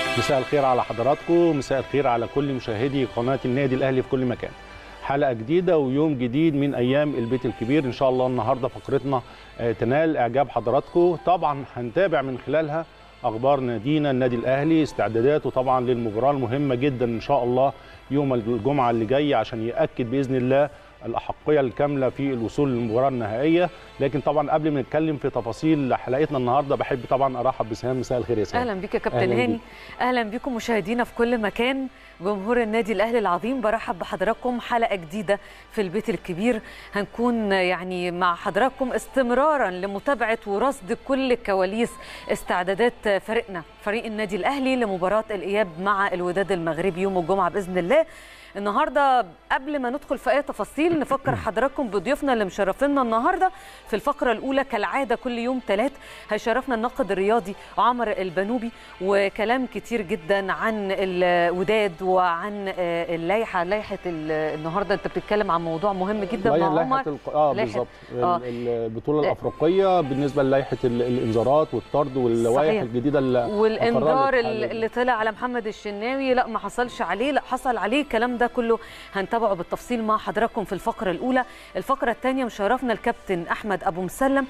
مساء الخير على حضراتكم مساء الخير على كل مشاهدي قناة النادي الأهلي في كل مكان حلقة جديدة ويوم جديد من أيام البيت الكبير إن شاء الله النهاردة فقرتنا آه، تنال إعجاب حضراتكم طبعا هنتابع من خلالها أخبار نادينا النادي الأهلي استعداداته طبعا للمباراة المهمة جدا إن شاء الله يوم الجمعة اللي جاي عشان يأكد بإذن الله الأحقية الكاملة في الوصول للمباراة النهائية لكن طبعا قبل ما نتكلم في تفاصيل حلقتنا النهاردة بحب طبعا أرحب بسهام مساء الخير يا سهام اهلا بيك يا كابتن أهلاً هاني بيك. اهلا بيكم مشاهدينا في كل مكان جمهور النادي الاهلي العظيم برحب بحضراتكم حلقه جديده في البيت الكبير هنكون يعني مع حضراتكم استمرارا لمتابعه ورصد كل كواليس استعدادات فريقنا فريق النادي الاهلي لمباراه الاياب مع الوداد المغربي يوم الجمعه باذن الله النهارده قبل ما ندخل في اي تفاصيل نفكر حضراتكم بضيوفنا اللي مشرفينا النهارده في الفقره الاولى كالعاده كل يوم ثلاث هيشرفنا الناقد الرياضي عمر البنوبي وكلام كتير جدا عن الوداد وعن آه، اللائحه لائحه ال- النهارده انت بتتكلم عن موضوع مهم جدا لائحة- مع لائحة عمر الق- اه لائحة- بالظبط آه. ال- البطوله الافريقيه بالنسبه للائحه ال- الانذارات والطرد واللوائح صحيح. الجديده اللي والانذار أقرها ال- الاتحاد. اللي طلع على محمد الشناوي لا ما حصلش عليه لا حصل عليه الكلام ده كله هنتابعه بالتفصيل مع حضراتكم في الفقره الاولى الفقره الثانيه مشرفنا الكابتن احمد ابو مسلم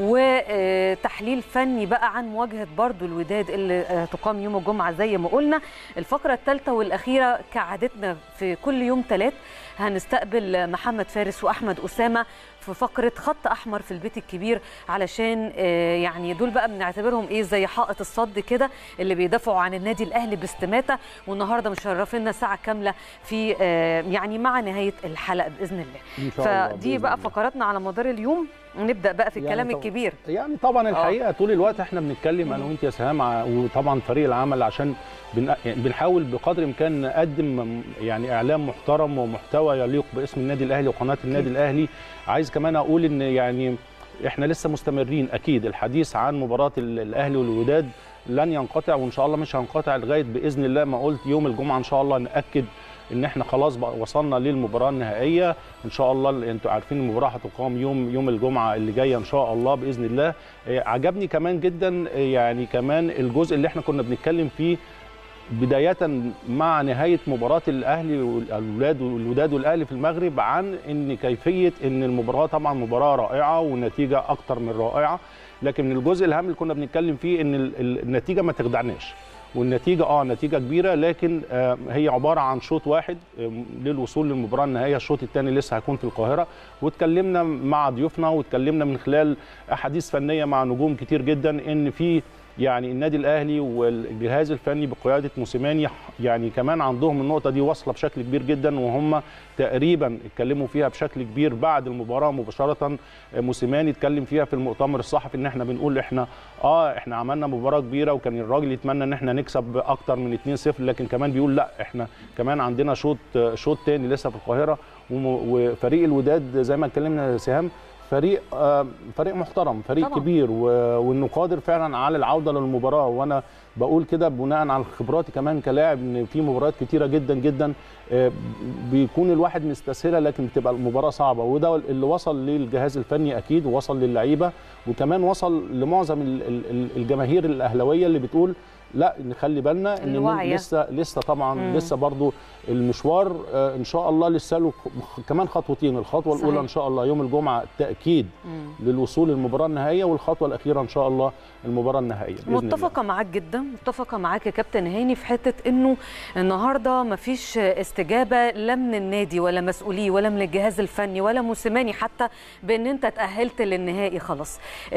وتحليل فني بقى عن مواجهه برضو الوداد اللي آه، تقام يوم الجمعه زي ما قلنا الفقره الثالثه والاخيره كعادتنا في كل يوم ثلاث هنستقبل محمد فارس واحمد اسامه في فقره خط احمر في البيت الكبير علشان آه، يعني دول بقى بنعتبرهم ايه زي حائط الصد كده اللي بيدافعوا عن النادي الاهلي باستماته والنهارده مشرفينا ساعه كامله في آه، يعني مع نهايه الحلقه باذن الله إن شاء الله فدي بإذن بقى الله. فقراتنا على مدار اليوم نبدا بقى في يعني الكلام طبعاً- الكبير يعني طبعا الحقيقه طول الوقت احنا بنتكلم انا وانت يا سهام ع- وطبعا فريق العمل عشان بن- يعني بنحاول بقدر الامكان نقدم يعني اعلام محترم ومحتوى يليق باسم النادي الاهلي وقناه النادي الاهلي عايز كمان اقول ان يعني احنا لسه مستمرين اكيد الحديث عن مباراه ال- الاهلي والوداد لن ينقطع وان شاء الله مش هنقطع لغايه باذن الله ما قلت يوم الجمعه ان شاء الله ناكد ان احنا خلاص بقى وصلنا للمباراه النهائيه ان شاء الله انتوا عارفين المباراه هتقام يوم يوم الجمعه اللي جايه ان شاء الله باذن الله آه، عجبني كمان جدا آه، يعني كمان الجزء اللي احنا كنا بنتكلم فيه بداية مع نهاية مباراة الأهلي والولاد والوداد والأهلي في المغرب عن إن كيفية إن المباراة طبعا مباراة رائعة والنتيجة أكتر من رائعة لكن من الجزء الأهم اللي كنا بنتكلم فيه إن ال- ال- النتيجة ما تخدعناش والنتيجة اه نتيجة كبيرة لكن آه هي عبارة عن شوط واحد آه للوصول للمباراة النهائية الشوط الثاني لسه هيكون في القاهرة واتكلمنا مع ضيوفنا واتكلمنا من خلال أحاديث فنية مع نجوم كتير جدا إن في يعني النادي الاهلي والجهاز الفني بقياده موسيماني يعني كمان عندهم النقطه دي واصله بشكل كبير جدا وهم تقريبا اتكلموا فيها بشكل كبير بعد المباراه مباشره موسيماني اتكلم فيها في المؤتمر الصحفي ان احنا بنقول احنا اه احنا عملنا مباراه كبيره وكان الراجل يتمنى ان احنا نكسب اكتر من 2-0 لكن كمان بيقول لا احنا كمان عندنا شوط شوط تاني لسه في القاهره وم- وفريق الوداد زي ما اتكلمنا يا سهام فريق آه، فريق محترم فريق طبعاً. كبير و- وانه قادر فعلا على العوده للمباراه وانا بقول كده بناء على خبراتي كمان كلاعب ان في مباريات كتيره جدا جدا آه، بيكون الواحد مستسهله لكن بتبقى المباراه صعبه وده اللي وصل للجهاز الفني اكيد ووصل للعيبه وكمان وصل لمعظم ال- ال- ال- الجماهير الاهلاويه اللي بتقول لا نخلي بالنا ان الوعي. لسه لسه طبعا مم. لسه برضو المشوار آه، ان شاء الله لسه له خ- كمان خطوتين الخطوه الاولى صحيح. ان شاء الله يوم الجمعه تاكيد مم. للوصول للمباراه النهائيه والخطوه الاخيره ان شاء الله المباراه النهائيه بإذن الله. متفقه معاك جدا متفقه معاك يا كابتن هاني في حته انه النهارده مفيش استجابه لا من النادي ولا مسؤوليه ولا من الجهاز الفني ولا موسيماني حتى بان انت تاهلت للنهائي خلاص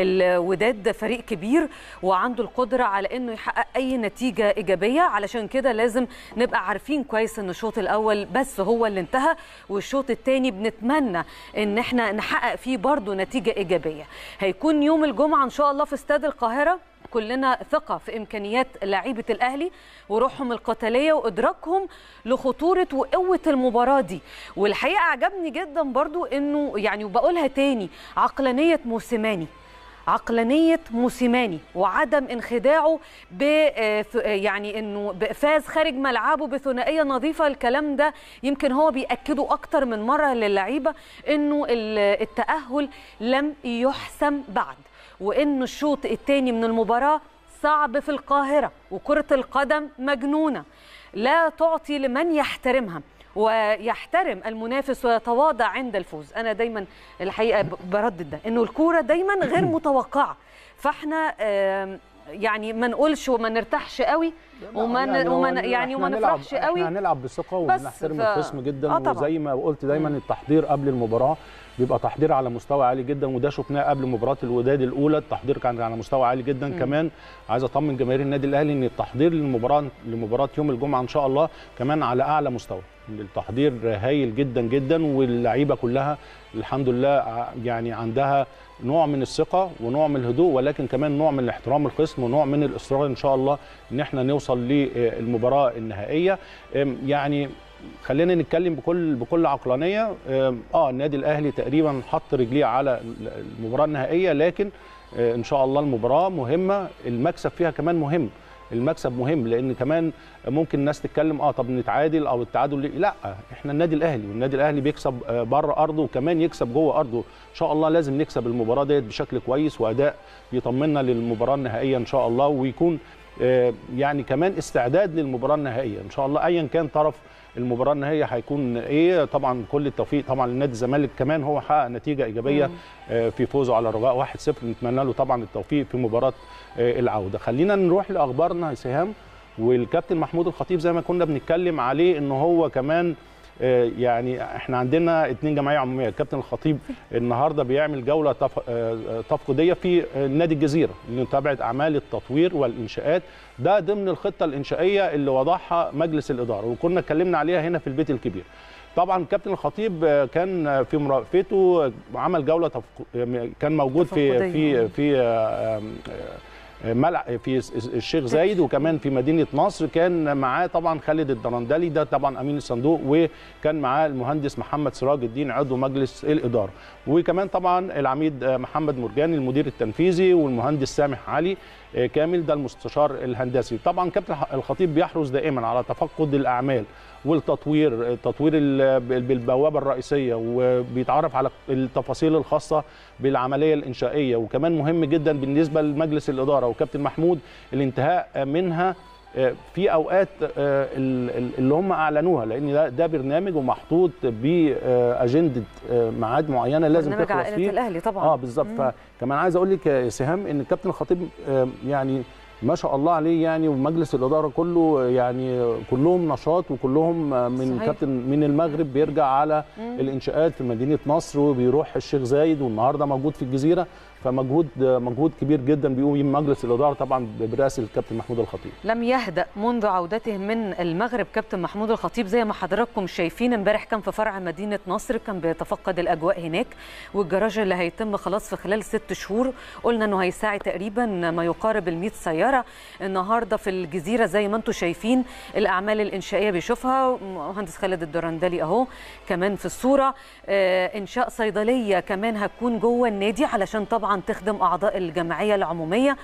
الوداد فريق كبير وعنده القدره على انه يحقق اي نتيجه ايجابيه علشان كده لازم نبقى عارفين كويس ان الشوط الاول بس هو اللي انتهى والشوط الثاني بنتمنى ان احنا نحقق فيه برضه نتيجه ايجابيه هيكون يوم الجمعه ان شاء الله في استاد القاهره كلنا ثقة في إمكانيات لعيبة الأهلي وروحهم القتالية وإدراكهم لخطورة وقوة المباراة دي والحقيقة عجبني جدا برضو إنه يعني وبقولها تاني عقلانية موسيماني عقلانيه موسيماني وعدم انخداعه ب يعني انه فاز خارج ملعبه بثنائيه نظيفه الكلام ده يمكن هو بياكده اكتر من مره للعيبه انه التاهل لم يحسم بعد وانه الشوط الثاني من المباراه صعب في القاهره وكره القدم مجنونه لا تعطي لمن يحترمها ويحترم المنافس ويتواضع عند الفوز انا دايما الحقيقه بردد ده انه الكوره دايما غير متوقعه فاحنا يعني ما نقولش وما نرتاحش قوي وما يعني وما يعني وما نفرحش قوي احنا هنلعب بثقه ونحترم ف... الخصم جدا آه وزي ما قلت دايما التحضير قبل المباراه بيبقى تحضير على مستوى عالي جدا وده شفناه قبل مباراه الوداد الاولى التحضير كان على مستوى عالي جدا م. كمان عايز اطمن جماهير النادي الاهلي ان التحضير للمباراه لمباراه يوم الجمعه ان شاء الله كمان على اعلى مستوى التحضير هايل جدا جدا واللعيبه كلها الحمد لله يعني عندها نوع من الثقه ونوع من الهدوء ولكن كمان نوع من احترام الخصم ونوع من الاصرار ان شاء الله ان احنا نوصل للمباراه النهائيه يعني خلينا نتكلم بكل بكل عقلانيه اه النادي الاهلي تقريبا حط رجليه على المباراه النهائيه لكن ان شاء الله المباراه مهمه المكسب فيها كمان مهم المكسب مهم لان كمان ممكن الناس تتكلم اه طب نتعادل او التعادل ليه؟ لا احنا النادي الاهلي والنادي الاهلي بيكسب بره ارضه وكمان يكسب جوه ارضه ان شاء الله لازم نكسب المباراه ديت بشكل كويس واداء يطمنا للمباراه النهائيه ان شاء الله ويكون يعني كمان استعداد للمباراه النهائيه ان شاء الله ايا كان طرف المباراه النهائيه هيكون ايه طبعا كل التوفيق طبعا لنادي الزمالك كمان هو حقق نتيجه ايجابيه في فوزه على الرجاء 1-0 نتمنى له طبعا التوفيق في مباراه العوده خلينا نروح لاخبارنا يا سهام والكابتن محمود الخطيب زي ما كنا بنتكلم عليه ان هو كمان يعني احنا عندنا اثنين جمعيه عموميه الكابتن الخطيب النهارده بيعمل جوله تفقديه في نادي الجزيره لمتابعه اعمال التطوير والانشاءات ده ضمن الخطه الانشائيه اللي وضعها مجلس الاداره وكنا اتكلمنا عليها هنا في البيت الكبير طبعا كابتن الخطيب كان في مرافقته عمل جوله تفق... كان موجود في في في ملعب في الشيخ زايد وكمان في مدينه نصر كان معاه طبعا خالد الدرندلي ده طبعا امين الصندوق وكان معاه المهندس محمد سراج الدين عضو مجلس الاداره وكمان طبعا العميد محمد مرجاني المدير التنفيذي والمهندس سامح علي كامل ده المستشار الهندسي طبعا كابتن الخطيب بيحرص دائما على تفقد الاعمال والتطوير تطوير بالبوابه الرئيسيه وبيتعرف على التفاصيل الخاصه بالعمليه الانشائيه وكمان مهم جدا بالنسبه لمجلس الاداره وكابتن محمود الانتهاء منها في اوقات اللي هم اعلنوها لان ده, ده برنامج ومحطوط باجنده ميعاد معينه لازم تخلص فيه الاهلي طبعا اه بالظبط فكمان عايز اقول لك يا سهام ان الكابتن الخطيب يعني ما شاء الله عليه يعني ومجلس الاداره كله يعني كلهم نشاط وكلهم من صحيح. كابتن من المغرب بيرجع على مم. الانشاءات في مدينه نصر وبيروح الشيخ زايد والنهارده موجود في الجزيره فمجهود مجهود كبير جدا بيقوم مجلس الاداره طبعا برئاسه الكابتن محمود الخطيب. لم يهدأ منذ عودته من المغرب كابتن محمود الخطيب زي ما حضراتكم شايفين امبارح كان في فرع مدينه نصر كان بيتفقد الاجواء هناك والجراج اللي هيتم خلاص في خلال ست شهور قلنا انه هيساعي تقريبا ما يقارب ال 100 سياره النهارده في الجزيره زي ما انتم شايفين الاعمال الانشائيه بيشوفها مهندس خالد الدرندلي اهو كمان في الصوره انشاء صيدليه كمان هتكون جوه النادي علشان طبعا تخدم اعضاء الجمعيه العموميه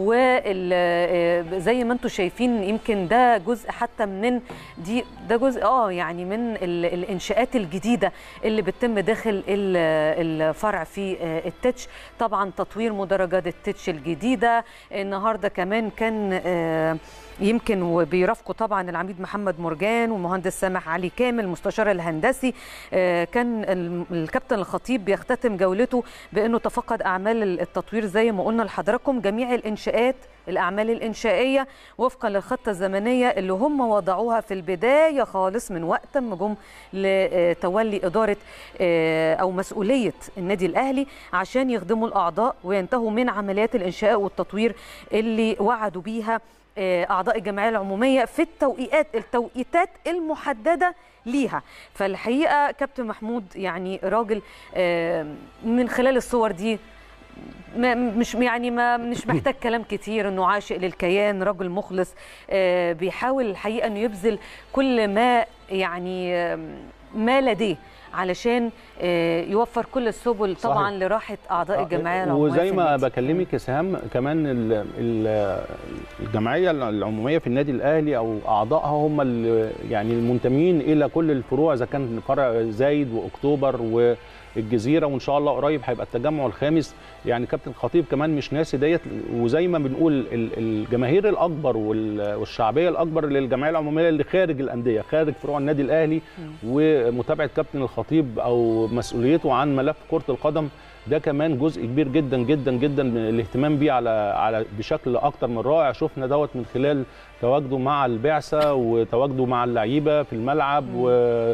وزي ما انتم شايفين يمكن ده جزء حتى من دي ده جزء اه يعني من الانشاءات الجديده اللي بتتم داخل الفرع في التتش طبعا تطوير مدرجات التتش الجديده النهارده كمان كان يمكن وبيرافقوا طبعا العميد محمد مرجان ومهندس سامح علي كامل المستشار الهندسي كان الكابتن الخطيب بيختتم جولته بانه تفقد اعمال التطوير زي ما قلنا لحضراتكم جميع الانشاءات الاعمال الانشائيه وفقا للخطه الزمنيه اللي هم وضعوها في البدايه خالص من وقت ما جم لتولي اداره او مسؤوليه النادي الاهلي عشان يخدموا الاعضاء وينتهوا من عمليات الانشاء والتطوير اللي وعدوا بيها اعضاء الجمعيه العموميه في التوقيتات التوقيتات المحدده ليها فالحقيقه كابتن محمود يعني راجل من خلال الصور دي مش يعني ما مش محتاج كلام كتير انه عاشق للكيان رجل مخلص بيحاول الحقيقه انه يبذل كل ما يعني ما لديه علشان يوفر كل السبل طبعا صحيح. لراحه اعضاء الجمعيه العموميه وزي ما بكلمك يا سهام كمان الجمعيه العموميه في النادي الاهلي او اعضائها هم يعني المنتمين الى كل الفروع اذا كان فرع زايد واكتوبر الجزيره وان شاء الله قريب هيبقى التجمع الخامس يعني كابتن خطيب كمان مش ناسي ديت وزي ما بنقول ال- الجماهير الاكبر وال- والشعبيه الاكبر للجمعيه العموميه اللي خارج الانديه خارج فروع النادي الاهلي ومتابعه كابتن الخطيب او مسؤوليته عن ملف كره القدم ده كمان جزء كبير جدا جدا جدا من الاهتمام بيه على على بشكل اكتر من رائع شفنا دوت من خلال تواجده مع البعثه وتواجده مع اللعيبه في الملعب وفي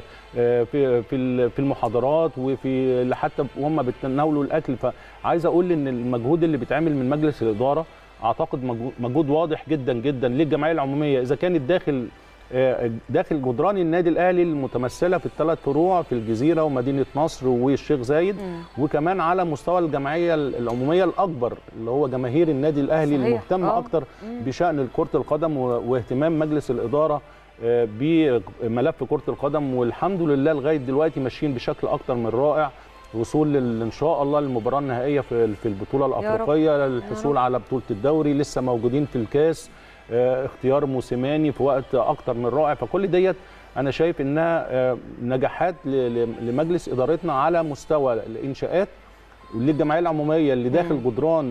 في في المحاضرات وفي حتى وهم بيتناولوا الاكل فعايز اقول ان المجهود اللي بيتعمل من مجلس الاداره اعتقد مجهود- مجهود واضح جدا جدا للجمعيه العموميه اذا كانت داخل آه، داخل جدران النادي الاهلي المتمثله في الثلاث فروع في الجزيره ومدينه نصر والشيخ زايد وكمان على مستوى الجمعيه العموميه الاكبر اللي هو جماهير النادي الاهلي صحيح. المهتم آه. اكتر بشان كره القدم و- واهتمام مجلس الاداره آه، بملف كره القدم والحمد لله لغايه دلوقتي ماشيين بشكل اكتر من رائع وصول لل- ان شاء الله للمباراه النهائيه في في البطوله رب. الافريقيه للحصول على بطوله الدوري لسه موجودين في الكاس آه، اختيار موسيماني في وقت اكتر من رائع فكل ديت انا شايف انها آه، نجاحات ل- ل- لمجلس ادارتنا على مستوى الانشاءات للجمعيه العموميه اللي داخل جدران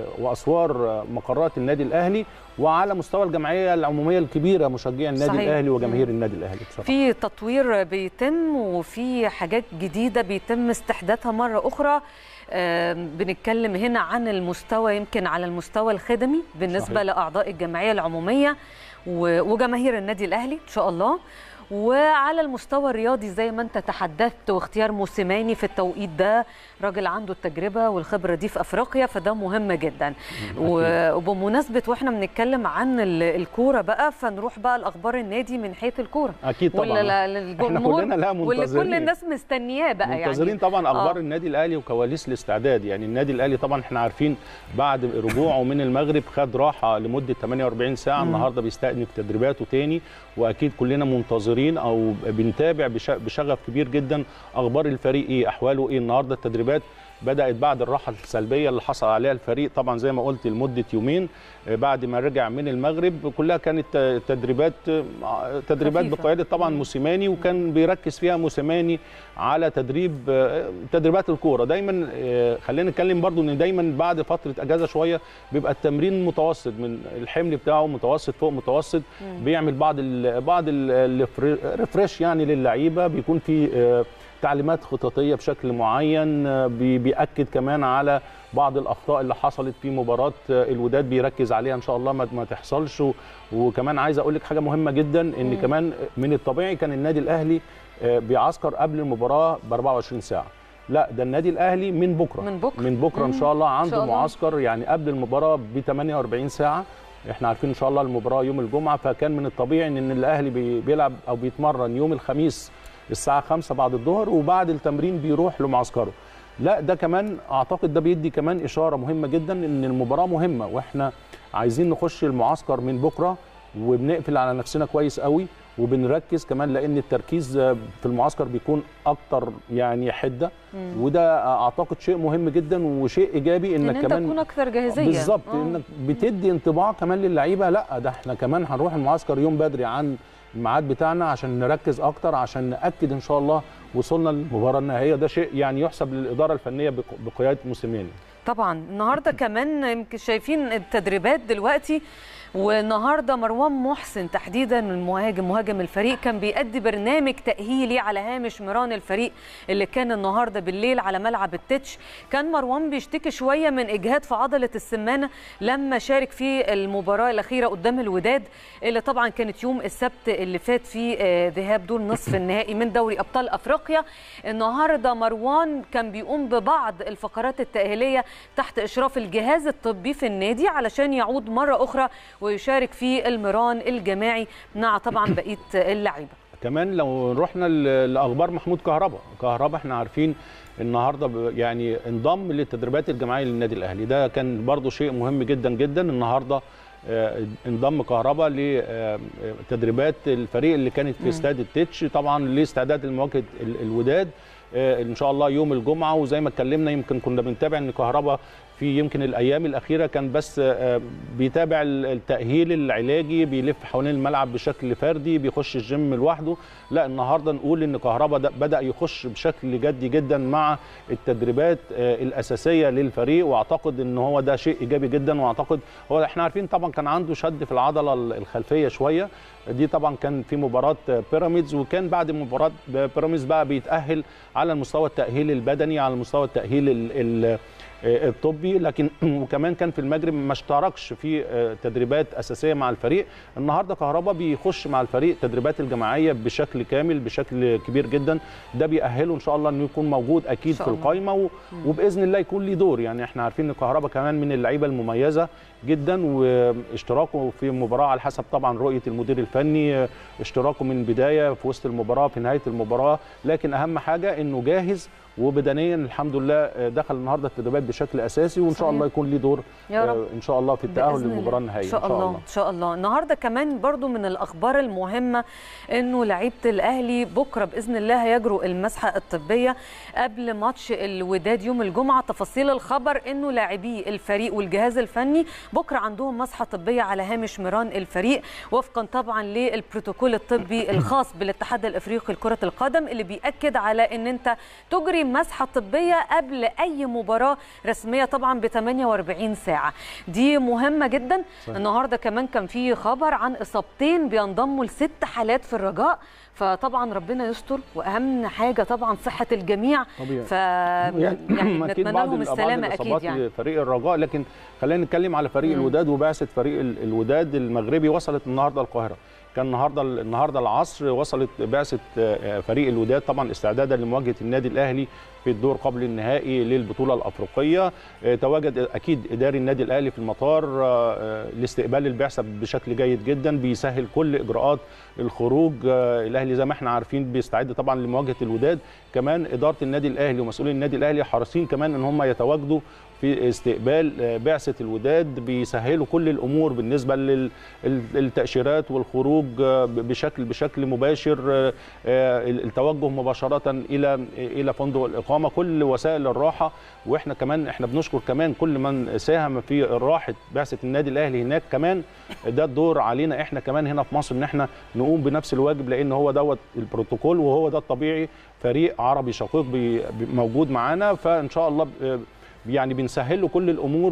واسوار مقرات النادي الاهلي وعلى مستوى الجمعيه العموميه الكبيره مشجعي النادي صحيح. الاهلي وجماهير النادي الاهلي بصراحه في تطوير بيتم وفي حاجات جديده بيتم استحداثها مره اخرى آم، بنتكلم هنا عن المستوى يمكن على المستوى الخدمي بالنسبه صحيح. لاعضاء الجمعيه العموميه و- وجماهير النادي الاهلي ان شاء الله وعلى المستوى الرياضي زي ما انت تحدثت واختيار موسيماني في التوقيت ده راجل عنده التجربه والخبره دي في افريقيا فده مهم جدا و- وبمناسبه واحنا بنتكلم عن ال- الكوره بقى فنروح بقى لاخبار النادي من حيث الكوره اكيد طبعا واللي للجمهور كلنا لا واللي كل منتظرين. الناس مستنياه بقى منتظرين يعني طبعا اخبار آه. النادي الاهلي وكواليس الاستعداد يعني النادي الاهلي طبعا احنا عارفين بعد رجوعه من المغرب خد راحه لمده 48 ساعه النهارده بيستأنف تدريباته تاني واكيد كلنا منتظرين او بنتابع بش- بشغف كبير جدا اخبار الفريق ايه احواله ايه النهارده التدريبات بدات بعد الراحه السلبيه اللي حصل عليها الفريق طبعا زي ما قلت لمده يومين آه، بعد ما رجع من المغرب كلها كانت آه، تدريبات آه، تدريبات خفيفة. بقياده طبعا موسيماني وكان بيركز فيها موسيماني على تدريب آه، تدريبات الكوره دايما آه، خلينا نتكلم برضو ان دايما بعد فتره اجازه شويه بيبقى التمرين متوسط من الحمل بتاعه متوسط فوق متوسط بيعمل بعض ال بعض الريفريش يعني للعيبه بيكون في آه، تعليمات خططيه بشكل معين آه، بي- بياكد كمان على بعض الاخطاء اللي حصلت في مباراه آه، الوداد بيركز عليها ان شاء الله ما ما تحصلش و- وكمان عايز اقول لك حاجه مهمه جدا ان كمان من الطبيعي كان النادي الاهلي آه، بيعسكر قبل المباراه ب 24 ساعه لا ده النادي الاهلي من بكره من بكرة. من بكره ان مم. شاء الله إن عنده شاء الله. معسكر يعني قبل المباراه ب 48 ساعه احنا عارفين ان شاء الله المباراه يوم الجمعه فكان من الطبيعي ان الاهلي بي- بيلعب او بيتمرن يوم الخميس الساعه 5 بعد الظهر وبعد التمرين بيروح لمعسكره لا ده كمان اعتقد ده بيدي كمان اشاره مهمه جدا ان المباراه مهمه واحنا عايزين نخش المعسكر من بكره وبنقفل على نفسنا كويس قوي وبنركز كمان لان التركيز في المعسكر بيكون اكتر يعني حده وده اعتقد شيء مهم جدا وشيء ايجابي ان انك انت كمان تكون اكثر جاهزيه بالظبط آه. انك بتدي انطباع كمان للعيبه لا ده احنا كمان هنروح المعسكر يوم بدري عن الميعاد بتاعنا عشان نركز اكتر عشان ناكد ان شاء الله وصلنا للمباراه النهائيه ده شيء يعني يحسب للاداره الفنيه بق- بقياده موسيماني طبعا النهارده كمان يمكن شايفين التدريبات دلوقتي والنهارده مروان محسن تحديدا المهاجم مهاجم الفريق كان بيأدي برنامج تأهيلي على هامش مران الفريق اللي كان النهارده بالليل على ملعب التتش كان مروان بيشتكي شويه من اجهاد في عضله السمانه لما شارك في المباراه الاخيره قدام الوداد اللي طبعا كانت يوم السبت اللي فات في آه، ذهاب دور نصف النهائي من دوري ابطال افريقيا النهارده مروان كان بيقوم ببعض الفقرات التأهيلية تحت إشراف الجهاز الطبي في النادي علشان يعود مرة أخرى ويشارك في المران الجماعي مع طبعا بقية اللعيبة كمان لو رحنا ل- لاخبار محمود كهربا كهربا احنا عارفين النهارده ب- يعني انضم للتدريبات الجماعيه للنادي الاهلي ده كان برضو شيء مهم جدا جدا النهارده آه، انضم كهربا لتدريبات الفريق اللي كانت في استاد التتش طبعا لاستعداد لمواجهه ال- الوداد آه، ان شاء الله يوم الجمعه وزي ما اتكلمنا يمكن كنا بنتابع ان كهربا في يمكن الايام الاخيره كان بس آه، بيتابع التاهيل العلاجي بيلف حوالين الملعب بشكل فردي بيخش الجيم لوحده لا النهارده نقول ان كهربا ده بدا يخش بشكل جدي جدا مع التدريبات آه، الاساسيه للفريق واعتقد ان هو ده شيء ايجابي جدا واعتقد هو احنا عارفين طبعا كان عنده شد في العضله الخلفيه شويه دي طبعا كان في مباراه بيراميدز وكان بعد مباراه بيراميدز بقى بيتاهل على المستوى التاهيل البدني على المستوى التاهيل ال- ال- الطبي لكن وكمان كان في المغرب ما اشتركش في تدريبات اساسيه مع الفريق النهارده كهربا بيخش مع الفريق تدريبات الجماعيه بشكل كامل بشكل كبير جدا ده بيأهله ان شاء الله انه يكون موجود اكيد إن شاء في الله. القايمه و- وباذن الله يكون ليه دور يعني احنا عارفين ان كهربا كمان من اللعيبه المميزه جدا واشتراكه في المباراه على حسب طبعا رؤيه المدير الفني اشتراكه من البدايه في وسط المباراه في نهايه المباراه لكن اهم حاجه انه جاهز وبدنيا الحمد لله دخل النهارده التدريبات بشكل اساسي وان شاء صحيح. الله يكون ليه دور يا رب. آه، ان شاء الله في التاهل بإذن الله. للمباراه النهائيه ان شاء الله ان شاء الله النهارده كمان برضو من الاخبار المهمه انه لعيبه الاهلي بكره باذن الله هيجروا المسحه الطبيه قبل ماتش الوداد يوم الجمعه تفاصيل الخبر انه لاعبي الفريق والجهاز الفني بكره عندهم مسحه طبيه على هامش ميران الفريق وفقا طبعا للبروتوكول الطبي الخاص بالاتحاد الافريقي لكره القدم اللي بياكد على ان انت تجري مسحه طبيه قبل اي مباراه رسميه طبعا ب 48 ساعه دي مهمه جدا صحيح. النهارده كمان كان في خبر عن اصابتين بينضموا لست حالات في الرجاء فطبعا ربنا يستر واهم حاجه طبعا صحه الجميع طبيعي. ف يعني نتمنى أكيد بعض لهم ال- بعض السلامه اكيد الإصابات يعني لفريق الرجاء لكن خلينا نتكلم على فريق مم. الوداد وبعثه فريق ال- الوداد المغربي وصلت النهارده القاهره كان النهارده النهارده العصر وصلت بعثه آه، فريق الوداد طبعا استعدادا لمواجهه النادي الاهلي في الدور قبل النهائي للبطوله الافريقيه آه، تواجد اكيد اداري النادي الاهلي في المطار آه، آه، لاستقبال البعثه بشكل جيد جدا بيسهل كل اجراءات الخروج آه، الاهلي زي ما احنا عارفين بيستعد طبعا لمواجهه الوداد كمان اداره النادي الاهلي ومسؤولين النادي الاهلي حريصين كمان ان هم يتواجدوا في استقبال آه، بعثه الوداد بيسهلوا كل الامور بالنسبه للتاشيرات والخروج آه، بشكل بشكل مباشر آه، آه، التوجه مباشره الى الى فندق الاقامه كل وسائل الراحه واحنا كمان احنا بنشكر كمان كل من ساهم في راحه بعثه النادي الاهلي هناك كمان ده الدور علينا احنا كمان هنا في مصر ان احنا نقوم بنفس الواجب لان هو دوت البروتوكول وهو ده الطبيعي فريق عربي شقيق بي- بي- موجود معانا فان شاء الله ب- يعني بنسهل له كل الامور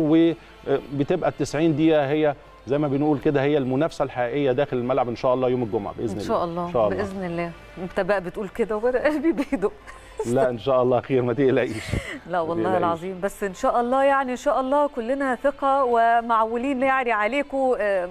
وبتبقى ال 90 دقيقه هي زي ما بنقول كده هي المنافسه الحقيقيه داخل الملعب ان شاء الله يوم الجمعه باذن ان الله شاء الله, ان شاء الله باذن الله انت بقى بتقول كده وانا قلبي بيدق لا ان شاء الله خير ما تقلقيش لا والله تقلقيش. العظيم بس ان شاء الله يعني ان شاء الله كلنا ثقه ومعولين يعني عليكم آم،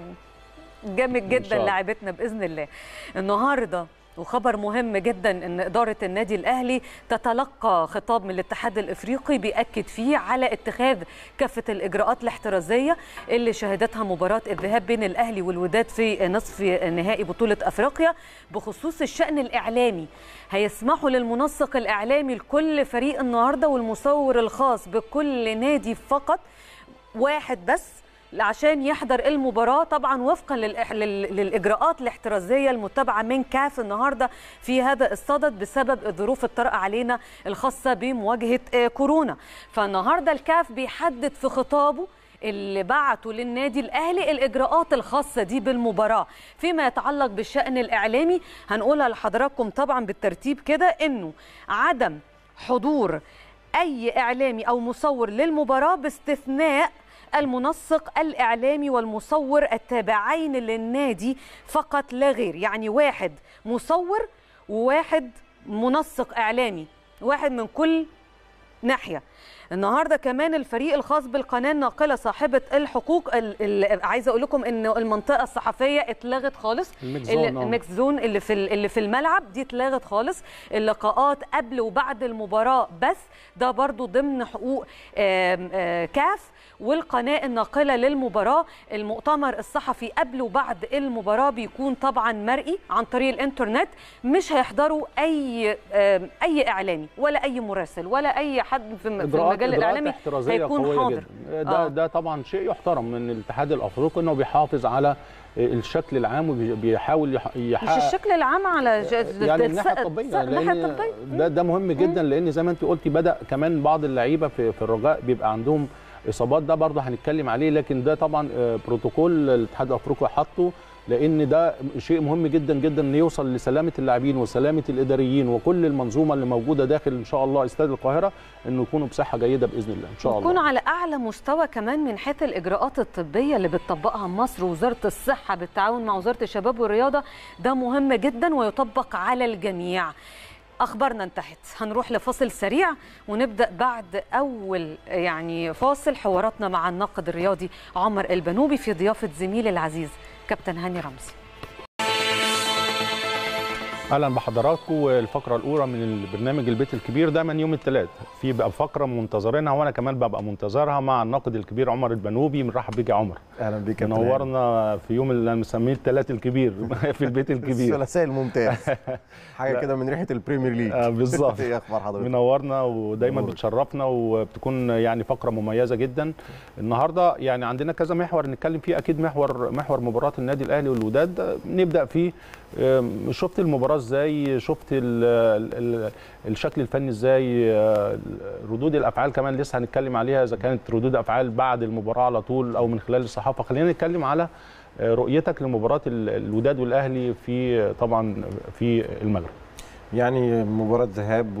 جامد إن جدا شاء الله. لاعبتنا باذن الله النهارده وخبر مهم جدا ان اداره النادي الاهلي تتلقى خطاب من الاتحاد الافريقي بياكد فيه على اتخاذ كافه الاجراءات الاحترازيه اللي شهدتها مباراه الذهاب بين الاهلي والوداد في نصف نهائي بطوله افريقيا بخصوص الشان الاعلامي هيسمحوا للمنسق الاعلامي لكل فريق النهارده والمصور الخاص بكل نادي فقط واحد بس عشان يحضر المباراة طبعا وفقا للإح... لل... للإجراءات الاحترازية المتبعة من كاف النهاردة في هذا الصدد بسبب الظروف الطارئة علينا الخاصة بمواجهة آه، كورونا فالنهاردة الكاف بيحدد في خطابه اللي بعته للنادي الاهلي الاجراءات الخاصه دي بالمباراه فيما يتعلق بالشان الاعلامي هنقولها لحضراتكم طبعا بالترتيب كده انه عدم حضور اي اعلامي او مصور للمباراه باستثناء المنسق الاعلامي والمصور التابعين للنادي فقط لا غير يعني واحد مصور وواحد منسق اعلامي واحد من كل ناحيه النهارده كمان الفريق الخاص بالقناه الناقله صاحبه الحقوق ال- ال- عايزه اقول لكم ان المنطقه الصحفيه اتلغت خالص الميكس اللي- زون، آه. الميكس زون اللي في ال- اللي في الملعب دي اتلغت خالص اللقاءات قبل وبعد المباراه بس ده برضو ضمن حقوق آم، آه، كاف والقناه الناقله للمباراه المؤتمر الصحفي قبل وبعد المباراه بيكون طبعا مرئي عن طريق الانترنت مش هيحضروا اي آم، اي اعلامي ولا اي مراسل ولا اي حد في في اجراءات المجال اجراءات الاعلامي احترازيه هيكون قويه حاضر جدا ده آه. ده طبعا شيء يحترم من الاتحاد الافريقي انه بيحافظ على الشكل العام وبيحاول يح- مش يحقق الشكل العام على ج- يعني الس- الناحيه الس- الطبيه الناحيه لان الطبيه ده ده مهم جدا لان زي ما انت قلتي بدا كمان بعض اللعيبه في في الرجاء بيبقى عندهم اصابات ده برضه هنتكلم عليه لكن ده طبعا آه، بروتوكول الاتحاد الافريقي حاطه لان ده شيء مهم جدا جدا ان يوصل لسلامه اللاعبين وسلامه الاداريين وكل المنظومه اللي موجوده داخل ان شاء الله استاد القاهره انه يكونوا بصحه جيده باذن الله ان شاء الله يكونوا على اعلى مستوى كمان من حيث الاجراءات الطبيه اللي بتطبقها مصر ووزاره الصحه بالتعاون مع وزاره الشباب والرياضه ده مهم جدا ويطبق على الجميع اخبارنا انتهت هنروح لفاصل سريع ونبدا بعد اول يعني فاصل حواراتنا مع الناقد الرياضي عمر البنوبي في ضيافه زميلي العزيز كابتن هاني رمزي اهلا بحضراتكم الفقره الاولى من البرنامج البيت الكبير دايما يوم الثلاث في بقى فقره منتظرينها وانا كمان ببقى منتظرها مع الناقد الكبير عمر البنوبي بنرحب بيك يا عمر اهلا بيك يا كابتن هاني. نورنا في يوم اللي مسميه الثلاث الكبير في البيت الكبير الثلاثاء الممتاز حاجه لا. كده من ريحه البريمير ليج آه، بالظبط. ايه اخبار حضرتك منورنا ودايما نور. بتشرفنا وبتكون يعني فقره مميزه جدا النهارده يعني عندنا كذا محور نتكلم فيه اكيد محور محور مباراه النادي الاهلي والوداد نبدا فيه آم، شفت المباراه ازاي شفت ال ال ال الشكل الفني ازاي آه، ردود الافعال كمان لسه هنتكلم عليها اذا كانت ردود افعال بعد المباراه على طول او من خلال الصحافه خلينا نتكلم على آه، رؤيتك لمباراه ال- الوداد والاهلي في طبعا في المغرب يعني مباراه ذهاب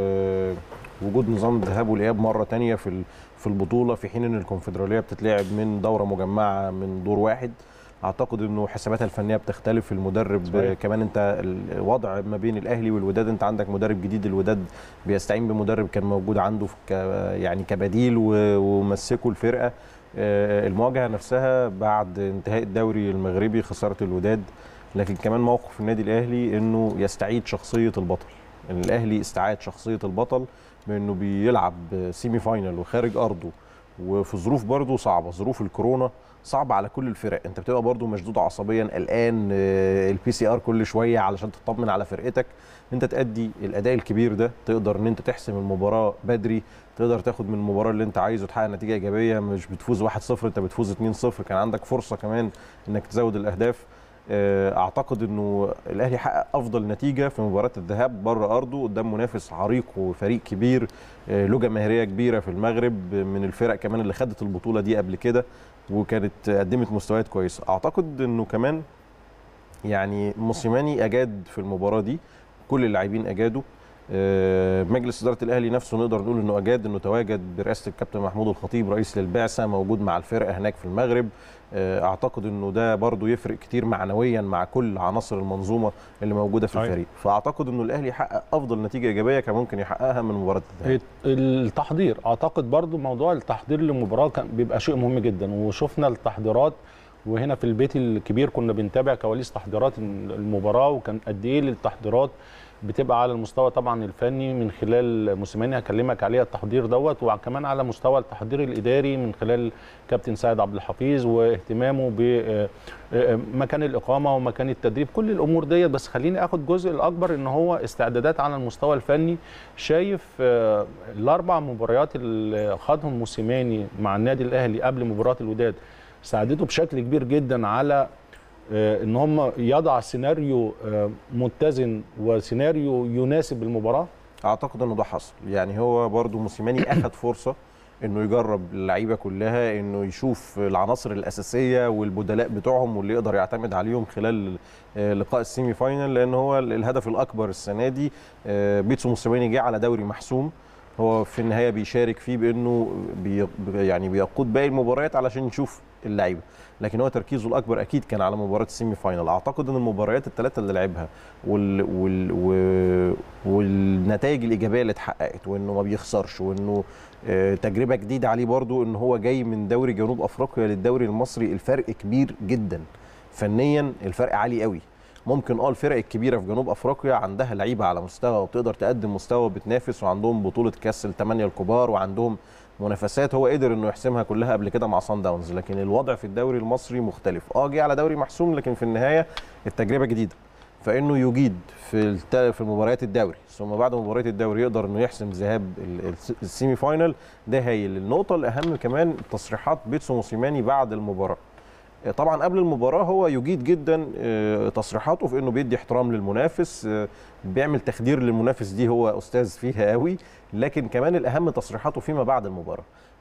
ووجود نظام الذهاب والاياب مره تانية في ال- في البطوله في حين ان الكونفدراليه بتتلعب من دوره مجمعه من دور واحد اعتقد انه حساباتها الفنيه بتختلف المدرب صحيح. كمان انت الوضع ما بين الاهلي والوداد انت عندك مدرب جديد الوداد بيستعين بمدرب كان موجود عنده في ك يعني كبديل و- ومسكوا الفرقه آه، المواجهه نفسها بعد انتهاء الدوري المغربي خساره الوداد لكن كمان موقف النادي الاهلي انه يستعيد شخصيه البطل ان الاهلي استعاد شخصيه البطل بانه بيلعب سيمي فاينل وخارج ارضه وفي ظروف برضه صعبه ظروف الكورونا صعبه على كل الفرق انت بتبقى برضه مشدود عصبيا قلقان البي سي ار كل شويه علشان تطمن على فرقتك انت تأدي الاداء الكبير ده تقدر ان انت تحسم المباراه بدري تقدر تاخد من المباراه اللي انت عايزه تحقق نتيجه ايجابيه مش بتفوز 1-0 انت بتفوز 2-0 كان عندك فرصه كمان انك تزود الاهداف آه، اعتقد انه الاهلي حقق افضل نتيجه في مباراه الذهاب بره ارضه قدام منافس عريق وفريق كبير آه، له جماهيريه كبيره في المغرب من الفرق كمان اللي خدت البطوله دي قبل كده وكانت قدمت مستويات كويسه اعتقد انه كمان يعني موسيماني اجاد في المباراه دي كل اللاعبين اجادوا آه، مجلس اداره الاهلي نفسه نقدر نقول انه اجاد انه تواجد برئاسه الكابتن محمود الخطيب رئيس للبعثه موجود مع الفرقه هناك في المغرب آه، اعتقد انه ده برضو يفرق كتير معنويا مع كل عناصر المنظومه اللي موجوده في صحيح. الفريق فاعتقد انه الاهلي حقق افضل نتيجه ايجابيه كان ممكن يحققها من مباراه الذهاب التحضير اعتقد برضو موضوع التحضير للمباراه كان بيبقى شيء مهم جدا وشفنا التحضيرات وهنا في البيت الكبير كنا بنتابع كواليس تحضيرات المباراه وكان قد ايه التحضيرات بتبقى على المستوى طبعا الفني من خلال موسيماني هكلمك عليها التحضير دوت وكمان على مستوى التحضير الاداري من خلال كابتن سيد عبد الحفيظ واهتمامه بمكان الاقامه ومكان التدريب كل الامور ديت بس خليني اخد جزء الاكبر ان هو استعدادات على المستوى الفني شايف آه، الاربع مباريات اللي خاضهم موسيماني مع النادي الاهلي قبل مباراه الوداد ساعدته بشكل كبير جدا على آه، ان هم يضع سيناريو آه، متزن وسيناريو يناسب المباراه اعتقد انه ده حصل يعني هو برضو موسيماني اخذ فرصه انه يجرب اللعيبه كلها انه يشوف العناصر الاساسيه والبدلاء بتوعهم واللي يقدر يعتمد عليهم خلال آه، لقاء السيمي فاينل لان هو الهدف الاكبر السنه دي آه، بيتسو موسيماني جه على دوري محسوم هو في النهايه بيشارك فيه بانه بي يعني بيقود باقي المباريات علشان نشوف اللعيبه لكن هو تركيزه الاكبر اكيد كان على مباراه السيمي فاينل اعتقد ان المباريات الثلاثه اللي لعبها وال وال و- والنتائج الايجابيه اللي اتحققت وانه ما بيخسرش وانه آه، تجربه جديده عليه برضو ان هو جاي من دوري جنوب افريقيا للدوري المصري الفرق كبير جدا فنيا الفرق عالي قوي ممكن اه الفرق الكبيره في جنوب افريقيا عندها لعيبه على مستوى وبتقدر تقدم مستوى وبتنافس وعندهم بطوله كاس الثمانيه الكبار وعندهم منافسات هو قدر انه يحسمها كلها قبل كده مع صن داونز لكن الوضع في الدوري المصري مختلف اه جه على دوري محسوم لكن في النهايه التجربه جديده فانه يجيد في الت... في مباريات الدوري ثم بعد مباريات الدوري يقدر انه يحسم ذهاب ال- الس- السيمي فاينل ده هايل النقطه الاهم كمان تصريحات بيتسو موسيماني بعد المباراه طبعا قبل المباراه هو يجيد جدا آه، تصريحاته في انه بيدي احترام للمنافس آه، بيعمل تخدير للمنافس دي هو استاذ فيها قوي لكن كمان الاهم تصريحاته فيما بعد المباراه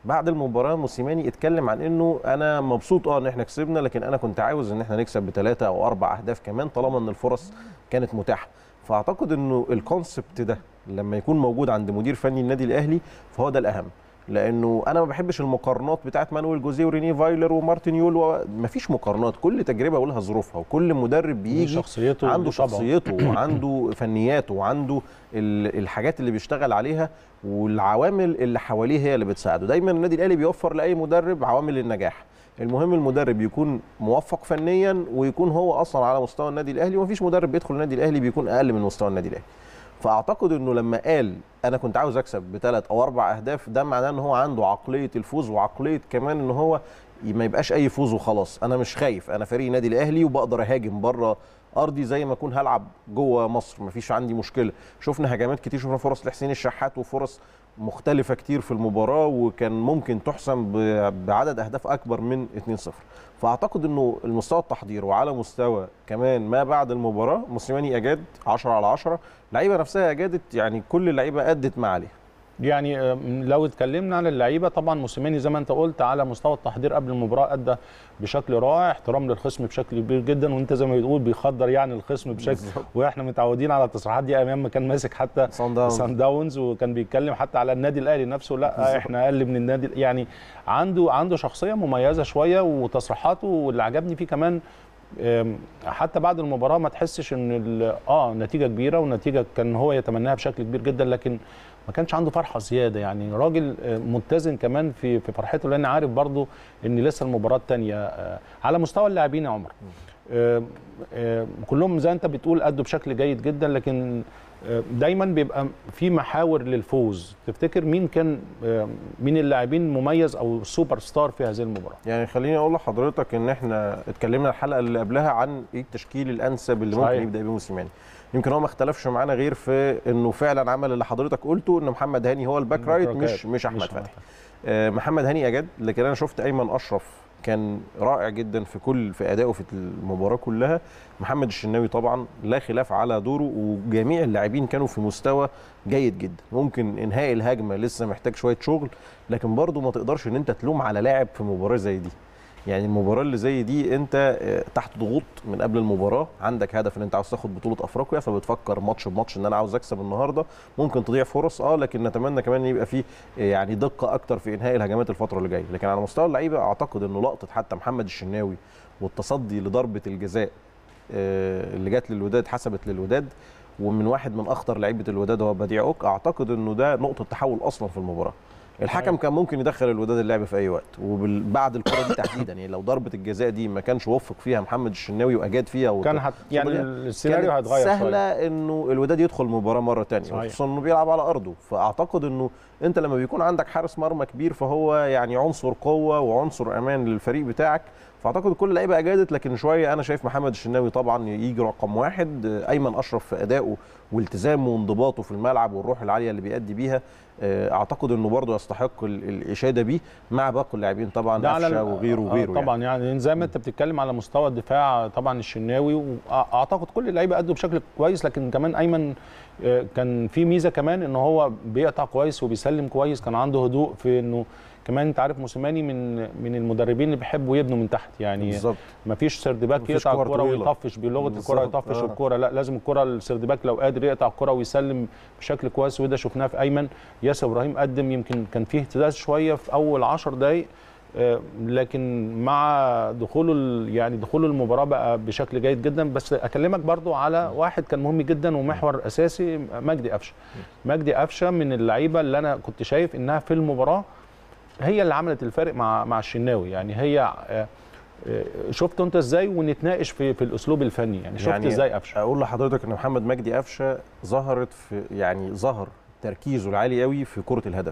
بعد المباراه موسيماني اتكلم عن انه انا مبسوط اه ان احنا كسبنا لكن انا كنت عاوز ان احنا نكسب بثلاثه او اربع اهداف كمان طالما ان الفرص كانت متاحه فاعتقد انه الكونسبت ده لما يكون موجود عند مدير فني النادي الاهلي فهو ده الاهم لانه انا ما بحبش المقارنات بتاعت مانويل جوزيه وريني فايلر ومارتن يول و... مفيش مقارنات كل تجربه ولها ظروفها وكل مدرب بيجي شخصيته عنده وطبعه. شخصيته وعنده فنياته وعنده ال- الحاجات اللي بيشتغل عليها والعوامل اللي حواليه هي اللي بتساعده دايما النادي الاهلي بيوفر لاي مدرب عوامل النجاح المهم المدرب يكون موفق فنيا ويكون هو اصلا على مستوى النادي الاهلي ومفيش مدرب بيدخل النادي الاهلي بيكون اقل من مستوى النادي الاهلي فاعتقد انه لما قال انا كنت عاوز اكسب بثلاث او اربع اهداف ده معناه ان هو عنده عقليه الفوز وعقليه كمان ان هو ما يبقاش اي فوز وخلاص انا مش خايف انا فريق نادي الاهلي وبقدر اهاجم بره ارضي زي ما اكون هلعب جوه مصر مفيش عندي مشكله شفنا هجمات كتير شفنا فرص لحسين الشحات وفرص مختلفه كتير في المباراه وكان ممكن تحسم ب- بعدد اهداف اكبر من 2-0 فاعتقد انه المستوى التحضير وعلى مستوى كمان ما بعد المباراه موسيماني اجاد 10 على 10 اللعيبه نفسها اجادت يعني كل اللعيبه ادت ما عليها يعني آم، لو اتكلمنا عن اللعيبه طبعا موسيماني زي ما انت قلت على مستوى التحضير قبل المباراه ادى بشكل رائع احترام للخصم بشكل كبير جدا وانت زي ما بتقول بيخدر يعني الخصم بشكل بالظبط. واحنا متعودين على التصريحات دي امام ما كان ماسك حتى صن داونز. سان داونز وكان بيتكلم حتى على النادي الاهلي نفسه لا بالظبط. احنا اقل من النادي يعني عنده عنده شخصيه مميزه شويه وتصريحاته واللي عجبني فيه كمان آم، حتى بعد المباراه ما تحسش ان ال- اه نتيجه كبيره ونتيجه كان هو يتمناها بشكل كبير جدا لكن ما كانش عنده فرحه زياده يعني راجل آه، متزن كمان في في فرحته لان عارف برضو ان لسه المباراه الثانيه على مستوى اللاعبين يا عمر آه، آه، كلهم زي انت بتقول ادوا بشكل جيد جدا لكن آه، دايما بيبقى في محاور للفوز تفتكر مين كان آه، مين اللاعبين مميز او سوبر ستار في هذه المباراه يعني خليني اقول لحضرتك ان احنا اتكلمنا الحلقه اللي قبلها عن ايه التشكيل الانسب اللي صحيح. ممكن يبدا بيه موسيماني يمكن هو ما اختلفش معانا غير في انه فعلا عمل اللي حضرتك قلته ان محمد هاني هو الباك رايت مش مش احمد فتحي آه، محمد هاني اجاد لكن انا شفت ايمن اشرف كان رائع جدا في كل في ادائه في المباراه كلها محمد الشناوي طبعا لا خلاف على دوره وجميع اللاعبين كانوا في مستوى جيد جدا ممكن انهاء الهجمه لسه محتاج شويه شغل لكن برضه ما تقدرش ان انت تلوم على لاعب في مباراه زي دي يعني المباراه اللي زي دي انت آه، تحت ضغوط من قبل المباراه عندك هدف ان انت عاوز تاخد بطوله افريقيا فبتفكر ماتش بماتش ان انا عاوز اكسب النهارده ممكن تضيع فرص اه لكن نتمنى كمان ان يبقى فيه آه، يعني دقه اكتر في انهاء الهجمات الفتره اللي جايه لكن على مستوى اللعيبه اعتقد انه لقطه حتى محمد الشناوي والتصدي لضربه الجزاء آه، اللي جت للوداد حسبت للوداد ومن واحد من اخطر لعيبه الوداد هو بديع اوك اعتقد انه ده نقطه تحول اصلا في المباراه الحكم كان ممكن يدخل الوداد اللعب في اي وقت وبعد الكره دي تحديدا يعني لو ضربه الجزاء دي ما كانش وفق فيها محمد الشناوي واجاد فيها وت- كان هت... يعني كانت السيناريو هيتغير سهله شوية. انه الوداد يدخل المباراه مره ثانيه صحيح. خصوصا انه بيلعب على ارضه فاعتقد انه انت لما بيكون عندك حارس مرمى كبير فهو يعني عنصر قوه وعنصر امان للفريق بتاعك فاعتقد كل اللعيبه اجادت لكن شويه انا شايف محمد الشناوي طبعا يجي رقم واحد ايمن اشرف في ادائه والتزامه وانضباطه في الملعب والروح العاليه اللي بيأدي بيها آه، اعتقد انه برضه يستحق ال- الاشاده بيه مع باقي اللاعبين طبعا ده على قفشه ال- وغيره آه وغيره طبعا يعني. يعني زي ما انت بتتكلم على مستوى الدفاع طبعا الشناوي واعتقد كل اللعيبه ادوا بشكل كويس لكن كمان ايمن آه، كان في ميزه كمان ان هو بيقطع كويس وبيسلم كويس كان عنده هدوء في انه كمان انت عارف موسيماني من من المدربين اللي بيحبوا يبنوا من تحت يعني بالظبط ما فيش سردباك مفيش يقطع كور الكرة طويلة. ويطفش بلغه الكرة بالظبط، يطفش آه. الكرة لا لازم الكرة السردباك لو قادر يقطع الكرة ويسلم بشكل كويس وده شفناه في ايمن ياسر ابراهيم قدم يمكن كان فيه اهتزاز شويه في اول 10 دقائق آه، لكن مع دخوله ال- يعني دخوله المباراه بقى بشكل جيد جدا بس اكلمك برضو على واحد كان مهم جدا ومحور اساسي مجدي قفشه مجدي قفشه من اللعيبه اللي انا كنت شايف انها في المباراه هي اللي عملت الفارق مع مع الشناوي يعني هي آه، آه، شفت انت ازاي ونتناقش في في الاسلوب الفني يعني شفت يعني ازاي قفشه اقول لحضرتك ان محمد مجدي قفشه ظهرت في يعني ظهر تركيزه العالي قوي في كره الهدف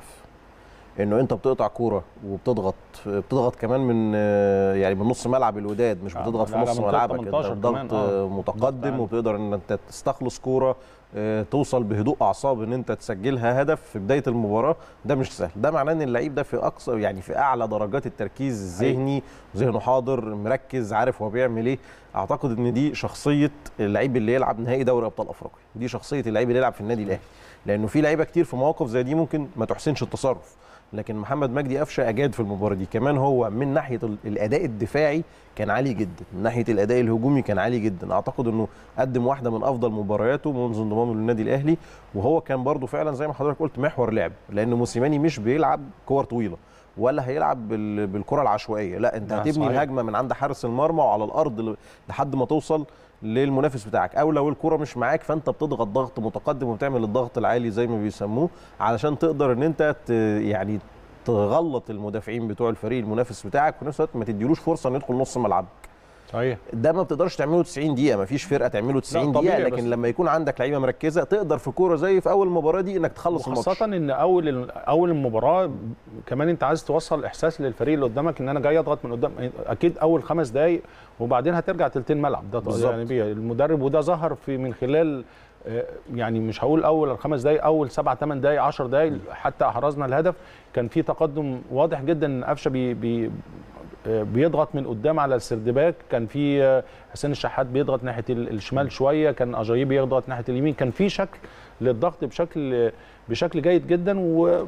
انه انت بتقطع كوره وبتضغط بتضغط كمان من آه، يعني من نص ملعب الوداد مش آه، بتضغط في لا، لا، نص منطقة ملعبك انت 18 الضغط كمان، آه. آه، متقدم عالي. وبتقدر ان انت تستخلص كوره آه، توصل بهدوء اعصاب ان انت تسجلها هدف في بدايه المباراه ده مش سهل ده معناه ان اللعيب ده في اقصى يعني في اعلى درجات التركيز الذهني ذهنه حاضر مركز عارف هو بيعمل ايه اعتقد ان دي شخصيه اللعيب اللي يلعب نهائي دوري ابطال افريقيا دي شخصيه اللعيب اللي يلعب في النادي الاهلي لانه في لعيبه كتير في مواقف زي دي ممكن ما تحسنش التصرف لكن محمد مجدي قفشه اجاد في المباراه دي كمان هو من ناحيه ال- الاداء الدفاعي كان عالي جدا من ناحيه الاداء الهجومي كان عالي جدا اعتقد انه قدم واحده من افضل مبارياته منذ انضمامه للنادي الاهلي وهو كان برضو فعلا زي ما حضرتك قلت محور لعب لان موسيماني مش بيلعب كور طويله ولا هيلعب بال- بالكره العشوائيه لا انت ده هتبني صحيح. الهجمه من عند حارس المرمى وعلى الارض ل- لحد ما توصل للمنافس بتاعك او لو الكره مش معاك فانت بتضغط ضغط متقدم وبتعمل الضغط العالي زي ما بيسموه علشان تقدر ان انت ت- يعني تغلط المدافعين بتوع الفريق المنافس بتاعك وفي نفس الوقت ما تديلوش فرصه انه يدخل نص ملعب صحيح ده ما بتقدرش تعمله 90 دقيقه ما فيش فرقه تعمله 90 دقيقه طبيعي، لكن بس- لما يكون عندك لعيبه مركزه تقدر في كوره زي في اول مباراه دي انك تخلص الماتش خاصة ان اول اول المباراة كمان انت عايز توصل احساس للفريق اللي قدامك ان انا جاي اضغط من قدام اكيد اول خمس دقايق وبعدين هترجع تلتين ملعب ده بالظبط. يعني بيه المدرب وده ظهر في من خلال آه، يعني مش هقول اول خمس دقايق اول سبع ثمان دقايق 10 دقايق حتى احرزنا الهدف كان في تقدم واضح جدا ان قفشه بي بي آه، بيضغط من قدام على السردباك كان في آه، حسين الشحات بيضغط ناحيه ال- الشمال شويه كان اجايب بيضغط ناحيه اليمين كان في شكل للضغط بشكل بشكل جيد جدا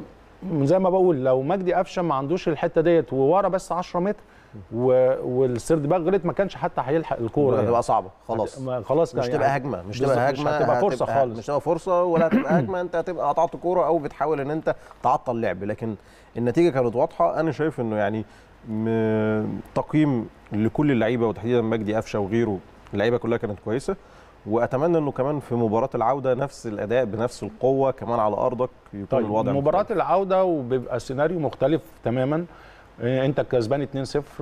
وزي ما بقول لو مجدي قفشه ما عندوش الحته ديت وورا بس 10 متر و- والسردباك غلط ما كانش حتى هيلحق الكوره هتبقى يعني. صعبه خلاص ما- خلاص مش كان تبقى يعني هجمه مش بالظبط، تبقى مش هجمه هتبقى فرصة هتبقى- خالص. مش هتبقى فرصه ولا هتبقى هجمه انت هتبقى قطعت كوره او بتحاول ان انت تعطل لعب لكن النتيجه كانت واضحه انا شايف انه يعني م- تقييم لكل اللعيبه وتحديدا مجدي قفشه وغيره اللعيبه كلها كانت كويسه واتمنى انه كمان في مباراه العوده نفس الاداء بنفس القوه كمان على ارضك يكون طيب الوضع مباراة مختلف. العودة وبيبقى سيناريو مختلف تماما إيه، انت كسبان 2-0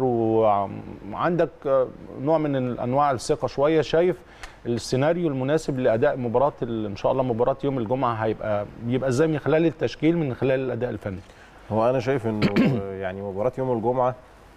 وعندك آه، نوع من انواع الثقة شوية شايف السيناريو المناسب لاداء مباراة ال- ان شاء الله مباراة يوم الجمعة هيبقى يبقى ازاي من خلال التشكيل من خلال الاداء الفني هو انا شايف انه يعني مباراه يوم الجمعه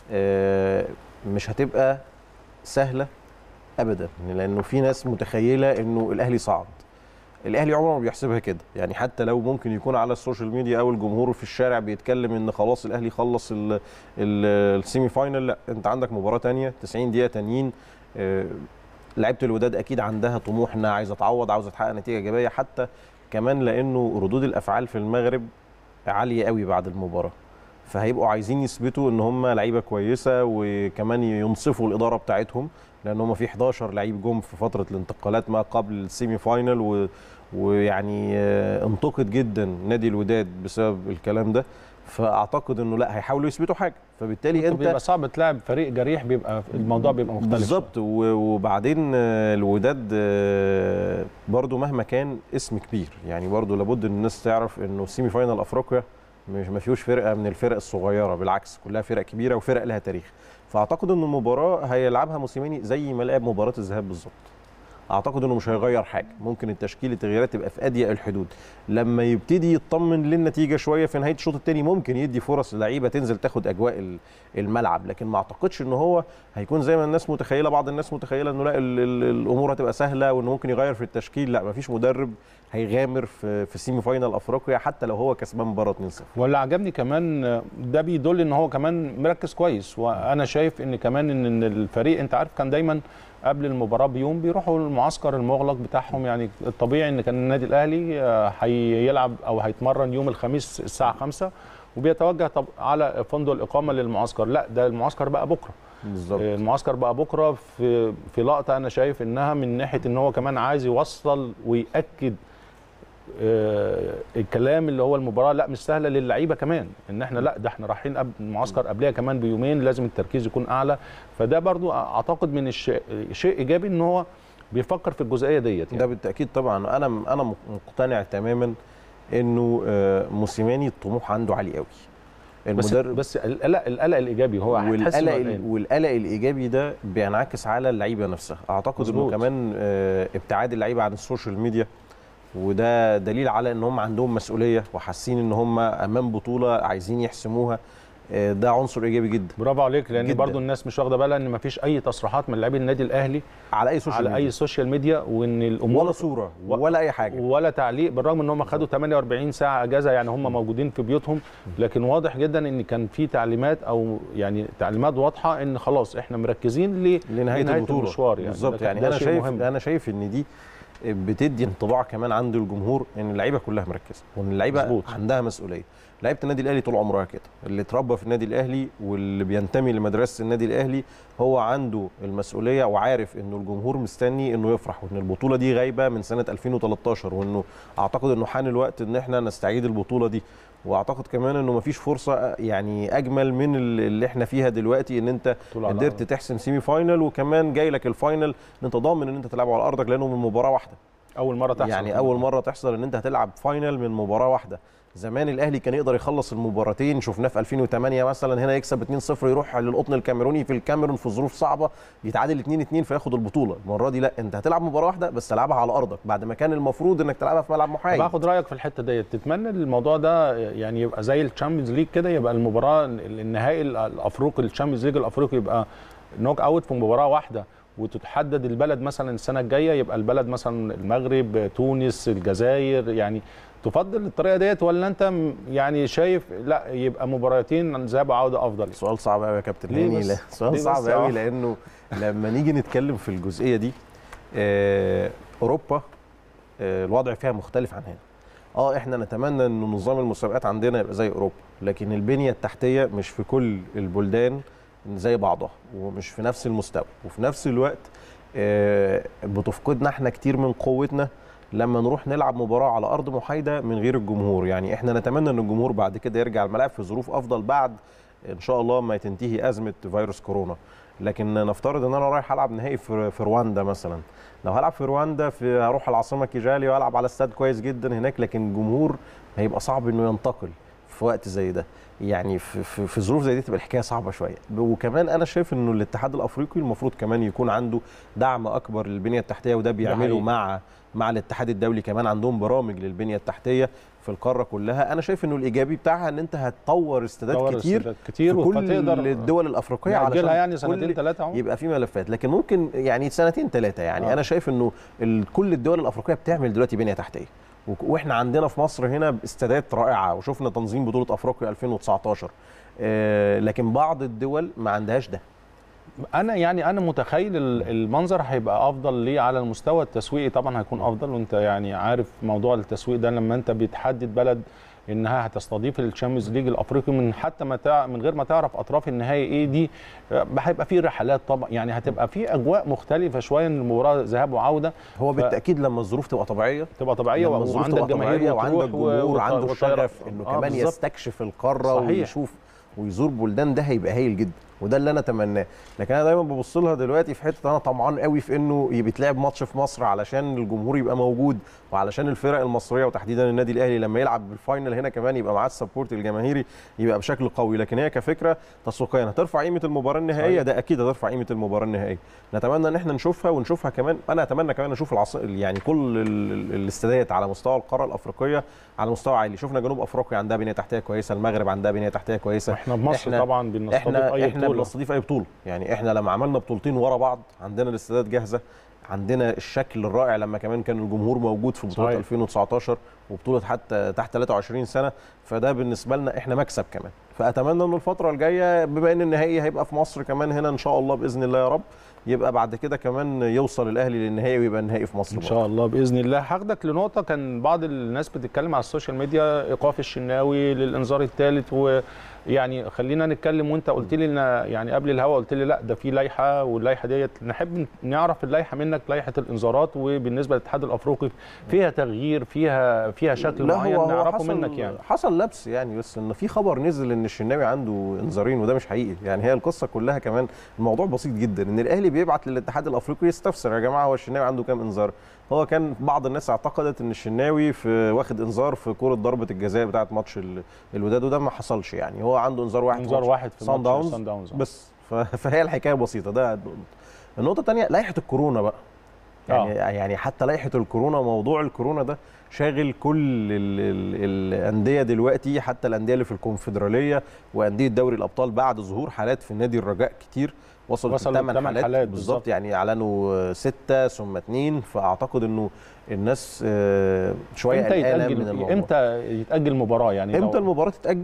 آه، مش هتبقى سهله ابدا لانه في ناس متخيله انه الاهلي صعد الاهلي عمره ما بيحسبها كده يعني حتى لو ممكن يكون على السوشيال ميديا او الجمهور في الشارع بيتكلم ان خلاص الاهلي خلص ال- ال- السيمي فاينل لا انت عندك مباراه تانية 90 دقيقه تانيين آه، لعيبه الوداد اكيد عندها طموح انها عايزه تعوض عاوزه تحقق نتيجه ايجابيه حتى كمان لانه ردود الافعال في المغرب عاليه قوي بعد المباراه فهيبقوا عايزين يثبتوا ان هم لعيبه كويسه وكمان ينصفوا الاداره بتاعتهم لان هم في 11 لعيب جم في فتره الانتقالات ما قبل السيمي فاينل و... ويعني آه، انتقد جدا نادي الوداد بسبب الكلام ده فاعتقد انه لا هيحاولوا يثبتوا حاجه فبالتالي انت بيبقى صعب تلعب فريق جريح بيبقى الموضوع بيبقى مختلف بالظبط و- وبعدين آه، الوداد آه، برضو مهما كان اسم كبير يعني برضو لابد ان الناس تعرف انه سيمي فاينال افريقيا مش ما فيهوش فرقه من الفرق الصغيره بالعكس كلها فرق كبيره وفرق لها تاريخ فاعتقد ان المباراه هيلعبها موسيماني زي ما لعب مباراه الذهاب بالظبط اعتقد انه مش هيغير حاجه ممكن التشكيل التغييرات تبقى في اضيق الحدود لما يبتدي يطمن للنتيجه شويه في نهايه الشوط الثاني ممكن يدي فرص للعيبه تنزل تاخد اجواء ال- الملعب لكن ما اعتقدش ان هو هيكون زي ما الناس متخيله بعض الناس متخيله انه لا ال- ال- الامور هتبقى سهله وانه ممكن يغير في التشكيل لا مفيش مدرب هيغامر في في سيمي فاينال افريقيا حتى لو هو كسبان مباراه 2-0 واللي عجبني كمان ده بيدل ان هو كمان مركز كويس وانا شايف ان كمان ان إن الفريق انت عارف كان دايما قبل المباراه بيوم بيروحوا المعسكر المغلق بتاعهم يعني الطبيعي ان كان النادي الاهلي آه، هيلعب او هيتمرن يوم الخميس الساعه 5 وبيتوجه طب على فندق الاقامه للمعسكر لا ده المعسكر بقى بكره بالظبط آه، المعسكر بقى بكره في في لقطه انا شايف انها من ناحيه ان هو كمان عايز يوصل وياكد آه، الكلام اللي هو المباراه لا مش سهله للعيبه كمان ان احنا لا ده احنا رايحين قبل المعسكر قبلها كمان بيومين لازم التركيز يكون اعلى فده برضو اعتقد من الشيء شيء ايجابي ان هو بيفكر في الجزئيه ديت ده يعني. بالتاكيد طبعا انا انا مقتنع تماما انه آه، موسيماني الطموح عنده عالي قوي بس المدرب بس القلق القلق الايجابي هو هتحس والقلق إنه ال- والقلق الايجابي ده بينعكس على اللعيبه نفسها اعتقد انه مظبوط. كمان آه، ابتعاد اللعيبه عن السوشيال ميديا وده دليل على ان هم عندهم مسؤوليه وحاسين ان هم امام بطوله عايزين يحسموها آه، ده عنصر ايجابي جدا برافو عليك لان جداً. برضو الناس مش واخده بالها ان مفيش اي تصريحات من لاعبي النادي الاهلي على اي سوشيال على ميديا اي سوشيال ميديا وان الامور ولا صوره و- ولا اي حاجه ولا تعليق بالرغم ان هم خدوا 48 ساعه اجازه يعني هم موجودين في بيوتهم لكن واضح جدا ان كان في تعليمات او يعني تعليمات واضحه ان خلاص احنا مركزين ل- لنهايه البطوله المشوار يعني بالظبط ده- يعني ده انا شيء شايف مهم. انا شايف ان دي بتدي انطباع كمان عند الجمهور ان اللعيبه كلها مركزه وان اللعيبه مظبوط. عندها مسؤوليه لعيبه النادي الاهلي طول عمرها كده اللي اتربى في النادي الاهلي واللي بينتمي لمدرسه النادي الاهلي هو عنده المسؤوليه وعارف انه الجمهور مستني انه يفرح وان البطوله دي غايبه من سنه 2013 وانه اعتقد انه حان الوقت ان احنا نستعيد البطوله دي واعتقد كمان انه مفيش فرصه يعني اجمل من اللي احنا فيها دلوقتي ان انت طول على قدرت الأرض. تحسم سيمي فاينل وكمان جاي لك الفاينل ان انت ضامن ان انت تلعبه على ارضك لانه من مباراه واحده اول مره تحصل يعني اول مره تحصل ان انت هتلعب فاينل من مباراه واحده زمان الاهلي كان يقدر يخلص المباراتين شفناه في 2008 مثلا هنا يكسب 2-0 يروح للقطن الكاميروني في الكاميرون في ظروف صعبه يتعادل 2-2 فياخد البطوله المره دي لا انت هتلعب مباراه واحده بس تلعبها على ارضك بعد ما كان المفروض انك تلعبها في ملعب محايد باخد رايك في الحته ديت تتمنى الموضوع ده يعني يبقى زي الشامبيونز ليج كده يبقى المباراه النهائي الافريقي الشامبيونز ليج الافريقي يبقى نوك اوت في مباراه واحده وتتحدد البلد مثلا السنه الجايه يبقى البلد مثلا المغرب تونس الجزائر يعني تفضل الطريقه ديت ولا انت م- يعني شايف لا يبقى مباراتين ذهاب وعوده افضل سؤال صعب قوي يا كابتن ليه هاني بس؟ لا ليه سؤال بس صعب يا قوي عم؟ لانه لما نيجي نتكلم في الجزئيه دي آه، اوروبا آه، الوضع فيها مختلف عن هنا اه احنا نتمنى ان نظام المسابقات عندنا يبقى زي اوروبا لكن البنيه التحتيه مش في كل البلدان زي بعضها ومش في نفس المستوى وفي نفس الوقت آه، بتفقدنا احنا كتير من قوتنا لما نروح نلعب مباراه على ارض محايده من غير الجمهور يعني احنا نتمنى ان الجمهور بعد كده يرجع الملاعب في ظروف افضل بعد ان شاء الله ما تنتهي ازمه فيروس كورونا لكن نفترض ان انا رايح العب نهائي في في رواندا مثلا لو هلعب في رواندا في هروح العاصمه كيجالي والعب على استاد كويس جدا هناك لكن الجمهور هيبقى صعب انه ينتقل في وقت زي ده يعني في, في, في ظروف زي دي تبقى الحكايه صعبه شويه وكمان انا شايف انه الاتحاد الافريقي المفروض كمان يكون عنده دعم اكبر للبنيه التحتيه وده بيعمله حقيقي. مع مع الاتحاد الدولي كمان عندهم برامج للبنيه التحتيه في القاره كلها انا شايف انه الايجابي بتاعها ان انت هتطور استادات دور كتير استادات كتير في كل وهتقدر الدول الافريقيه نأجلها يعني كل سنتين ثلاثه اهو يبقى في ملفات لكن ممكن يعني سنتين ثلاثه يعني آه. آه. انا شايف انه ال- كل الدول الافريقيه بتعمل دلوقتي بنيه تحتيه وك- واحنا عندنا في مصر هنا استادات رائعه وشفنا تنظيم بطوله افريقيا 2019 آه لكن بعض الدول ما عندهاش ده انا يعني انا متخيل ال- المنظر هيبقى افضل ليه على المستوى التسويقي طبعا هيكون افضل وانت يعني عارف موضوع التسويق ده لما انت بتحدد بلد انها هتستضيف الشامبيونز ليج الافريقي من حتى ما تع... من غير ما تعرف اطراف النهائي ايه دي آه، هيبقى في رحلات طبعا يعني هتبقى في اجواء مختلفه شويه ان المباراه ذهاب وعوده هو ف- بالتاكيد لما الظروف تبقى طبيعيه تبقى طبيعيه لما الظروف وعندك تبقى جماهير طبيعيه وعندك وتروح و- جمهور وط- عنده وطيارة. الشغف انه آه، كمان بالظبط. يستكشف القاره صحيح. ويشوف ويزور بلدان ده هيبقى هايل جدا وده اللي انا اتمناه لكن انا دايما ببص لها دلوقتي في حته انا طمعان قوي في انه يتلعب ماتش في مصر علشان الجمهور يبقى موجود وعلشان الفرق المصريه وتحديدا النادي الاهلي لما يلعب بالفاينل هنا كمان يبقى معاه السبورت الجماهيري يبقى بشكل قوي لكن هي كفكره تسويقيا هترفع قيمه المباراه النهائيه صحيح. ده اكيد هترفع قيمه المباراه النهائيه نتمنى ان احنا نشوفها ونشوفها كمان انا اتمنى كمان اشوف العص... يعني كل ال- ال- الاستادات على مستوى القاره الافريقيه على مستوى عالي شفنا جنوب افريقيا عندها بنيه تحتيه كويسه المغرب عندها بنيه تحتيه كويسه احنا بمصر إحنا- طبعا بنستضيف احنا اي احنا بطوله بنستضيف اي بطوله يعني احنا لما عملنا بطولتين ورا بعض عندنا الاستادات جاهزه عندنا الشكل الرائع لما كمان كان الجمهور موجود في بطوله صحيح. 2019 وبطوله حتى تحت 23 سنه فده بالنسبه لنا احنا مكسب كمان فاتمنى ان الفتره الجايه بما ان النهائي هيبقى في مصر كمان هنا ان شاء الله باذن الله يا رب يبقى بعد كده كمان يوصل الاهلي للنهائي ويبقى النهائي في مصر ان برضه. شاء الله باذن الله هاخدك لنقطه كان بعض الناس بتتكلم على السوشيال ميديا ايقاف الشناوي للانذار الثالث ويعني خلينا نتكلم وانت قلت لي ان يعني قبل الهوا قلت لي لا ده في لائحه واللائحه ديت نحب نعرف اللائحه منك لائحه الانذارات وبالنسبه للاتحاد الافريقي فيها تغيير فيها فيها شكل لا معين هو هو نعرفه حصل منك يعني حصل لبس يعني بس ان في خبر نزل ان الشناوي عنده انذارين وده مش حقيقي يعني هي القصه كلها كمان الموضوع بسيط جدا ان الاهلي بيبعت للاتحاد الافريقي يستفسر يا جماعه هو الشناوي عنده كام انذار هو كان بعض الناس اعتقدت ان الشناوي في واخد انذار في كوره ضربه الجزاء بتاعه ماتش ال- الوداد وده ما حصلش يعني هو عنده انذار واحد في انذار ماتش واحد في صن ماتش داونز صن داونز بس ف- فهي الحكايه بسيطه ده النقطة. النقطه الثانيه لائحه الكورونا بقى يعني آه. يعني حتى لائحه الكورونا موضوع الكورونا ده شاغل كل ال ال الانديه دلوقتي حتى الانديه اللي في الكونفدراليه وانديه دوري الابطال بعد ظهور حالات في نادي الرجاء كتير وصلت وصلوا لثمان لثمان حالات, حالات بالظبط بالظبط. يعني اعلنوا سته ثم اثنين فاعتقد انه الناس آه، شويه امتى قلقانه من يتاجل الموضوع امتى يتاجل المباراه يعني امتى لو- المباراه تتاجل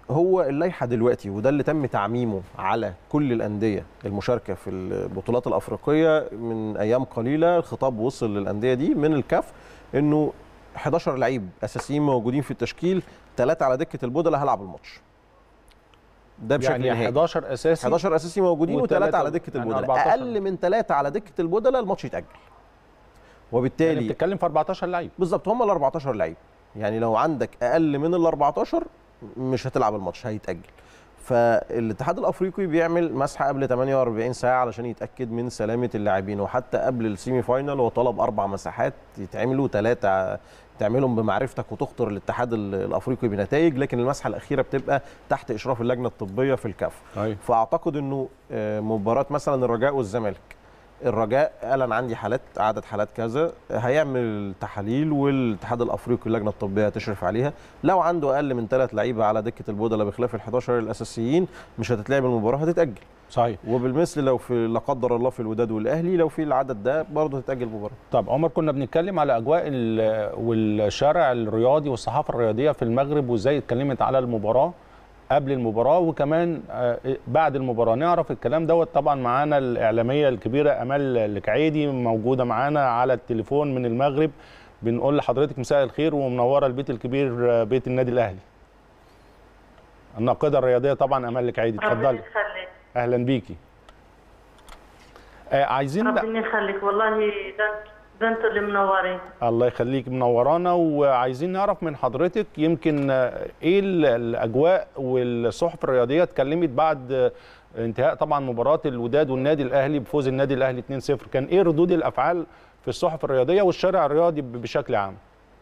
هو اللائحه دلوقتي وده اللي تم تعميمه على كل الانديه المشاركه في البطولات الافريقيه من ايام قليله الخطاب وصل للانديه دي من الكاف انه 11 لعيب اساسيين موجودين في التشكيل ثلاثه على دكه البودله هلعب الماتش ده بشكل يعني نهائي 11 اساسي 11 اساسي موجودين وتلاتة- وثلاثه على دكه يعني البودله 14. اقل من ثلاثه على دكه البودله الماتش يتاجل يعني وبالتالي بتتكلم في 14 لعيب بالظبط هم ال 14 لعيب يعني لو عندك اقل من ال 14 مش هتلعب الماتش هيتاجل فالاتحاد الافريقي بيعمل مسحه قبل 48 ساعه علشان يتاكد من سلامه اللاعبين وحتى قبل السيمي فاينال هو طلب اربع مساحات يتعملوا ثلاثه تعملهم بمعرفتك وتخطر الاتحاد ال- الافريقي بنتائج لكن المسحه الاخيره بتبقى تحت اشراف اللجنه الطبيه في الكاف ايوه فاعتقد انه آه، مباراه مثلا الرجاء والزمالك الرجاء قال انا عندي حالات عدد حالات كذا هيعمل تحاليل والاتحاد الافريقي اللجنه الطبيه هتشرف عليها لو عنده اقل من ثلاث لعيبه على دكه البودله بخلاف ال 11 الاساسيين مش هتتلعب المباراه هتتاجل صحيح وبالمثل لو في لا قدر الله في الوداد والاهلي لو في العدد ده برضه هتتاجل المباراه طب عمر كنا بنتكلم على اجواء ال- والشارع الرياضي والصحافه الرياضيه في المغرب وازاي اتكلمت على المباراه قبل المباراه وكمان آه، بعد المباراه نعرف الكلام دوت طبعا معانا الاعلاميه الكبيره امال الكعيدي موجوده معانا على التليفون من المغرب بنقول لحضرتك مساء الخير ومنوره البيت الكبير آه، بيت النادي الاهلي الناقده الرياضيه طبعا امال الكعيدي ربنا اتفضلي يخليك اهلا بيكي آه، عايزين ربنا يخليك والله ده ده انتوا اللي منورين الله يخليك منورانا وعايزين نعرف من حضرتك يمكن آه، ايه ال- الاجواء والصحف الرياضيه اتكلمت بعد آه، انتهاء طبعا مباراه الوداد والنادي الاهلي بفوز النادي الاهلي 2-0 كان ايه ردود الافعال في الصحف الرياضيه والشارع الرياضي ب- بشكل عام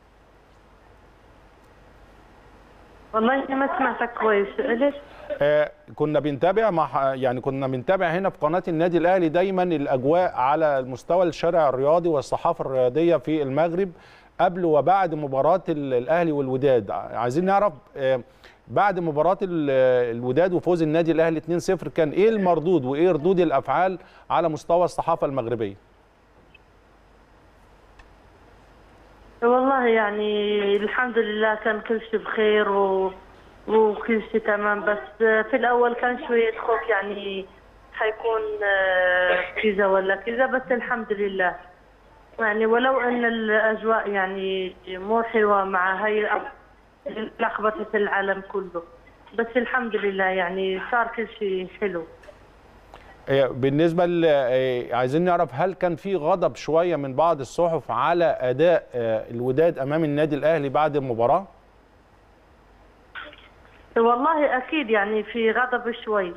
والله ما سمعتك كويس ليش؟ آه، كنا بنتابع مع ح- يعني كنا بنتابع هنا في قناه النادي الاهلي دايما الاجواء على المستوى الشارع الرياضي والصحافه الرياضيه في المغرب قبل وبعد مباراه ال- الاهلي والوداد ع- عايزين نعرف آه، بعد مباراه ال- الوداد وفوز النادي الاهلي 2-0 كان ايه المردود وايه ردود الافعال على مستوى الصحافه المغربيه والله يعني الحمد لله كان كل شيء بخير و... وكل شيء تمام بس في الاول كان شويه خوف يعني حيكون آه، كذا ولا كذا بس الحمد لله يعني ولو ان الاجواء يعني مو حلوه مع هاي الأ- لخبطه العالم كله بس الحمد لله يعني صار كل شيء حلو آه، بالنسبه ل آه، عايزين نعرف هل كان في غضب شويه من بعض الصحف على اداء آه، الوداد امام النادي الاهلي بعد المباراه والله اكيد يعني في غضب شوي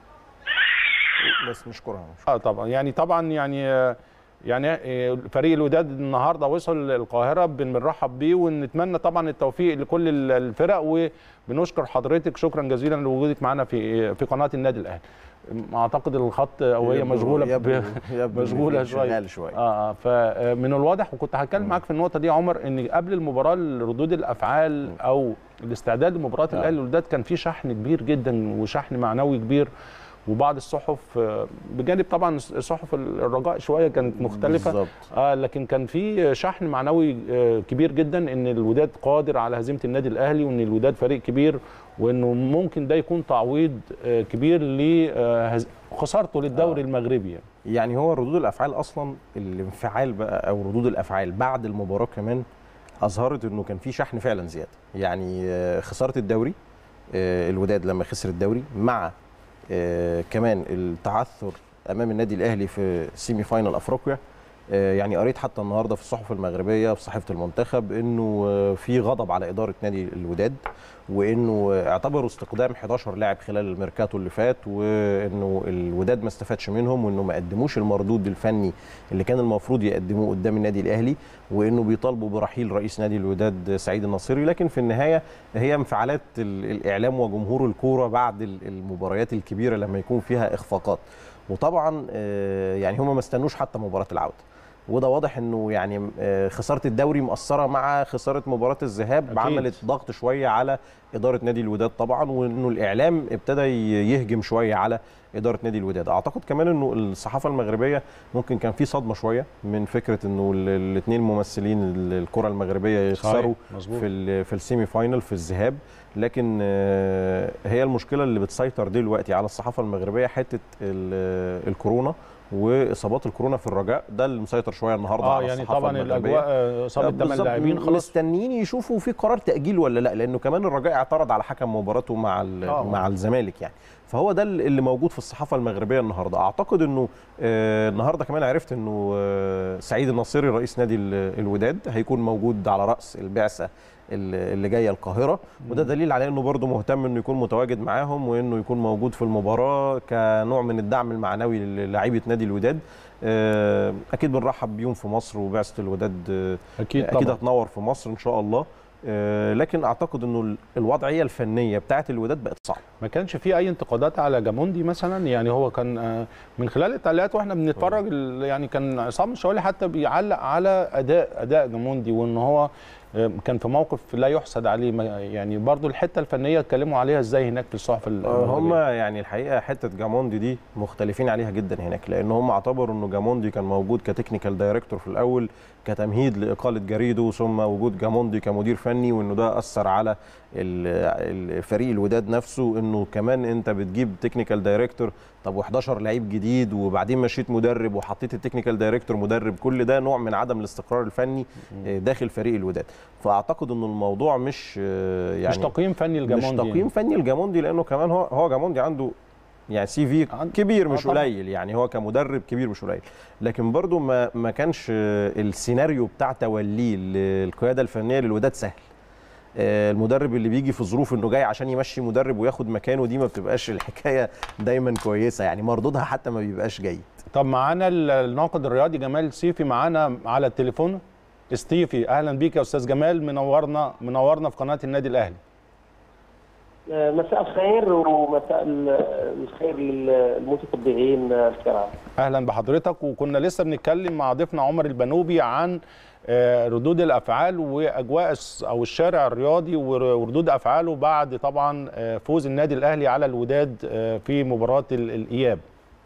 بس نشكرها اه طبعا يعني طبعا يعني آه، يعني آه، فريق الوداد النهارده وصل القاهره بن- بنرحب بيه ونتمنى طبعا التوفيق لكل ال- الفرق وبنشكر حضرتك شكرا جزيلا لوجودك معنا في في قناه النادي الاهلي اعتقد الخط او هي مشغوله ب- يبدو يبدو إن مشغوله في شويه شغال شويه اه اه فمن الواضح وكنت هتكلم معاك في النقطه دي يا عمر ان قبل المباراه ردود الافعال او الاستعداد لمباراه آه. الاهلي والوداد كان في شحن كبير جدا وشحن معنوي كبير وبعض الصحف آه، بجانب طبعا صحف الرجاء شويه كانت مختلفه بالظبط اه لكن كان في شحن معنوي آه، كبير جدا ان الوداد قادر على هزيمه النادي الاهلي وان الوداد فريق كبير وانه ممكن ده يكون تعويض آه، كبير لخسارته للدوري آه. المغربي يعني. يعني هو ردود الافعال اصلا الانفعال بقى او ردود الافعال بعد المباراه كمان اظهرت انه كان في شحن فعلا زياده يعني آه، خساره الدوري آه، الوداد لما خسر الدوري مع آه، كمان التعثر امام النادي الاهلي في سيمي فاينال افريقيا آه، يعني قريت حتى النهارده في الصحف المغربيه في صحيفه المنتخب انه آه، في غضب على اداره نادي الوداد وانه اعتبروا استقدام 11 لاعب خلال الميركاتو اللي فات وانه الوداد ما استفادش منهم وانه ما قدموش المردود الفني اللي كان المفروض يقدموه قدام النادي الاهلي وانه بيطالبوا برحيل رئيس نادي الوداد سعيد الناصري لكن في النهايه هي انفعالات ال- الاعلام وجمهور الكوره بعد ال- المباريات الكبيره لما يكون فيها اخفاقات وطبعا آه، يعني هم ما استنوش حتى مباراه العوده وده واضح انه يعني آه، خساره الدوري مؤثره مع خساره مباراه الذهاب أكيد. عملت ضغط شويه على اداره نادي الوداد طبعا وانه الاعلام ابتدى ي- يهجم شويه على اداره نادي الوداد اعتقد كمان انه الصحافه المغربيه ممكن كان في صدمه شويه من فكره انه الاثنين ممثلين ال- الكره المغربيه يخسروا مظبوط. في ال- في السيمي فاينل في الذهاب لكن آه، هي المشكله اللي بتسيطر دلوقتي على الصحافه المغربيه حته ال- الكورونا واصابات الكورونا في الرجاء ده اللي مسيطر شويه النهارده اه على يعني الصحافه طبعا المغربيه الاجواء آه، اصابه ثمان بالظبط، لاعبين خلاص مستنيين يشوفوا في قرار تاجيل ولا لا لانه كمان الرجاء اعترض على حكم مباراته مع ال- آه. مع الزمالك يعني فهو ده اللي موجود في الصحافه المغربيه النهارده اعتقد انه آه، النهارده كمان عرفت انه آه، سعيد الناصري رئيس نادي ال- الوداد هيكون موجود على راس البعثه اللي اللي جايه القاهره وده دليل على انه برضه مهتم انه يكون متواجد معاهم وانه يكون موجود في المباراه كنوع من الدعم المعنوي للاعيبه نادي الوداد آه، اكيد بنرحب بيهم في مصر وبعثه الوداد آه، اكيد اكيد طبعا هتنور في مصر ان شاء الله آه، لكن اعتقد انه ال- الوضعيه الفنيه بتاعه الوداد بقت صعبه ما كانش في اي انتقادات على جاموندي مثلا يعني هو كان آه، من خلال التعليقات واحنا بنتفرج ال- يعني كان عصام الشوالي حتى بيعلق على اداء اداء جاموندي وان هو آه، كان في موقف لا يحسد عليه ما- يعني برضو الحته الفنيه اتكلموا عليها ازاي هناك في الصحف ال- هم المغربية. يعني الحقيقه حته جاموندي دي مختلفين عليها جدا هناك لان هم اعتبروا انه جاموندي كان موجود كتكنيكال دايركتور في الاول كتمهيد لاقاله جريدو ثم وجود جاموندي كمدير فني وانه ده اثر على ال- الفريق الوداد نفسه انه كمان انت بتجيب تكنيكال دايركتور طب و11 لعيب جديد وبعدين مشيت مدرب وحطيت التكنيكال دايركتور مدرب كل ده نوع من عدم الاستقرار الفني آه، داخل فريق الوداد فاعتقد انه الموضوع مش آه، يعني مش تقييم فني مش لجاموندي تقييم فني لجاموندي لانه كمان هو هو جاموندي عنده يعني سي في عند- كبير آه مش طبعاً. قليل يعني هو كمدرب كبير مش قليل لكن برضو ما ما كانش آه، السيناريو بتاع توليه للقياده الفنيه للوداد سهل آه، المدرب اللي بيجي في ظروف انه جاي عشان يمشي مدرب وياخد مكانه دي ما بتبقاش الحكايه دايما كويسه يعني مردودها حتى ما بيبقاش جيد طب معانا ال- الناقد الرياضي جمال سيفي معانا على التليفون ستيفي اهلا بيك يا استاذ جمال منورنا منورنا في قناه النادي الاهلي مساء الخير ومساء الخير للمتتبعين الكرام اهلا بحضرتك وكنا لسه بنتكلم مع ضيفنا عمر البنوبي عن آه، ردود الافعال واجواء الس- او الشارع الرياضي ور- وردود افعاله بعد طبعا آه، فوز النادي الاهلي على الوداد آه، في مباراه ال- الاياب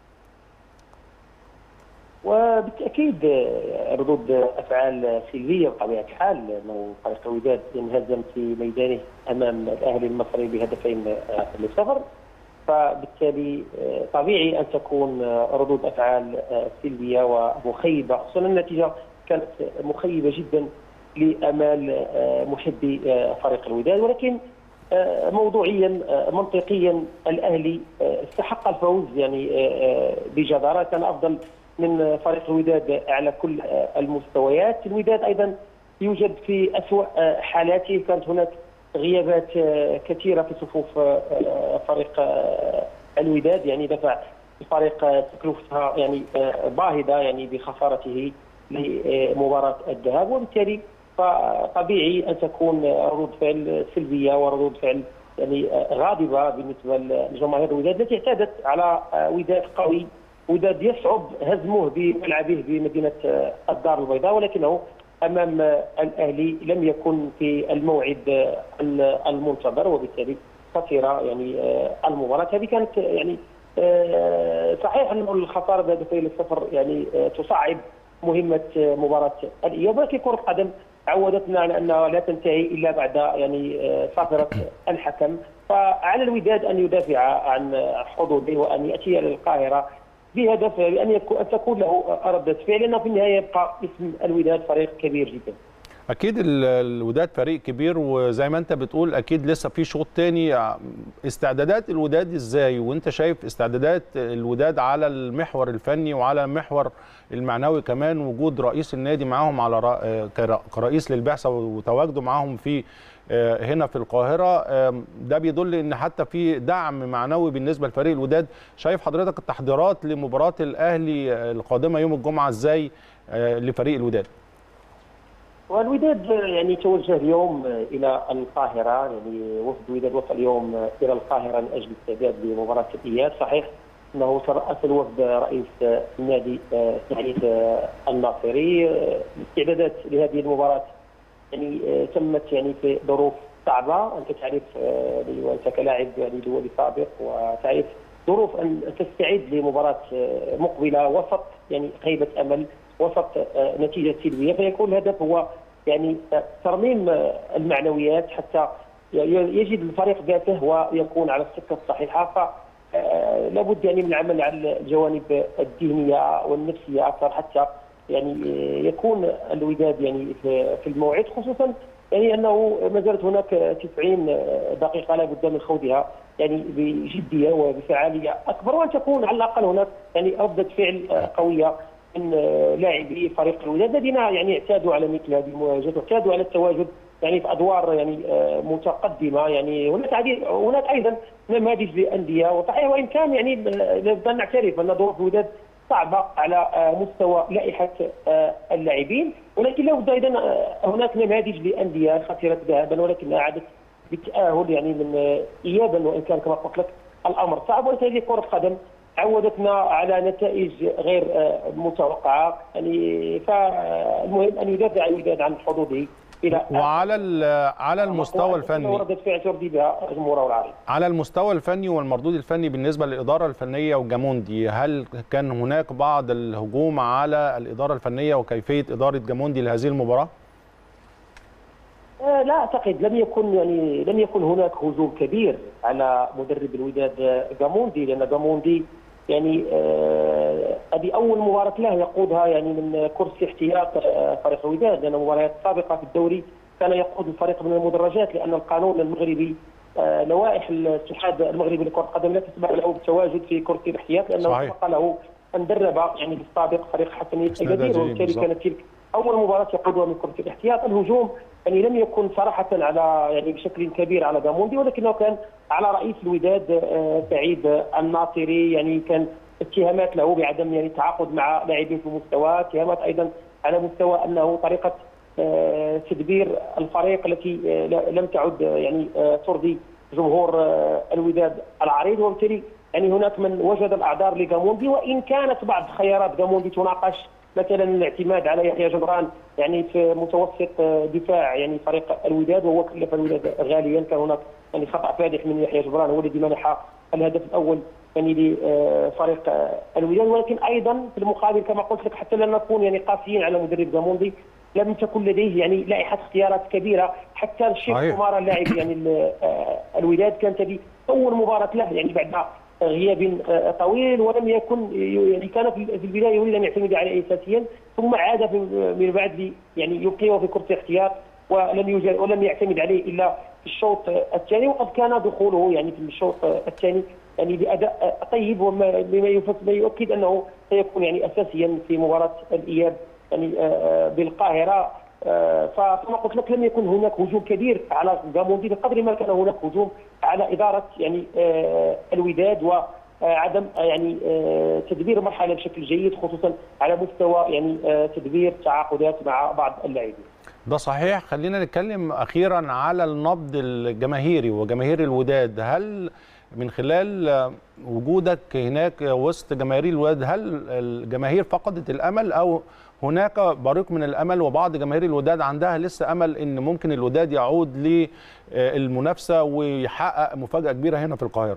وبالتاكيد ردود افعال سلبيه بطبيعه الحال انه فريق الوداد انهزم في ميدانه امام الاهلي المصري بهدفين لصفر فبالتالي طبيعي ان تكون ردود افعال سلبيه ومخيبه خصوصا النتيجه كانت مخيبه جدا لامال محبي فريق الوداد ولكن موضوعيا منطقيا الاهلي استحق الفوز يعني بجداره كان افضل من فريق الوداد على كل المستويات الوداد ايضا يوجد في اسوا حالاته كانت هناك غيابات كثيره في صفوف فريق الوداد يعني دفع الفريق تكلفتها يعني باهظه يعني بخسارته لمباراه الذهاب وبالتالي فطبيعي ان تكون ردود فعل سلبيه وردود فعل يعني غاضبه بالنسبه لجماهير الوداد التي اعتادت على وداد قوي وداد يصعب هزمه بملعبه بمدينه الدار البيضاء ولكنه امام الاهلي لم يكن في الموعد المنتظر وبالتالي خسر يعني المباراه هذه كانت يعني صحيح ان الخساره بهدفين للصفر يعني تصعب مهمه مباراه الاياب ولكن كره القدم عودتنا على انها لا تنتهي الا بعد يعني صافره الحكم فعلى الوداد ان يدافع عن حظوظه وان ياتي الى القاهره بهدف ان يكون ان تكون له رده فعل لانه في النهايه يبقى اسم الوداد فريق كبير جدا. اكيد الوداد فريق كبير وزي ما انت بتقول اكيد لسه في شوط تاني استعدادات الوداد ازاي وانت شايف استعدادات الوداد على المحور الفني وعلى المحور المعنوي كمان وجود رئيس النادي معاهم على كرئيس للبعثه وتواجده معاهم في هنا في القاهره ده بيدل ان حتى في دعم معنوي بالنسبه لفريق الوداد شايف حضرتك التحضيرات لمباراه الاهلي القادمه يوم الجمعه ازاي لفريق الوداد والوداد يعني توجه اليوم الى القاهره يعني وفد الوداد وصل اليوم الى القاهره لاجل الاستعداد لمباراه الاياب صحيح انه ترأس الوفد رئيس النادي سعيد الناصري الاستعدادات لهذه المباراه يعني تمت يعني في ظروف صعبه انت تعرف وانت كلاعب يعني دولي سابق وتعرف ظروف ان تستعد لمباراه مقبله وسط يعني خيبه امل وسط نتيجه سلبيه فيكون الهدف هو يعني ترميم المعنويات حتى يجد الفريق ذاته ويكون على السكه الصحيحه ف لابد يعني من العمل على الجوانب الذهنيه والنفسيه اكثر حتى يعني يكون الوداد يعني في الموعد خصوصا يعني انه ما زالت هناك 90 دقيقه لا بد من خوضها يعني بجديه وبفعاليه اكبر وان تكون على الاقل هناك يعني رده فعل قويه من لاعبي فريق الوداد الذين يعني اعتادوا على مثل هذه المواجهات واعتادوا على التواجد يعني في ادوار يعني متقدمه يعني هناك هناك ايضا نماذج لانديه وصحيح وان كان يعني لابد ان نعترف ان ظروف الوداد صعبه على مستوى لائحه اللاعبين ولكن لابد ايضا هناك نماذج لانديه خسرت ذهبا ولكنها عادت بالتاهل يعني من ايابا وان كان كما قلت لك الامر صعب ولكن هذه كره قدم عودتنا على نتائج غير متوقعه يعني فالمهم ان يدافع الوداد عن حظوظه الى وعلى على المستوى الفني وردة فعل ترضي بها جمهوره العربي على المستوى الفني والمردود الفني بالنسبه للاداره الفنيه وجاموندي هل كان هناك بعض الهجوم على الاداره الفنيه وكيفيه اداره جاموندي لهذه المباراه؟ لا اعتقد لم يكن يعني لم يكن هناك هجوم كبير على مدرب الوداد جاموندي لان جاموندي يعني هذه آه اول مباراه له يقودها يعني من كرسي احتياط آه فريق الوداد لان المباريات السابقه في الدوري كان يقود الفريق من المدرجات لان القانون المغربي آه لوائح الاتحاد المغربي لكره القدم لا تسمح له بالتواجد في كرسي الاحتياط لانه سبق له ان درب يعني في السابق فريق حسنيه اكادير وبالتالي كانت تلك اول مباراه يقودها من كرسي الاحتياط الهجوم يعني لم يكن صراحه على يعني بشكل كبير على جاموندي ولكنه كان على رئيس الوداد سعيد الناصري يعني كان اتهامات له بعدم يعني التعاقد مع لاعبين في المستوى، اتهامات ايضا على مستوى انه طريقه تدبير الفريق التي لم تعد يعني ترضي جمهور الوداد العريض وبالتالي يعني هناك من وجد الاعذار لجاموندي وان كانت بعض خيارات جاموندي تناقش مثلا الاعتماد على يحيى جبران يعني في متوسط دفاع يعني فريق الوداد وهو كلف الوداد غاليا كان هناك يعني خطا فادح من يحيى جبران هو الذي منح الهدف الاول يعني لفريق الوداد ولكن ايضا في المقابل كما قلت لك حتى لا نكون يعني قاسيين على مدرب جاموندي لم تكن لديه يعني لائحه اختيارات كبيره حتى الشيخ عمار اللاعب يعني الوداد كانت هذه اول مباراه له يعني بعد غياب طويل ولم يكن يعني كان في البدايه يريد ان يعتمد عليه اساسيا ثم عاد من بعد يعني يبقيه في كرسي احتياط ولم يوجد ولم يعتمد عليه الا في الشوط الثاني وقد كان دخوله يعني في الشوط الثاني يعني باداء طيب وما بما يؤكد انه سيكون يعني اساسيا في مباراه الاياب يعني بالقاهره فكما قلت لك لم يكن هناك هجوم كبير على جاموندي بقدر ما كان هناك هجوم على اداره يعني الوداد وعدم يعني تدبير المرحله بشكل جيد خصوصا على مستوى يعني تدبير تعاقدات مع بعض اللاعبين. ده صحيح خلينا نتكلم اخيرا على النبض الجماهيري وجماهير الوداد هل من خلال وجودك هناك وسط جماهير الوداد هل الجماهير فقدت الامل او هناك بريق من الامل وبعض جماهير الوداد عندها لسه امل ان ممكن الوداد يعود للمنافسه ويحقق مفاجاه كبيره هنا في القاهره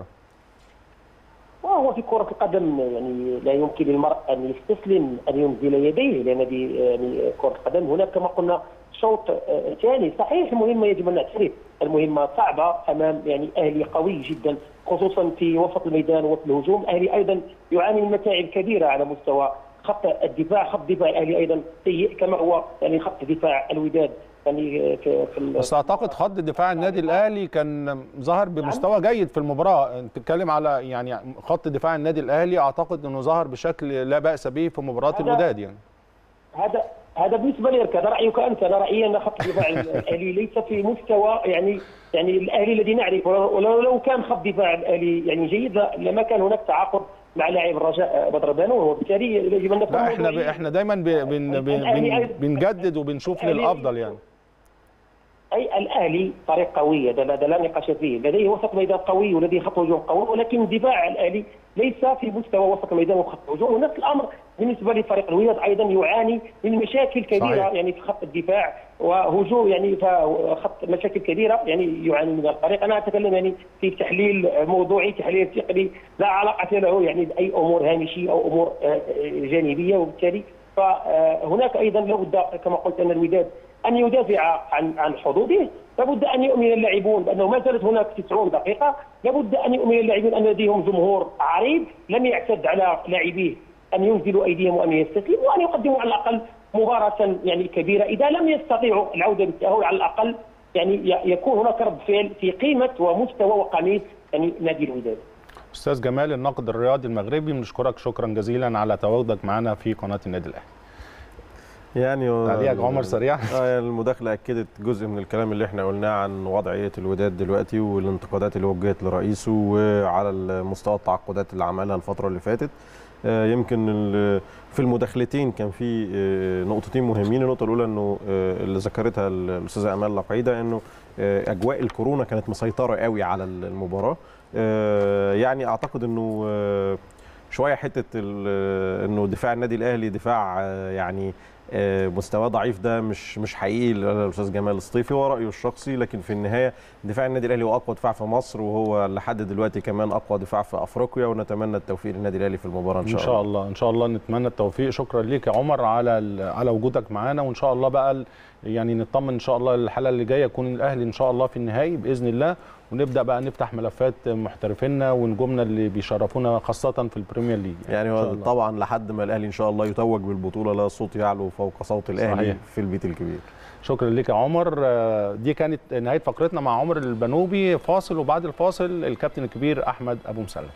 وهو في كرة القدم يعني لا يمكن للمرء أن يستسلم أن ينزل يديه لأن هذه يعني كرة القدم هناك كما قلنا شوط ثاني صحيح المهمة يجب أن نعترف المهمة صعبة أمام يعني أهلي قوي جدا خصوصا في وسط الميدان وفي الهجوم أهلي أيضا يعاني من متاعب كبيرة على مستوى خط الدفاع خط دفاع الاهلي ايضا سيء كما هو يعني خط دفاع الوداد يعني في, في بس اعتقد خط دفاع النادي الاهلي كان ظهر بمستوى جيد في المباراه انت بتتكلم على يعني خط دفاع النادي الاهلي اعتقد انه ظهر بشكل لا باس به في مباراه الوداد يعني هذا هذا بالنسبه لك هذا رايك انت انا رايي ان خط دفاع الاهلي ليس في مستوى يعني يعني الاهلي الذي نعرفه ولو لو كان خط دفاع الاهلي يعني جيد لما كان هناك تعاقد مع لاعب الرجاء بدر بانون وبالتالي يجب ان نكون لا احنا ب... احنا دايما ب... بن... بن... بن... بنجدد وبنشوف للافضل يعني اي الاهلي فريق قوي هذا هذا لا نقاش فيه لديه وسط ميدان قوي ولديه خط هجوم قوي ولكن دفاع الاهلي ليس في مستوى وسط الميدان وخط الهجوم ونفس الامر بالنسبه لفريق الوداد ايضا يعاني من مشاكل كبيره صحيح. يعني في خط الدفاع وهجوم يعني خط مشاكل كبيره يعني يعاني من الفريق انا اتكلم يعني في تحليل موضوعي تحليل تقني لا علاقه له يعني باي امور هامشيه او امور آه، جانبيه وبالتالي فهناك ايضا لابد كما قلت ان الوداد ان يدافع عن عن حظوظه لابد ان يؤمن اللاعبون بانه ما زالت هناك 90 دقيقه لابد ان يؤمن اللاعبون ان لديهم جمهور عريض لم يعتد على لاعبيه ان ينزلوا ايديهم وان يستسلموا وان يقدموا على الاقل مباراه يعني كبيره اذا لم يستطيعوا العوده بالتاهل على الاقل يعني ي- يكون هناك رد فعل في قيمه ومستوى وقميص يعني نادي الوداد استاذ جمال الناقد الرياضي المغربي بنشكرك شكرا جزيلا على تواجدك معنا في قناه النادي الاهلي يعني هو- تعليقك عمر سريع اه يعني المداخله اكدت جزء من الكلام اللي احنا قلناه عن وضعيه الوداد دلوقتي والانتقادات اللي وجهت لرئيسه وعلى مستوى التعاقدات اللي عملها الفتره اللي فاتت آه، يمكن ال- في المداخلتين كان في آه، نقطتين مهمين النقطه الاولى انه آه، اللي ذكرتها الاستاذه امال لقيده انه آه، اجواء الكورونا كانت مسيطره قوي على المباراه آه، يعني اعتقد انه آه، شويه حته ال- انه دفاع النادي الاهلي دفاع آه، يعني آه، مستواه ضعيف ده مش مش حقيقي الاستاذ جمال الصيفي هو رايه الشخصي لكن في النهايه دفاع النادي الاهلي هو اقوى دفاع في مصر وهو لحد دلوقتي كمان اقوى دفاع في افريقيا ونتمنى التوفيق للنادي الاهلي في المباراه ان شاء, ان شاء الله ان شاء الله نتمنى التوفيق شكرا ليك يا عمر على ال- على وجودك معانا وان شاء الله بقى ال- يعني نطمن ان شاء الله الحلقه اللي جايه يكون الاهلي ان شاء الله في النهائي باذن الله ونبدا بقى نفتح ملفات محترفينا ونجومنا اللي بيشرفونا خاصه في البريمير ليج يعني إن شاء هو الله. طبعا لحد ما الاهلي ان شاء الله يتوج بالبطوله لا صوت يعلو فوق صوت الاهلي صحيح. في البيت الكبير شكرا لك يا عمر آه، دي كانت نهايه فقرتنا مع عمر البنوبي فاصل وبعد الفاصل الكابتن الكبير احمد ابو مسلم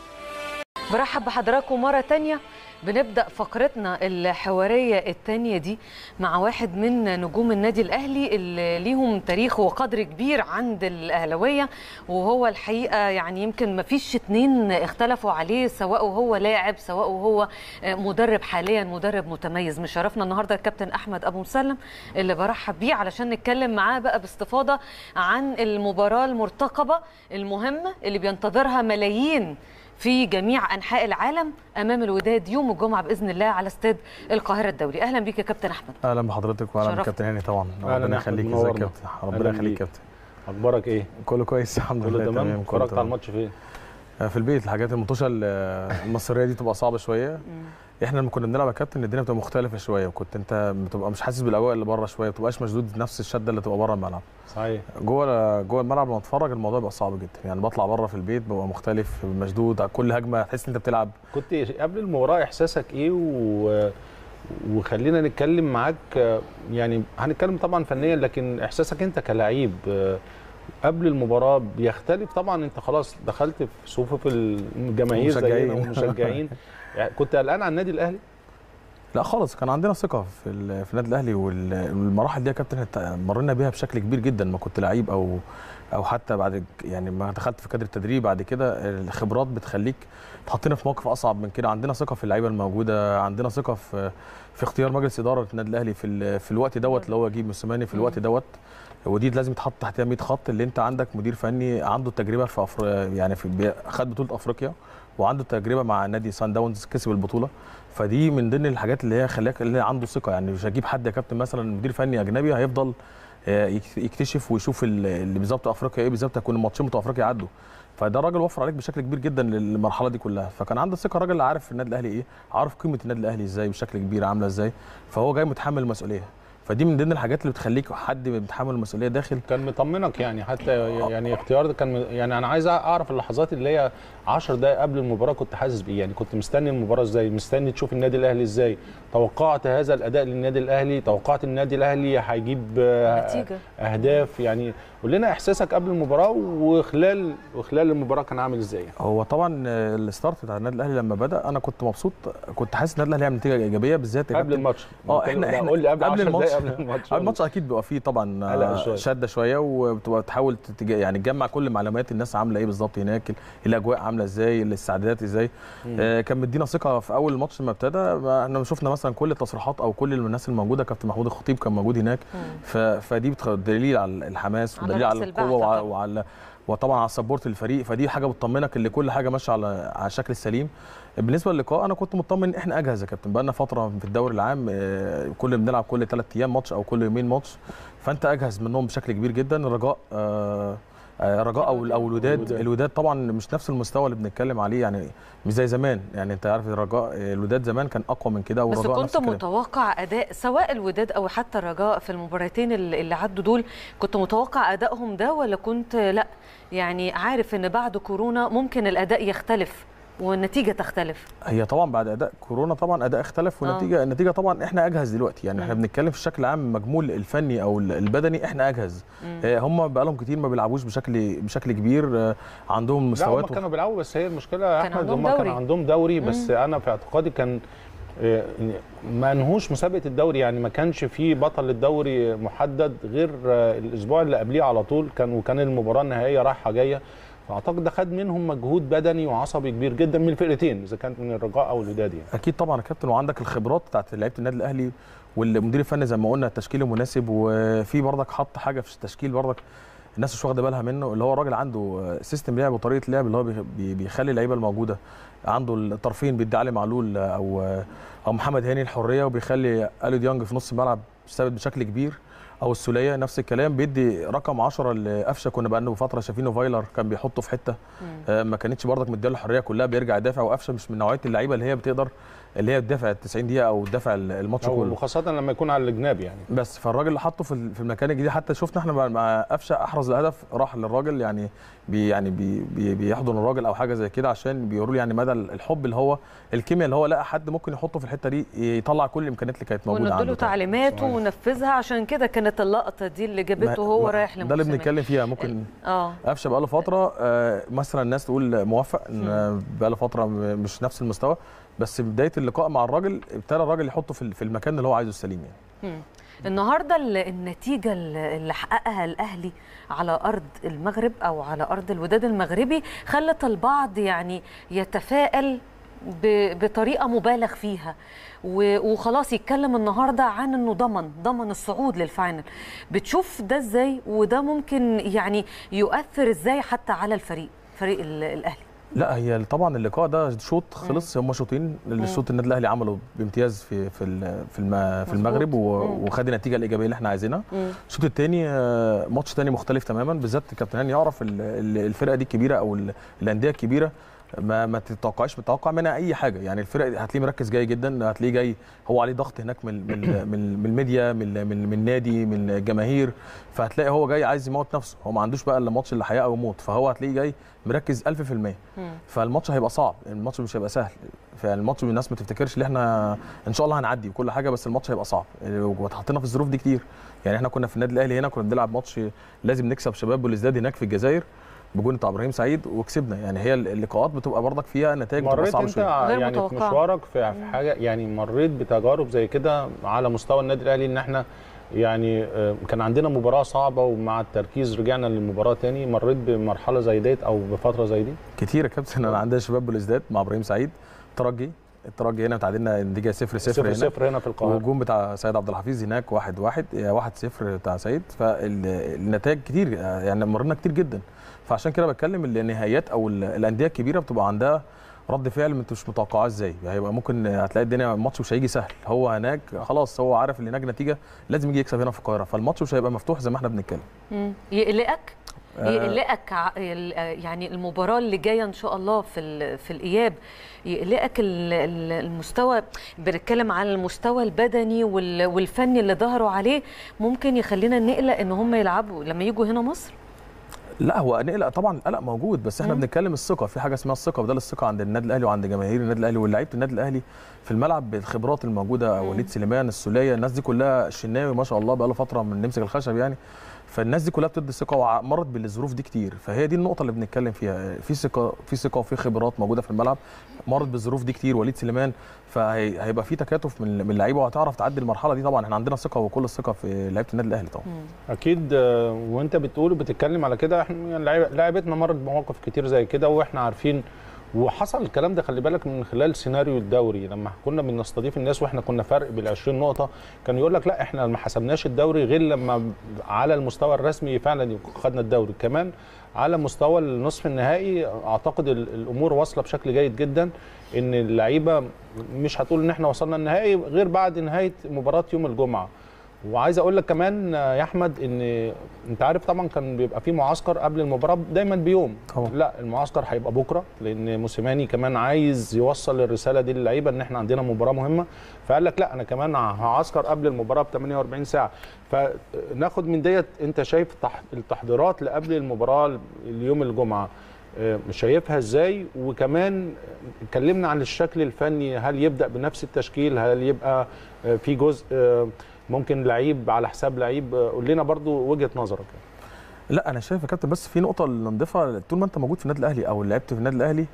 برحب بحضراتكم مرة تانية بنبدأ فقرتنا الحوارية التانية دي مع واحد من نجوم النادي الأهلي اللي ليهم تاريخ وقدر كبير عند الأهلوية وهو الحقيقة يعني يمكن ما فيش اتنين اختلفوا عليه سواء وهو لاعب سواء وهو مدرب حاليا مدرب متميز مشرفنا النهاردة الكابتن أحمد أبو مسلم اللي برحب بيه علشان نتكلم معاه بقى باستفاضة عن المباراة المرتقبة المهمة اللي بينتظرها ملايين في جميع انحاء العالم امام الوداد يوم الجمعه باذن الله على استاد القاهره الدولي اهلا بيك يا كابتن احمد اهلا بحضرتك واهلا شرفت. بالكابتن هاني طبعا أهلا يا ربنا أحمد، يخليك ازيك منورنا. يا كابتن أهلا ربنا يخليك بيك. كابتن اخبارك ايه كله كويس الحمد كله لله تمام كله اتفرجت على تمام. الماتش فين آه، في البيت الحاجات المطوشه ال- المصريه دي تبقى صعبه شويه احنا لما كنا بنلعب يا كابتن الدنيا بتبقى مختلفه شويه وكنت انت بتبقى مش حاسس بالاجواء اللي بره شويه ما بتبقاش مشدود نفس الشده اللي تبقى بره الملعب صحيح جوه جوه الملعب لما اتفرج الموضوع بيبقى صعب جدا يعني بطلع بره في البيت ببقى مختلف مشدود كل هجمه تحس ان انت بتلعب كنت قبل المباراه احساسك ايه و... وخلينا نتكلم معاك آه، يعني هنتكلم طبعا فنيا لكن احساسك انت كلاعب آه، قبل المباراه بيختلف طبعا انت خلاص دخلت في صفوف الجماهير زينا المشجعين. والمشجعين يعني كنت قلقان على النادي الاهلي لا خالص كان عندنا ثقه في ال- في النادي الاهلي والمراحل دي يا كابتن إحنا مرينا بيها بشكل كبير جدا ما كنت لعيب او او حتى بعد ك- يعني ما دخلت في كادر التدريب بعد كده الخبرات بتخليك تحطنا في موقف اصعب من كده عندنا ثقه في اللعيبه الموجوده عندنا ثقه في في اختيار مجلس اداره النادي الاهلي في ال- في الوقت دوت اللي هو يجيب موسيماني في الوقت دوت ودي لازم تحط تحتها 100 خط اللي انت عندك مدير فني عنده تجربه في أفر... يعني في بي- خد بطوله افريقيا وعنده تجربه مع نادي سان داونز كسب البطوله فدي من ضمن الحاجات اللي هي خلاك اللي عنده ثقه يعني مش هجيب حد يا كابتن مثلا مدير فني اجنبي هيفضل آه، يك- يكتشف ويشوف ال- اللي بالظبط افريقيا ايه بالظبط هيكون الماتشين بتوع افريقيا يعدوا فده راجل وفر عليك بشكل كبير جدا للمرحله دي كلها فكان عنده ثقه راجل عارف النادي الاهلي ايه عارف قيمه النادي الاهلي ازاي بشكل كبير عامله ازاي فهو جاي متحمل المسؤوليه فدي من ضمن الحاجات اللي بتخليك حد متحمل المسؤوليه داخل كان مطمنك يعني حتى يعني اختيار ده كان م- يعني انا عايز اعرف اللحظات اللي هي 10 دقائق قبل المباراه كنت حاسس بايه يعني كنت مستني المباراه ازاي مستني تشوف النادي الاهلي ازاي توقعت هذا الاداء للنادي الاهلي توقعت النادي الاهلي هيجيب آه، نتيجة. اهداف يعني قول لنا احساسك قبل المباراه وخلال وخلال المباراه كان عامل ازاي هو طبعا آه، الستارت بتاع النادي الاهلي لما بدا انا كنت مبسوط كنت حاسس النادي الاهلي هيعمل نتيجه ايجابيه بالذات يا قبل كابتن. الماتش اه قول- احنا لا، احنا قول لي قبل, قبل 10 الماتش دقائق قبل الماتش قبل الماتش اكيد بيبقى فيه طبعا آه، قلق شوية. شده شويه وبتبقى تحاول تتج... يعني تجمع كل معلومات الناس عامله ايه بالظبط هناك الاجواء عامله عامله ازاي الاستعدادات ازاي آه كان مدينا ثقه في اول الماتش لما ابتدى ما احنا شفنا مثلا كل التصريحات او كل الناس الموجوده كابتن محمود الخطيب كان موجود هناك ف... فدي بتخ... دليل على الحماس على ودليل رأس على البعثة القوه وع... طبعاً. وعلى وطبعا على السبورت للفريق فدي حاجه بتطمنك ان كل حاجه ماشيه على على الشكل السليم بالنسبه للقاء انا كنت مطمن ان احنا اجهز يا كابتن بقالنا فتره في الدوري العام آه، كل بنلعب كل ثلاث ايام ماتش او كل يومين ماتش فانت اجهز منهم بشكل كبير جدا الرجاء آه، آه، رجاء او او الوداد الوداد. الوداد طبعا مش نفس المستوى اللي بنتكلم عليه يعني مش زي زمان يعني انت عارف الرجاء الوداد زمان كان اقوى من كده بس والرجاء نفس كنت الكلام. متوقع اداء سواء الوداد او حتى الرجاء في المباراتين اللي اللي عدوا دول كنت متوقع ادائهم ده ولا كنت لا يعني عارف ان بعد كورونا ممكن الاداء يختلف والنتيجه تختلف هي طبعا بعد اداء كورونا طبعا اداء اختلف والنتيجه النتيجه طبعا احنا اجهز دلوقتي يعني احنا مم. بنتكلم في الشكل العام المجمول الفني او البدني احنا اجهز آه، هم بقالهم كتير ما بيلعبوش بشكل بشكل كبير آه، عندهم لا هم مستويات كانوا بيلعبوا بس هي المشكله يا كان احمد عندهم هم كان دوري. عندهم دوري بس انا في اعتقادي كان آه، ما انهوش مسابقه الدوري يعني ما كانش في بطل الدوري محدد غير آه، الاسبوع اللي قبليه على طول كان وكان المباراه النهائيه رايحه جايه فاعتقد ده خد منهم مجهود بدني وعصبي كبير جدا من الفرقتين اذا كانت من الرجاء او الوداد يعني اكيد طبعا يا كابتن وعندك الخبرات بتاعت لعيبه النادي الاهلي والمدير الفني زي ما قلنا التشكيل المناسب وفي برضك حط حاجه في التشكيل برضك الناس مش واخده بالها منه اللي هو الراجل عنده سيستم لعب وطريقه لعب اللي هو بي- بي- بيخلي اللعيبه الموجوده عنده الطرفين بيدي علي معلول او او محمد هاني الحريه وبيخلي اليو ديانج في نص الملعب ثابت بشكل كبير او السوليه نفس الكلام بيدي رقم 10 لقفشه كنا بقالنا فتره شايفينه فايلر كان بيحطه في حته آه، ما كانتش برضك مديله الحريه كلها بيرجع يدافع وقفشه مش من نوعيه اللعيبه اللي هي بتقدر اللي هي تدافع ال 90 دقيقه او تدافع الماتش أو كله وخاصه لما يكون على الجناب يعني بس فالراجل اللي حطه في ال- في المكان الجديد حتى شفنا احنا مع- مع قفشه احرز الهدف راح للراجل يعني بي يعني بي بي بيحضن الراجل او حاجه زي كده عشان بيوروا له يعني مدى الحب اللي هو الكيمياء اللي هو لقى حد ممكن يحطه في الحته دي يطلع كل الامكانيات اللي كانت موجوده عنده ونديله تعليماته صحيح. ونفذها عشان كده كانت اللقطه دي اللي جابته ما- هو ما- رايح ده اللي لموسيماني. بنتكلم فيها ممكن اه قفشه بقى له فتره آه، مثلا الناس تقول موفق ان بقى له فتره م- مش نفس المستوى بس بدايه اللقاء مع الراجل ابتدى الراجل يحطه في ال- في المكان اللي هو عايزه السليم يعني مم. النهارده ال- النتيجه اللي اللي حققها الاهلي على ارض المغرب او على ارض الوداد المغربي خلت البعض يعني يتفائل ب- بطريقه مبالغ فيها و- وخلاص يتكلم النهارده عن انه ضمن ضمن الصعود للفاينل بتشوف ده ازاي وده ممكن يعني يؤثر ازاي حتى على الفريق فريق ال- الاهلي لا هي طبعا اللقاء ده شوط خلص هم شوطين الشوط النادي الاهلي عمله بامتياز في في ال- في الم- في المغرب و- مم. وخد النتيجه الايجابيه اللي احنا عايزينها مم. الشوط الثاني ماتش ثاني مختلف تماما بالذات كابتن هاني يعرف ال- ال- الفرقه دي الكبيره او ال- الانديه الكبيره ما ما تتوقعش متوقع منها اي حاجه يعني الفرق دي هتلاقيه مركز جاي جدا هتلاقيه جاي هو عليه ضغط هناك من من من, من الميديا من من من النادي من الجماهير فهتلاقي هو جاي عايز يموت نفسه هو ما عندوش بقى الا ماتش اللي حياه او موت فهو هتلاقيه جاي مركز 1000% مم. فالماتش هيبقى صعب الماتش مش هيبقى سهل فالماتش الناس ما تفتكرش ان احنا ان شاء الله هنعدي وكل حاجه بس الماتش هيبقى صعب واتحطينا في الظروف دي كتير يعني احنا كنا في النادي الاهلي هنا كنا بنلعب ماتش لازم نكسب شباب بوليزداد هناك في الجزائر بجون بتاع ابراهيم سعيد وكسبنا يعني هي اللقاءات بتبقى برضك فيها نتائج بتبقى مريت صعبه انت شويه غير يعني في متوقعة. مشوارك في في حاجه يعني مريت بتجارب زي كده على مستوى النادي الاهلي ان احنا يعني آه، كان عندنا مباراه صعبه ومع التركيز رجعنا للمباراه تاني مريت بمرحله زي ديت او بفتره زي دي كتير يا كابتن انا عندنا شباب بوليزداد مع ابراهيم سعيد ترجي الترجي هنا تعادلنا النتيجه 0 0 صفر هنا صفر هنا في القاهره والجون بتاع سيد عبد الحفيظ هناك واحد واحد واحد صفر بتاع سيد فالنتائج كتير يعني مرينا كتير جدا فعشان كده بتكلم ان النهائيات او ال- الانديه الكبيره بتبقى عندها رد فعل انت مش متوقعاه ازاي هيبقى ممكن هتلاقي الدنيا الماتش مش هيجي سهل هو هناك خلاص هو عارف ان هناك نتيجه لازم يجي يكسب هنا في القاهره فالماتش مش هيبقى مفتوح زي ما احنا بنتكلم مم. يقلقك آه. يقلقك ع- ال- آه يعني المباراه اللي جايه ان شاء الله في ال- في الاياب يقلقك ال- ال- المستوى بنتكلم عن المستوى البدني وال- والفني اللي ظهروا عليه ممكن يخلينا نقلق ان هم يلعبوا لما يجوا هنا مصر لا هو نقلق طبعا القلق موجود بس احنا مم. بنتكلم الثقه في حاجه اسمها الثقه وده الثقه عند النادي الاهلي وعند جماهير النادي الاهلي ولاعيبه النادي الاهلي في الملعب بالخبرات الموجوده وليد سليمان السوليه الناس دي كلها الشناوي ما شاء الله بقى له فتره من نمسك الخشب يعني فالناس دي كلها بتدي ثقه ومرت بالظروف دي كتير فهي دي النقطه اللي بنتكلم فيها في ثقه في ثقه وفي خبرات موجوده في الملعب مرت بالظروف دي كتير وليد سليمان فهيبقى في تكاتف من من اللعيبه وهتعرف تعدي المرحله دي طبعا احنا عندنا ثقه وكل الثقه في لعيبه النادي الاهلي طبعا اكيد آه، وانت بتقول وبتتكلم على كده احنا يعني لعيبة- لعيبتنا مرت بمواقف كتير زي كده واحنا عارفين وحصل الكلام ده خلي بالك من خلال سيناريو الدوري لما كنا بنستضيف الناس واحنا كنا فرق بال 20 نقطه كان يقول لك لا احنا ما حسبناش الدوري غير لما على المستوى الرسمي فعلا خدنا الدوري كمان على مستوى النصف النهائي اعتقد ال- الامور واصله بشكل جيد جدا ان اللعيبه مش هتقول ان احنا وصلنا النهائي غير بعد نهايه مباراه يوم الجمعه وعايز اقول لك كمان آه، يا احمد ان انت عارف طبعا كان بيبقى في معسكر قبل المباراه دايما بيوم طبعا. لا المعسكر هيبقى بكره لان موسيماني كمان عايز يوصل الرساله دي للعيبه ان احنا عندنا مباراه مهمه فقال لك لا انا كمان هعسكر قبل المباراه ب 48 ساعه فناخد من ديت انت شايف تح- التحضيرات لقبل المباراه اليوم الجمعه آه، شايفها ازاي وكمان اتكلمنا عن الشكل الفني هل يبدا بنفس التشكيل هل يبقى آه، في جزء آه، ممكن لعيب على حساب لعيب آه، قول لنا برضو وجهه نظرك لا انا شايف يا كابتن بس في نقطه اللي نضيفها طول ما انت موجود في النادي الاهلي او لعبت في النادي الاهلي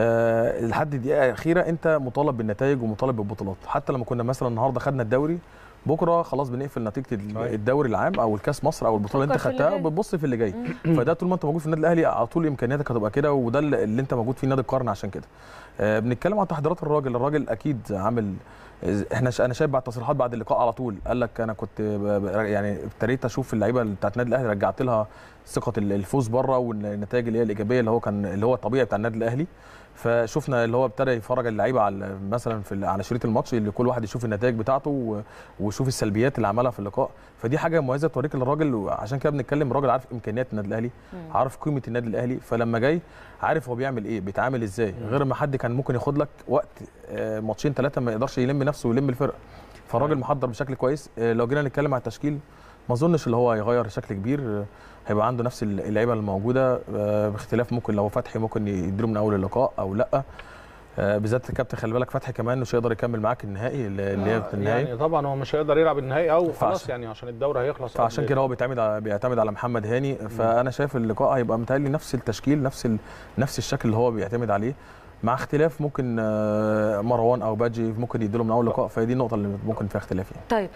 أه لحد الدقيقه الاخيره انت مطالب بالنتائج ومطالب بالبطولات حتى لما كنا مثلا النهارده خدنا الدوري بكره خلاص بنقفل نتيجه ال- صحيح. الدوري العام او الكاس مصر او البطوله اللي انت فكر في اللي خدتها جاي. وبتبص في اللي جاي فده طول ما انت موجود في النادي الاهلي على طول امكانياتك هتبقى كده وده اللي اللي انت موجود فيه نادي القرن عشان كده أه بنتكلم عن تحضيرات الراجل الراجل اكيد عامل احنا ش- انا شايف بعد تصريحات بعد اللقاء على طول قال لك انا كنت ب- ب- يعني ابتديت اشوف اللعيبه بتاعت النادي الاهلي رجعت لها ثقه ال- الفوز بره والنتائج اللي هي الايجابيه اللي هو كان اللي هو الطبيعي بتاع النادي الاهلي فشفنا اللي هو ابتدى يفرج اللعيبه على مثلا في ال- على شريط الماتش اللي كل واحد يشوف النتائج بتاعته و- ويشوف السلبيات اللي عملها في اللقاء فدي حاجه مميزه توريك للراجل وعشان كده بنتكلم الراجل عارف امكانيات النادي الاهلي عارف قيمه النادي الاهلي فلما جاي عارف هو بيعمل ايه بيتعامل ازاي غير ما حد كان ممكن ياخد لك وقت آه، ماتشين ثلاثه ما يقدرش يلم نفسه ويلم الفرقه فالراجل محضر بشكل كويس آه، لو جينا نتكلم على التشكيل ما اظنش اللي هو هيغير بشكل كبير آه، هيبقى عنده نفس اللعيبه الموجوده آه، باختلاف ممكن لو فتحي ممكن يديله من اول اللقاء او لا آه، بالذات الكابتن خلي بالك فتحي كمان مش هيقدر يكمل معاك النهائي اللي اللي هي في النهائي يعني طبعا هو مش هيقدر يلعب النهائي او فعشان- خلاص يعني عشان الدوري هيخلص فعشان قبل- كده هو بيعتمد على بيعتمد على محمد هاني فانا شايف اللقاء هيبقى متهيألي نفس التشكيل نفس ال... نفس الشكل اللي هو بيعتمد عليه مع اختلاف ممكن آه، مروان او باجي ممكن يديله من اول لقاء فهي دي النقطه اللي ممكن فيها اختلاف يعني طيب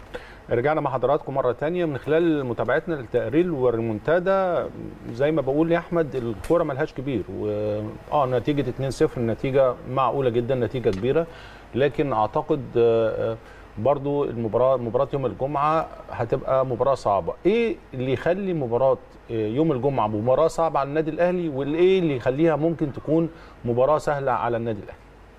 رجعنا مع حضراتكم مرة تانية من خلال متابعتنا للتقرير والريمونتادا زي ما بقول يا أحمد الكورة ملهاش كبير و... اه نتيجة 2-0 النتيجة معقولة جدا نتيجة كبيرة لكن أعتقد آه، آه، برضو المباراة مباراة يوم الجمعة هتبقى مباراة صعبة إيه اللي يخلي مباراة آه، يوم الجمعة مباراة صعبة على النادي الأهلي والإيه اللي يخليها ممكن تكون مباراة سهلة على النادي الأهلي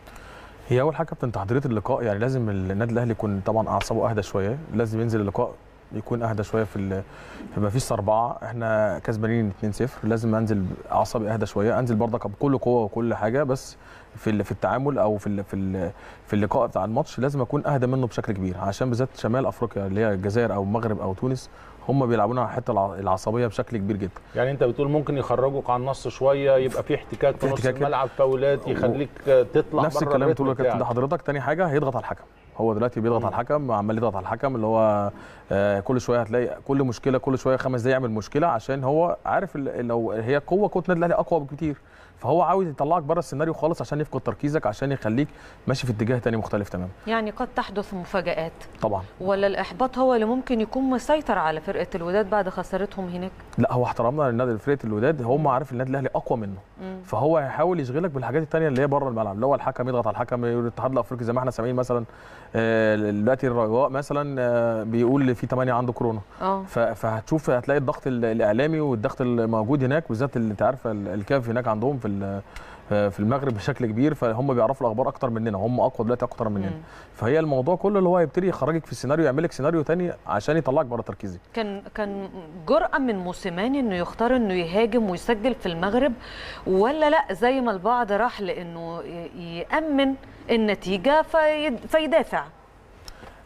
هي اول حاجه كابتن تحضيريه اللقاء يعني لازم النادي الاهلي يكون طبعا اعصابه اهدى شويه لازم ينزل اللقاء يكون اهدى شويه في ال- ما فيش اربعه احنا كسبانين 2-0 لازم انزل اعصابي اهدى شويه انزل برضك بكل قوه وكل حاجه بس في ال- في التعامل او في ال- في ال- في اللقاء بتاع الماتش لازم اكون اهدى منه بشكل كبير عشان بالذات شمال افريقيا اللي هي الجزائر او المغرب او تونس هم بيلعبونا على الحته الع- العصبيه بشكل كبير جدا يعني انت بتقول ممكن يخرجوك على النص شويه يبقى في احتكاك في في نص احتكاك. الملعب فاولات يخليك تطلع نفس بره الكلام الريتم تقول لك بتاعك. ده حضرتك تاني حاجه هيضغط على الحكم هو دلوقتي بيضغط على الحكم عمال يضغط على الحكم اللي هو آه كل شويه هتلاقي كل مشكله كل شويه خمس دقايق يعمل مشكله عشان هو عارف ال- لو هي قوه قوه النادي الاهلي اقوى بكتير فهو عاوز يطلعك بره السيناريو خالص عشان يفقد تركيزك عشان يخليك ماشي في اتجاه تاني مختلف تماما يعني قد تحدث مفاجآت طبعا ولا الإحباط هو اللي ممكن يكون مسيطر على فرقة الوداد بعد خسارتهم هناك لا هو احترامنا للنادي فرقه الوداد هم عارف النادي الاهلي اقوى منه فهو هيحاول يشغلك بالحاجات التانية اللي هي بره الملعب اللي هو الحكم يضغط على الحكم الاتحاد الافريقي زي ما احنا سامعين مثلا آه، دلوقتي الرجاء مثلا آه، بيقول اللي في 8 عنده كورونا اه ف- فهتشوف هتلاقي الضغط ال- الاعلامي والضغط الموجود هناك بالذات اللي انت عارفه ال- الكاف هناك عندهم في ال- في المغرب بشكل كبير فهم بيعرفوا الاخبار اكتر مننا هم اقوى دلوقتي اكتر مننا مم. فهي الموضوع كله اللي هو يبتدي يخرجك في السيناريو يعمل لك سيناريو تاني عشان يطلعك بره تركيزك كان كان جرأة من موسيماني انه يختار انه يهاجم ويسجل في المغرب ولا لا زي ما البعض راح لانه ي- يأمن النتيجة فيد- فيدافع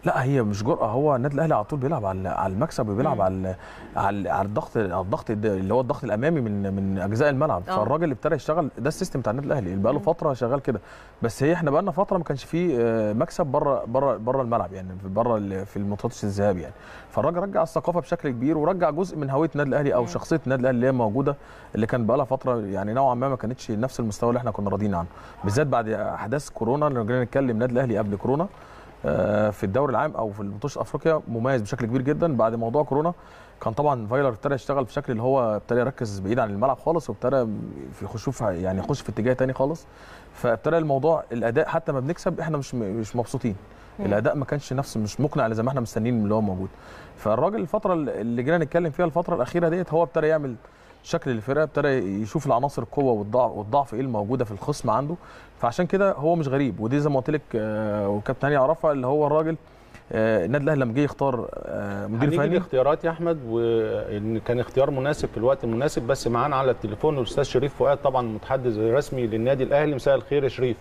لا هي مش جرأة هو النادي الاهلي على طول بيلعب على على المكسب وبيلعب مم. على على على الضغط على الضغط الد- اللي هو الضغط الامامي من من اجزاء الملعب آه. فالراجل اللي ابتدى يشتغل ده السيستم بتاع النادي الاهلي اللي بقى له مم. فتره شغال كده بس هي احنا بقى لنا فتره ما كانش فيه آه، مكسب بره بره بره الملعب يعني في بره ال- في الماتشات الذهاب يعني فالراجل رجع الثقافه بشكل كبير ورجع جزء من هويه النادي الاهلي او مم. شخصيه النادي الاهلي اللي هي موجوده اللي كان بقى لها فتره يعني نوعا ما ما كانتش نفس المستوى اللي احنا كنا راضيين عنه بالذات بعد احداث كورونا لما جينا نتكلم النادي الاهلي قبل كورونا آه، في الدوري العام او في الماتش افريقيا مميز بشكل كبير جدا بعد موضوع كورونا كان طبعا فايلر ابتدى يشتغل بشكل اللي هو ابتدى يركز بعيد عن الملعب خالص وابتدى في يخش في يعني يخش في اتجاه تاني خالص فابتدى الموضوع الاداء حتى ما بنكسب احنا مش مش مبسوطين مم. الاداء ما كانش نفس مش مقنع زي ما احنا مستنيين اللي هو موجود فالراجل الفتره اللي جينا نتكلم فيها الفتره الاخيره ديت هو ابتدى يعمل شكل الفرقه ابتدى يشوف العناصر القوه والضعف والضعف ايه الموجوده في الخصم عنده فعشان كده هو مش غريب ودي زي ما قلت لك آه، وكابتن هاني يعرفها اللي هو الراجل آه، النادي الاهلي لما جه يختار آه، مدير هنيجي فني الاختيارات يا احمد وان كان اختيار مناسب في الوقت المناسب بس معانا على التليفون الاستاذ شريف فؤاد طبعا المتحدث الرسمي للنادي الاهلي مساء الخير يا شريف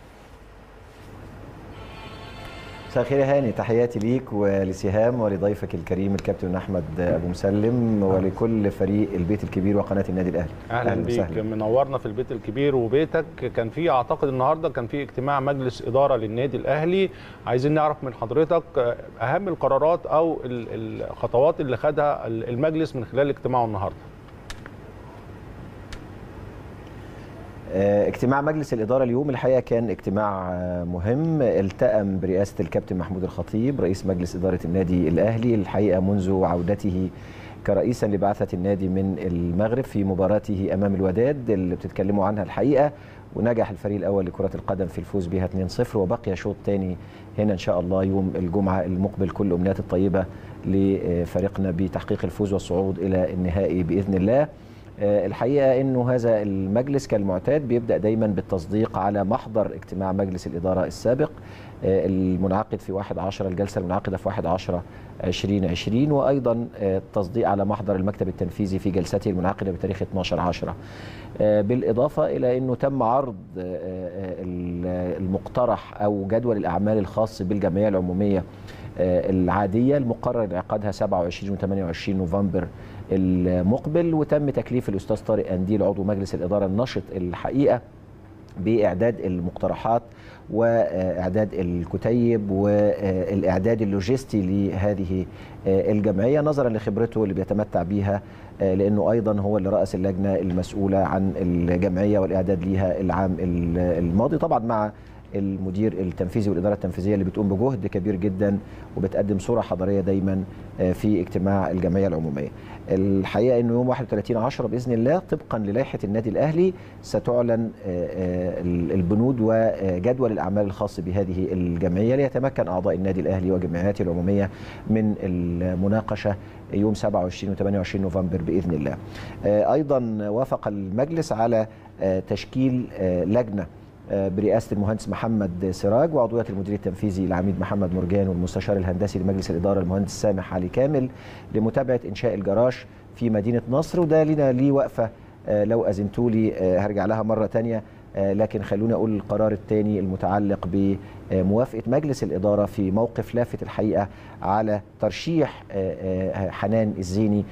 مساء الخير يا هاني تحياتي ليك ولسهام ولضيفك الكريم الكابتن احمد ابو مسلم ولكل فريق البيت الكبير وقناه النادي الاهلي اهلا, بيك وسهلا. منورنا في البيت الكبير وبيتك كان في اعتقد النهارده كان في اجتماع مجلس اداره للنادي الاهلي عايزين نعرف من حضرتك اهم القرارات او ال- الخطوات اللي خدها المجلس من خلال اجتماعه النهارده آه، اجتماع مجلس الإدارة اليوم الحقيقة كان اجتماع آه، مهم التأم برئاسة الكابتن محمود الخطيب رئيس مجلس إدارة النادي الأهلي الحقيقة منذ عودته كرئيسا لبعثة النادي من المغرب في مباراته أمام الوداد اللي بتتكلموا عنها الحقيقة ونجح الفريق الأول لكرة القدم في الفوز بها 2-0 وبقي شوط تاني هنا إن شاء الله يوم الجمعة المقبل كل أمنيات الطيبة لفريقنا بتحقيق الفوز والصعود إلى النهائي بإذن الله آه، الحقيقه انه هذا المجلس كالمعتاد بيبدا دايما بالتصديق على محضر اجتماع مجلس الاداره السابق آه، المنعقد في 1 10 الجلسه المنعقده في 1 10 2020 وايضا آه، التصديق على محضر المكتب التنفيذي في جلسته المنعقده بتاريخ 12 10 بالاضافه الى انه تم عرض آه، آه، المقترح او جدول الاعمال الخاص بالجمعيه العموميه آه، العاديه المقرر انعقادها 27 و 28 نوفمبر المقبل وتم تكليف الاستاذ طارق انديل عضو مجلس الاداره النشط الحقيقه باعداد المقترحات واعداد الكتيب والاعداد اللوجستي لهذه الجمعيه نظرا لخبرته اللي بيتمتع بيها لانه ايضا هو اللي راس اللجنه المسؤوله عن الجمعيه والاعداد ليها العام الماضي طبعا مع المدير التنفيذي والاداره التنفيذيه اللي بتقوم بجهد كبير جدا وبتقدم صوره حضاريه دايما في اجتماع الجمعيه العموميه. الحقيقه انه يوم 31 10 باذن الله طبقا للائحه النادي الاهلي ستعلن البنود وجدول الاعمال الخاص بهذه الجمعيه ليتمكن اعضاء النادي الاهلي وجمعياته العموميه من المناقشه يوم 27 و 28 نوفمبر باذن الله. ايضا وافق المجلس على تشكيل لجنه برئاسه المهندس محمد سراج وعضويه المدير التنفيذي العميد محمد مرجان والمستشار الهندسي لمجلس الاداره المهندس سامح علي كامل لمتابعه انشاء الجراج في مدينه نصر وده لنا ليه وقفه لو اذنتوا لي هرجع لها مره ثانيه لكن خلوني اقول القرار الثاني المتعلق بموافقه مجلس الاداره في موقف لافت الحقيقه على ترشيح حنان الزيني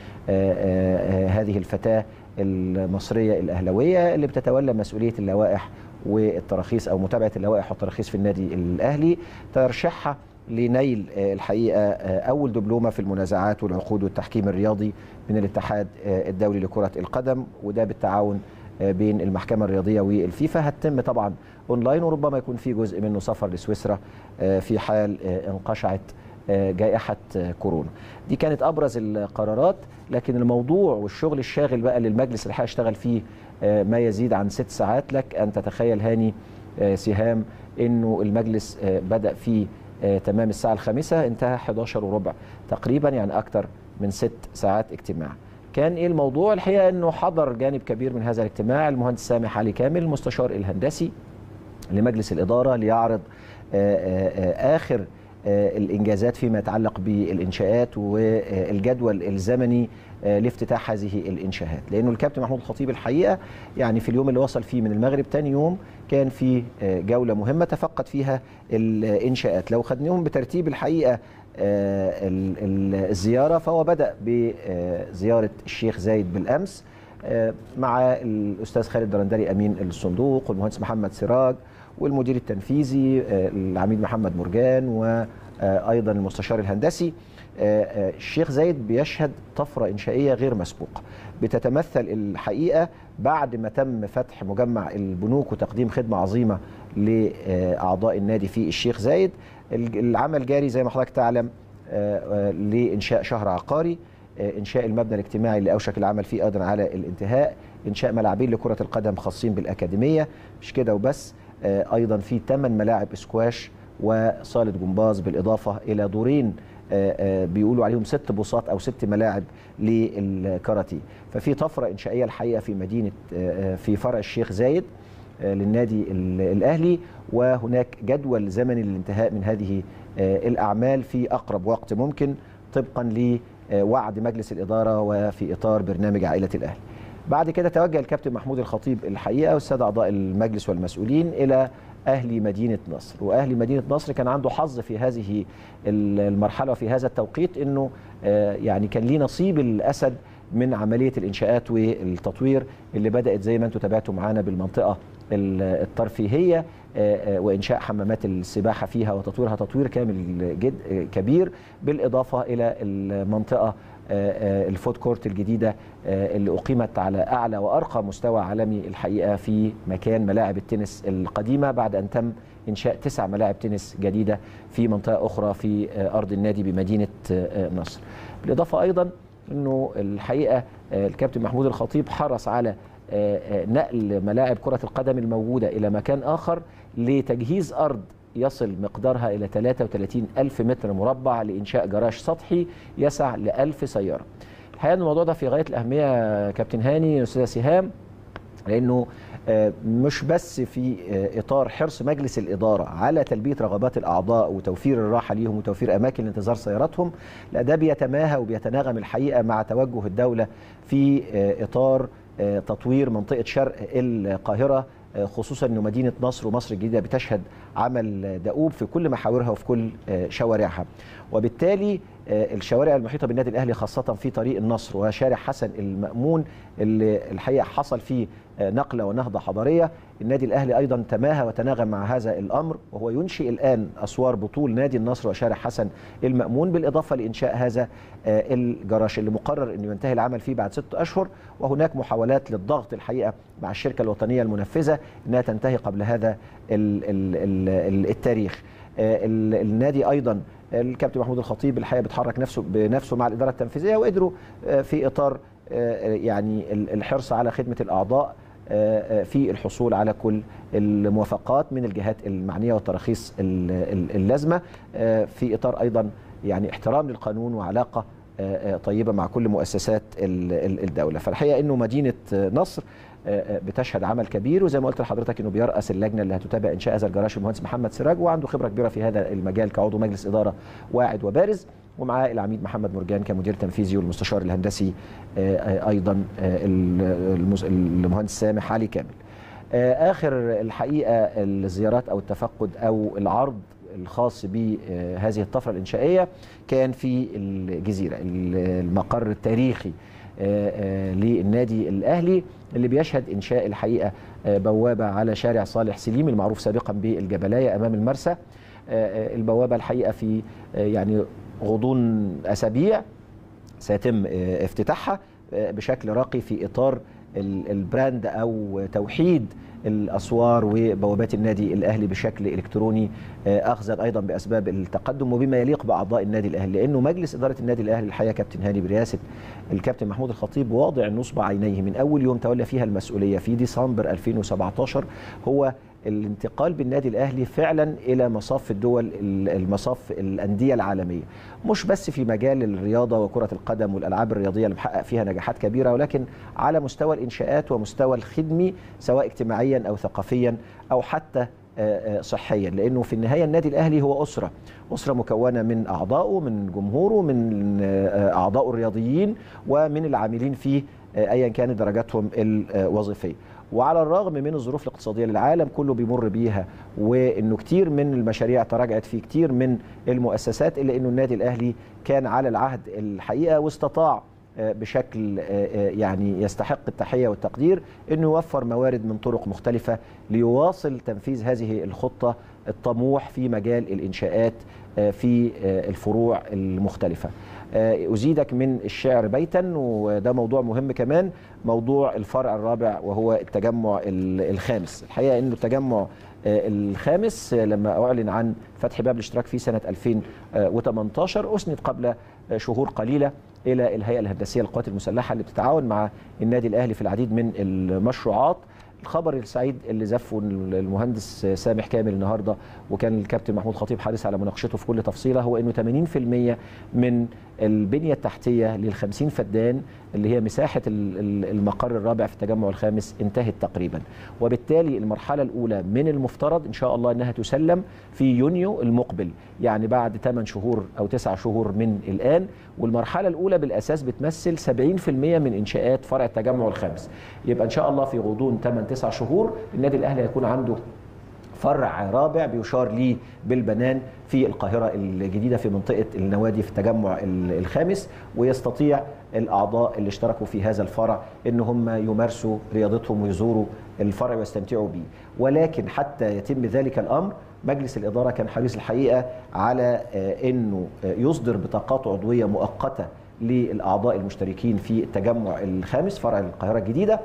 هذه الفتاه المصريه الاهلاويه اللي بتتولى مسؤوليه اللوائح والتراخيص او متابعه اللوائح والتراخيص في النادي الاهلي ترشيحها لنيل الحقيقه اول دبلومه في المنازعات والعقود والتحكيم الرياضي من الاتحاد الدولي لكره القدم وده بالتعاون بين المحكمه الرياضيه والفيفا هتتم طبعا اونلاين وربما يكون في جزء منه سفر لسويسرا في حال انقشعت جائحة كورونا دي كانت أبرز القرارات لكن الموضوع والشغل الشاغل بقى اللي المجلس الحقيقة اشتغل فيه ما يزيد عن ست ساعات لك أن تتخيل هاني سهام أنه المجلس بدأ في تمام الساعة الخامسة انتهى 11 وربع تقريبا يعني أكثر من ست ساعات اجتماع كان ايه الموضوع الحقيقه انه حضر جانب كبير من هذا الاجتماع المهندس سامح علي كامل المستشار الهندسي لمجلس الاداره ليعرض اخر الانجازات فيما يتعلق بالانشاءات والجدول الزمني لافتتاح هذه الانشاءات لانه الكابتن محمود الخطيب الحقيقه يعني في اليوم اللي وصل فيه من المغرب تاني يوم كان في جوله مهمه تفقد فيها الانشاءات لو خدناهم بترتيب الحقيقه الزياره فهو بدا بزياره الشيخ زايد بالامس مع الاستاذ خالد درندري امين الصندوق والمهندس محمد سراج والمدير التنفيذي العميد محمد مرجان وايضا المستشار الهندسي الشيخ زايد بيشهد طفره انشائيه غير مسبوقه بتتمثل الحقيقه بعد ما تم فتح مجمع البنوك وتقديم خدمه عظيمه لاعضاء النادي في الشيخ زايد العمل جاري زي ما حضرتك تعلم لانشاء شهر عقاري انشاء المبنى الاجتماعي اللي اوشك العمل فيه ايضا على الانتهاء انشاء ملاعبين لكره القدم خاصين بالاكاديميه مش كده وبس ايضا في 8 ملاعب اسكواش وصاله جمباز بالاضافه الى دورين بيقولوا عليهم ست بوصات او ست ملاعب للكاراتيه ففي طفره انشائيه الحقيقه في مدينه في فرع الشيخ زايد للنادي الاهلي وهناك جدول زمني للانتهاء من هذه الاعمال في اقرب وقت ممكن طبقا لوعد مجلس الاداره وفي اطار برنامج عائله الاهلي. بعد كده توجه الكابتن محمود الخطيب الحقيقه والساده اعضاء المجلس والمسؤولين الى اهلي مدينه نصر واهلي مدينه نصر كان عنده حظ في هذه المرحله وفي هذا التوقيت انه يعني كان ليه نصيب الاسد من عمليه الانشاءات والتطوير اللي بدات زي ما انتم تابعتوا معانا بالمنطقه الترفيهيه وانشاء حمامات السباحه فيها وتطويرها تطوير كامل جد كبير بالاضافه الى المنطقه الفود كورت الجديده اللي اقيمت على اعلى وارقى مستوى عالمي الحقيقه في مكان ملاعب التنس القديمه بعد ان تم انشاء تسع ملاعب تنس جديده في منطقه اخرى في ارض النادي بمدينه نصر. بالاضافه ايضا انه الحقيقه الكابتن محمود الخطيب حرص على نقل ملاعب كره القدم الموجوده الى مكان اخر لتجهيز ارض يصل مقدارها إلى 33 ألف متر مربع لإنشاء جراج سطحي يسع ل 1000 سيارة الحقيقة الموضوع ده في غاية الأهمية كابتن هاني أستاذة سهام لأنه مش بس في إطار حرص مجلس الإدارة على تلبية رغبات الأعضاء وتوفير الراحة ليهم وتوفير أماكن لانتظار سياراتهم لا ده بيتماهى وبيتناغم الحقيقة مع توجه الدولة في إطار تطوير منطقة شرق القاهرة خصوصا انه مدينه نصر ومصر الجديده بتشهد عمل دؤوب في كل محاورها وفي كل شوارعها وبالتالي الشوارع المحيطه بالنادي الاهلي خاصه في طريق النصر وشارع حسن المامون اللي الحقيقه حصل فيه نقله ونهضه حضاريه النادي الاهلي ايضا تماهى وتناغم مع هذا الامر وهو ينشئ الان اسوار بطول نادي النصر وشارع حسن المامون بالاضافه لانشاء هذا الجراج اللي مقرر انه ينتهي العمل فيه بعد ست اشهر وهناك محاولات للضغط الحقيقه مع الشركه الوطنيه المنفذه انها تنتهي قبل هذا التاريخ النادي ايضا الكابتن محمود الخطيب الحقيقه بيتحرك نفسه بنفسه مع الاداره التنفيذيه وقدروا في اطار يعني الحرص على خدمه الاعضاء في الحصول على كل الموافقات من الجهات المعنيه والتراخيص اللازمه في اطار ايضا يعني احترام للقانون وعلاقه طيبه مع كل مؤسسات الدوله فالحقيقه انه مدينه نصر بتشهد عمل كبير وزي ما قلت لحضرتك انه بيرأس اللجنه اللي هتتابع انشاء هذا الجراج المهندس محمد سراج وعنده خبره كبيره في هذا المجال كعضو مجلس اداره واعد وبارز ومعاه العميد محمد مرجان كمدير تنفيذي والمستشار الهندسي ايضا المهندس سامح علي كامل. اخر الحقيقه الزيارات او التفقد او العرض الخاص بهذه الطفره الانشائيه كان في الجزيره المقر التاريخي للنادي الاهلي اللي بيشهد انشاء الحقيقه بوابه على شارع صالح سليم المعروف سابقا بالجبلايه امام المرسى البوابه الحقيقه في يعني غضون اسابيع سيتم افتتاحها بشكل راقي في اطار البراند او توحيد الاسوار وبوابات النادي الاهلي بشكل الكتروني اخذا ايضا باسباب التقدم وبما يليق باعضاء النادي الاهلي لانه مجلس اداره النادي الاهلي الحقيقه كابتن هاني برئاسه الكابتن محمود الخطيب واضع نصب عينيه من اول يوم تولى فيها المسؤوليه في ديسمبر 2017 هو الانتقال بالنادي الاهلي فعلا الى مصاف الدول المصاف الانديه العالميه مش بس في مجال الرياضه وكره القدم والالعاب الرياضيه اللي محقق فيها نجاحات كبيره ولكن على مستوى الانشاءات ومستوى الخدمي سواء اجتماعيا او ثقافيا او حتى آه، آه، صحيا لانه في النهايه النادي الاهلي هو اسره اسره مكونه من اعضائه من جمهوره من آه، اعضائه الرياضيين ومن العاملين فيه آه، ايا كانت درجاتهم الوظيفيه وعلى الرغم من الظروف الاقتصاديه اللي العالم كله بيمر بيها وانه كتير من المشاريع تراجعت في كتير من المؤسسات الا انه النادي الاهلي كان على العهد الحقيقه واستطاع آه، بشكل آه، آه، يعني يستحق التحيه والتقدير انه يوفر موارد من طرق مختلفه ليواصل تنفيذ هذه الخطه الطموح في مجال الانشاءات آه، في آه، الفروع المختلفه. آه، ازيدك من الشعر بيتا وده موضوع مهم كمان موضوع الفرع الرابع وهو التجمع ال- الخامس الحقيقه انه التجمع آه، الخامس آه، لما اعلن عن فتح باب الاشتراك فيه سنه 2018 اسند قبل آه، شهور قليله الى الهيئه الهندسيه للقوات المسلحه اللي بتتعاون مع النادي الاهلي في العديد من المشروعات الخبر السعيد اللي زفه المهندس سامح كامل النهارده وكان الكابتن محمود خطيب حريص على مناقشته في كل تفصيله هو انه 80% من البنيه التحتيه لل 50 فدان اللي هي مساحه ال- ال- المقر الرابع في التجمع الخامس انتهت تقريبا وبالتالي المرحله الاولى من المفترض ان شاء الله انها تسلم في يونيو المقبل يعني بعد 8 شهور او 9 شهور من الان والمرحله الاولى بالاساس بتمثل 70% من انشاءات فرع التجمع الخامس يبقى ان شاء الله في غضون 8 9 شهور النادي الاهلي هيكون عنده فرع رابع بيشار ليه بالبنان في القاهرة الجديدة في منطقة النوادي في التجمع ال- الخامس ويستطيع الأعضاء اللي اشتركوا في هذا الفرع إن هم يمارسوا رياضتهم ويزوروا الفرع ويستمتعوا بيه ولكن حتى يتم ذلك الأمر مجلس الإدارة كان حريص الحقيقة على آه، إنه آه، يصدر بطاقات عضوية مؤقتة للاعضاء المشتركين في التجمع الخامس فرع القاهره الجديده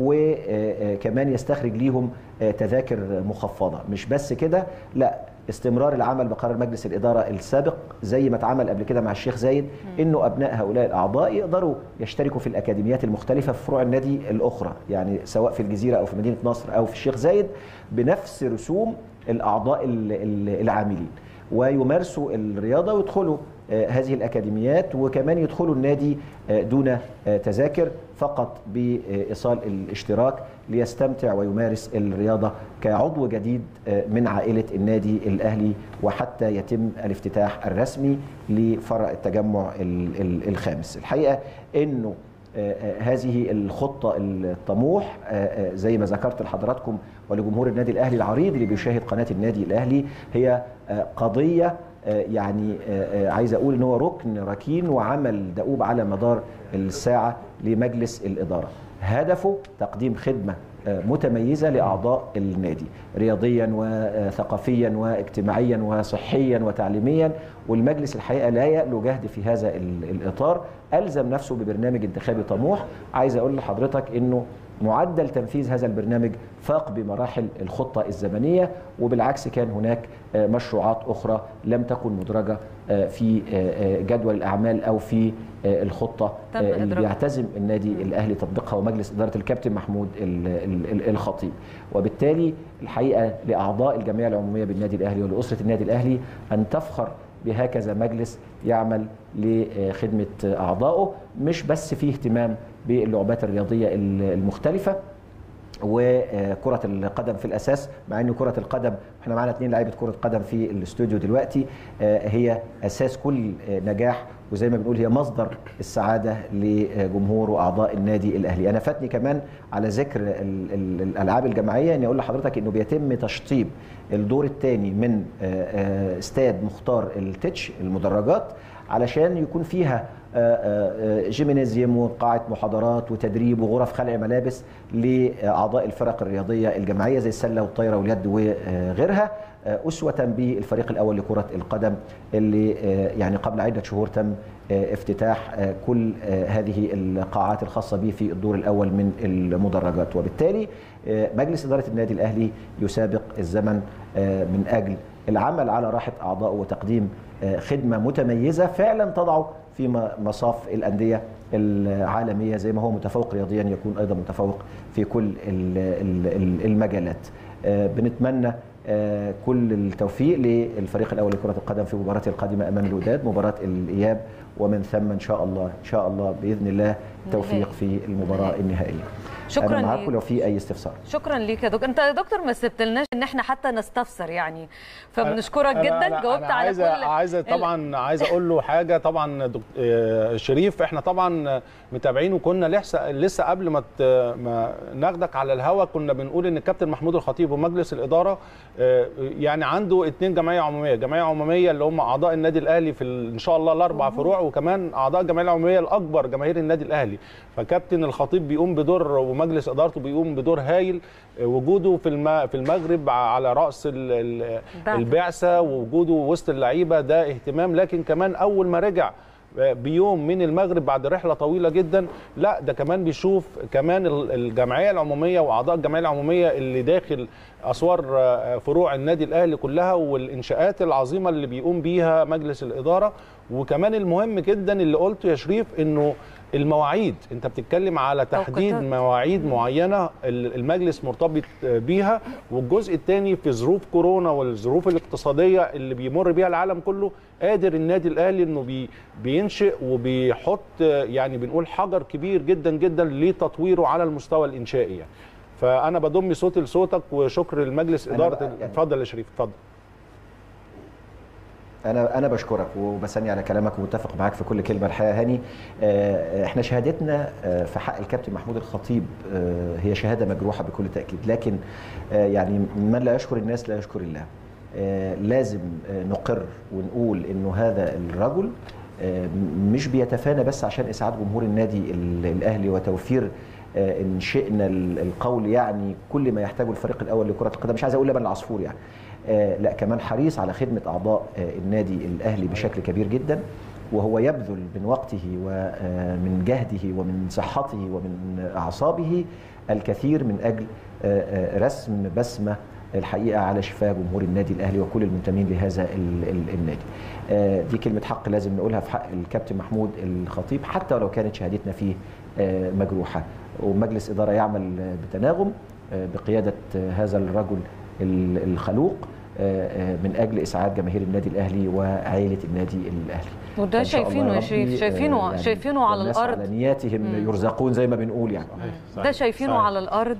وكمان يستخرج ليهم آه، تذاكر مخفضه مش بس كده لا استمرار العمل بقرار مجلس الاداره السابق زي ما اتعمل قبل كده مع الشيخ زايد انه ابناء هؤلاء الاعضاء يقدروا يشتركوا في الاكاديميات المختلفه في فروع النادي الاخرى يعني سواء في الجزيره او في مدينه نصر او في الشيخ زايد بنفس رسوم الاعضاء ال- ال- العاملين ويمارسوا الرياضه ويدخلوا آه، هذه الاكاديميات وكمان يدخلوا النادي آه، دون آه، تذاكر فقط بايصال الاشتراك ليستمتع ويمارس الرياضه كعضو جديد آه، من عائله النادي الاهلي وحتى يتم الافتتاح الرسمي لفرع التجمع ال- ال- الخامس الحقيقه انه آه، آه، هذه الخطة الطموح آه، آه، زي ما ذكرت لحضراتكم ولجمهور النادي الأهلي العريض اللي بيشاهد قناة النادي الأهلي هي آه، قضية آه، يعني آه، آه، عايز أقول إن هو ركن ركين وعمل دؤوب على مدار الساعة لمجلس الإدارة هدفه تقديم خدمة آه، متميزة لأعضاء النادي رياضيا وثقافيا واجتماعيا وصحيا وتعليميا والمجلس الحقيقة لا يألو جهد في هذا ال- الإطار ألزم نفسه ببرنامج انتخابي طموح عايز أقول لحضرتك أنه معدل تنفيذ هذا البرنامج فاق بمراحل الخطة الزمنية وبالعكس كان هناك آه، مشروعات أخرى لم تكن مدرجة آه، في آه، آه، جدول الأعمال أو في آه، الخطة تم آه، اللي إدراجها. بيعتزم النادي الأهلي تطبيقها ومجلس إدارة الكابتن محمود ال- ال- ال- الخطيب وبالتالي الحقيقة لأعضاء الجمعية العمومية بالنادي الأهلي ولأسرة النادي الأهلي أن تفخر بهكذا مجلس يعمل لخدمة أعضائه مش بس فيه اهتمام باللعبات الرياضية المختلفة وكرة القدم في الأساس مع أن كرة القدم احنا معانا اثنين لعيبة كرة قدم في الاستوديو دلوقتي آه، هي أساس كل آه، نجاح وزي ما بنقول هي مصدر السعادة لجمهور وأعضاء النادي الأهلي أنا فاتني كمان على ذكر ال- ال- الألعاب الجماعية أني أقول لحضرتك أنه بيتم تشطيب الدور الثاني من آه، آه، استاد مختار التتش المدرجات علشان يكون فيها آه، آه، جيمينيزيوم وقاعة محاضرات وتدريب وغرف خلع ملابس لأعضاء الفرق الرياضية الجماعية زي السلة والطايرة واليد وغيرها آه، أسوة بالفريق الأول لكرة القدم اللي آه، يعني قبل عدة شهور تم آه، افتتاح آه، كل آه، هذه القاعات الخاصة به في الدور الأول من المدرجات وبالتالي آه، مجلس إدارة النادي الأهلي يسابق الزمن آه، من أجل العمل على راحة أعضائه وتقديم آه، خدمة متميزة فعلا تضعه في م- مصاف الأندية العالمية زي ما هو متفوق رياضيا يكون أيضا متفوق في كل ال- ال- ال- المجالات آه، بنتمنى آه، كل التوفيق للفريق الأول لكرة القدم في مباراته القادمة أمام الوداد مباراة الإياب ومن ثم إن شاء الله إن شاء الله بإذن الله توفيق في المباراة النهائية شكرا انا معاكم ليك. لو في اي استفسار شكرا ليك يا دكتور انت يا دكتور ما سبتلناش ان احنا حتى نستفسر يعني فبنشكرك أنا- جدا أنا- جاوبت أنا على عايز كل عايز طبعا عايز اقول له حاجه طبعا دك- آه، شريف احنا طبعا متابعين وكنا لسه لسه قبل ما ت- ما ناخدك على الهوا كنا بنقول ان الكابتن محمود الخطيب ومجلس الاداره آه، يعني عنده اتنين جمعيه عموميه جمعيه عموميه اللي هم اعضاء النادي الاهلي في ال- ان شاء الله الاربع فروع وكمان اعضاء الجمعيه العموميه الاكبر جماهير النادي الاهلي فكابتن الخطيب بيقوم بدور ومجلس ادارته بيقوم بدور هايل آه، وجوده في الم- في المغرب على راس ال- ال- بعد. البعثه ووجوده وسط اللعيبه ده اهتمام لكن كمان اول ما رجع بيوم من المغرب بعد رحله طويله جدا لا ده كمان بيشوف كمان ال- الجمعيه العموميه واعضاء الجمعيه العموميه اللي داخل اسوار آه، فروع النادي الاهلي كلها والانشاءات العظيمه اللي بيقوم بيها مجلس الاداره وكمان المهم جدا اللي قلته يا شريف انه المواعيد انت بتتكلم على تحديد توقيتات. مواعيد معينه ال- المجلس مرتبط بيها والجزء الثاني في ظروف كورونا والظروف الاقتصاديه اللي بيمر بيها العالم كله قادر النادي الاهلي انه بي بينشئ وبيحط يعني بنقول حجر كبير جدا جدا لتطويره على المستوى الانشائي يعني. فانا بضم صوتي لصوتك وشكر لمجلس أنا اداره بقى يعني- اتفضل يا شريف اتفضل انا انا بشكرك وبثني على كلامك ومتفق معاك في كل كلمه الحقيقه هاني آه، احنا شهادتنا آه، في حق الكابتن محمود الخطيب آه، هي شهاده مجروحه بكل تاكيد لكن آه، يعني من لا يشكر الناس لا يشكر الله آه، لازم آه، نقر ونقول انه هذا الرجل آه، مش بيتفانى بس عشان اسعاد جمهور النادي ال- الاهلي وتوفير آه، ان شئنا ال- القول يعني كل ما يحتاجه الفريق الاول لكره القدم مش عايز اقول لبن العصفور يعني آه، لا كمان حريص على خدمه اعضاء آه، النادي الاهلي بشكل كبير جدا وهو يبذل من وقته ومن جهده ومن صحته ومن اعصابه الكثير من اجل آه، آه، رسم بسمه الحقيقه على شفاه جمهور النادي الاهلي وكل المنتمين لهذا ال- ال- النادي. آه، دي كلمه حق لازم نقولها في حق الكابتن محمود الخطيب حتى ولو كانت شهادتنا فيه آه، مجروحه ومجلس اداره يعمل آه، بتناغم آه، بقياده آه، هذا الرجل ال- الخلوق آه، آه، من اجل اسعاد جماهير النادي الاهلي وعائله النادي الاهلي. وده فإن شاء الله شايفينه يا ربي، شريف آه، شايفينه يعني شايفينه على والناس الارض على نياتهم يرزقون زي ما بنقول يعني. ده شايفينه على الارض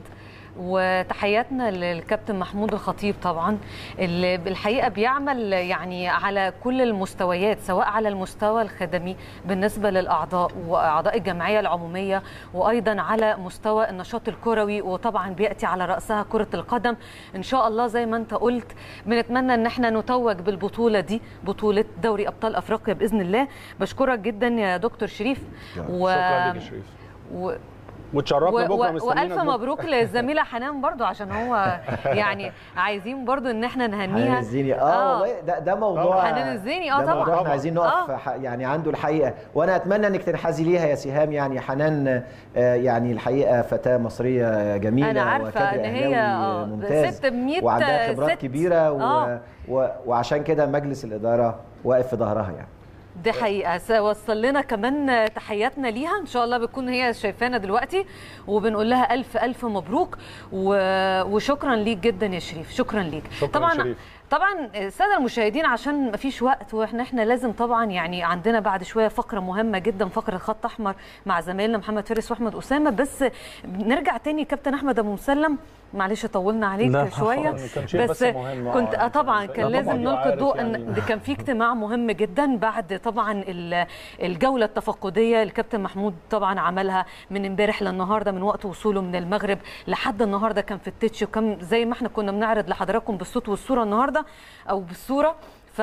وتحياتنا للكابتن محمود الخطيب طبعا اللي بالحقيقه بيعمل يعني على كل المستويات سواء على المستوى الخدمي بالنسبه للاعضاء واعضاء الجمعيه العموميه وايضا على مستوى النشاط الكروي وطبعا بياتي على راسها كره القدم ان شاء الله زي ما انت قلت بنتمنى ان احنا نتوج بالبطوله دي بطوله دوري ابطال افريقيا باذن الله بشكرك جدا يا دكتور شريف و... شكرا لك يا شريف و... وتشرفنا بكره و- مستنيينك والف بكرة. مبروك للزميله حنان برضو عشان هو يعني عايزين برضو ان احنا نهنيها حنان الزيني اه والله ده ده موضوع حنان الزيني، آه ده طبعاً. موضوع احنا طبعاً. عايزين نقف ح- يعني عنده الحقيقه وانا اتمنى انك تنحازي ليها يا سهام يعني حنان آه، يعني الحقيقه فتاه مصريه جميله انا عارفه وكادر ان هي أهلاوي آه، ممتاز ست ب وعندها خبرات ست كبيره و... آه. و... وعشان كده مجلس الاداره واقف في ظهرها يعني دي حقيقه س- وصل لنا كمان تحياتنا ليها ان شاء الله بتكون هي شايفانا دلوقتي وبنقول لها الف الف مبروك و... وشكرا ليك جدا يا شريف شكرا ليك شكراً طبعا شريف. طبعا الساده المشاهدين عشان ما فيش وقت واحنا احنا لازم طبعا يعني عندنا بعد شويه فقره مهمه جدا فقره خط احمر مع زمايلنا محمد فارس واحمد اسامه بس نرجع تاني كابتن احمد ابو مسلم معلش طولنا عليك لا، شويه خالص. كان شيء بس مهم. آه، كنت آه طبعا لا، كان طبعاً. لازم نلقي عارف الضوء يعني. ان ده كان في اجتماع مهم جدا بعد طبعا ال- الجوله التفقديه الكابتن محمود طبعا عملها من امبارح للنهارده من وقت وصوله من المغرب لحد النهارده كان في التتش وكان زي ما احنا كنا بنعرض لحضراتكم بالصوت والصوره النهارده او بالصوره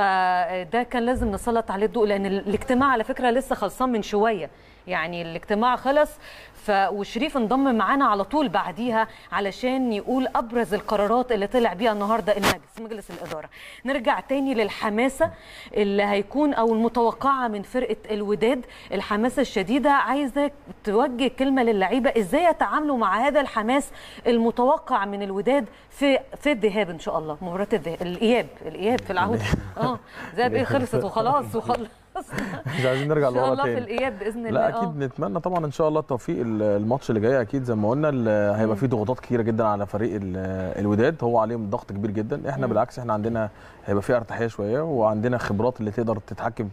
فده كان لازم نسلط عليه الضوء لان الاجتماع على فكره لسه خلصان من شويه يعني الاجتماع خلص ف وشريف انضم معانا على طول بعديها علشان يقول ابرز القرارات اللي طلع بيها النهارده المجلس مجلس الاداره نرجع تاني للحماسه اللي هيكون او المتوقعه من فرقه الوداد الحماسه الشديده عايزه توجه كلمه للعيبه ازاي يتعاملوا مع هذا الحماس المتوقع من الوداد في في الذهاب ان شاء الله مباراه الذهاب الاياب الاياب في العوده اه زي ايه خلصت وخلاص وخلص مش عايزين نرجع ان شاء لورا الله في تاني الاياب باذن الله لا آه. اكيد نتمنى طبعا ان شاء الله التوفيق ال- الماتش اللي جاي اكيد زي ما قلنا ال- هيبقى فيه ضغوطات كتيره جدا على فريق ال- الوداد هو عليهم ضغط كبير جدا احنا بالعكس احنا عندنا هيبقى فيه ارتاحيه شويه وعندنا خبرات اللي تقدر تتحكم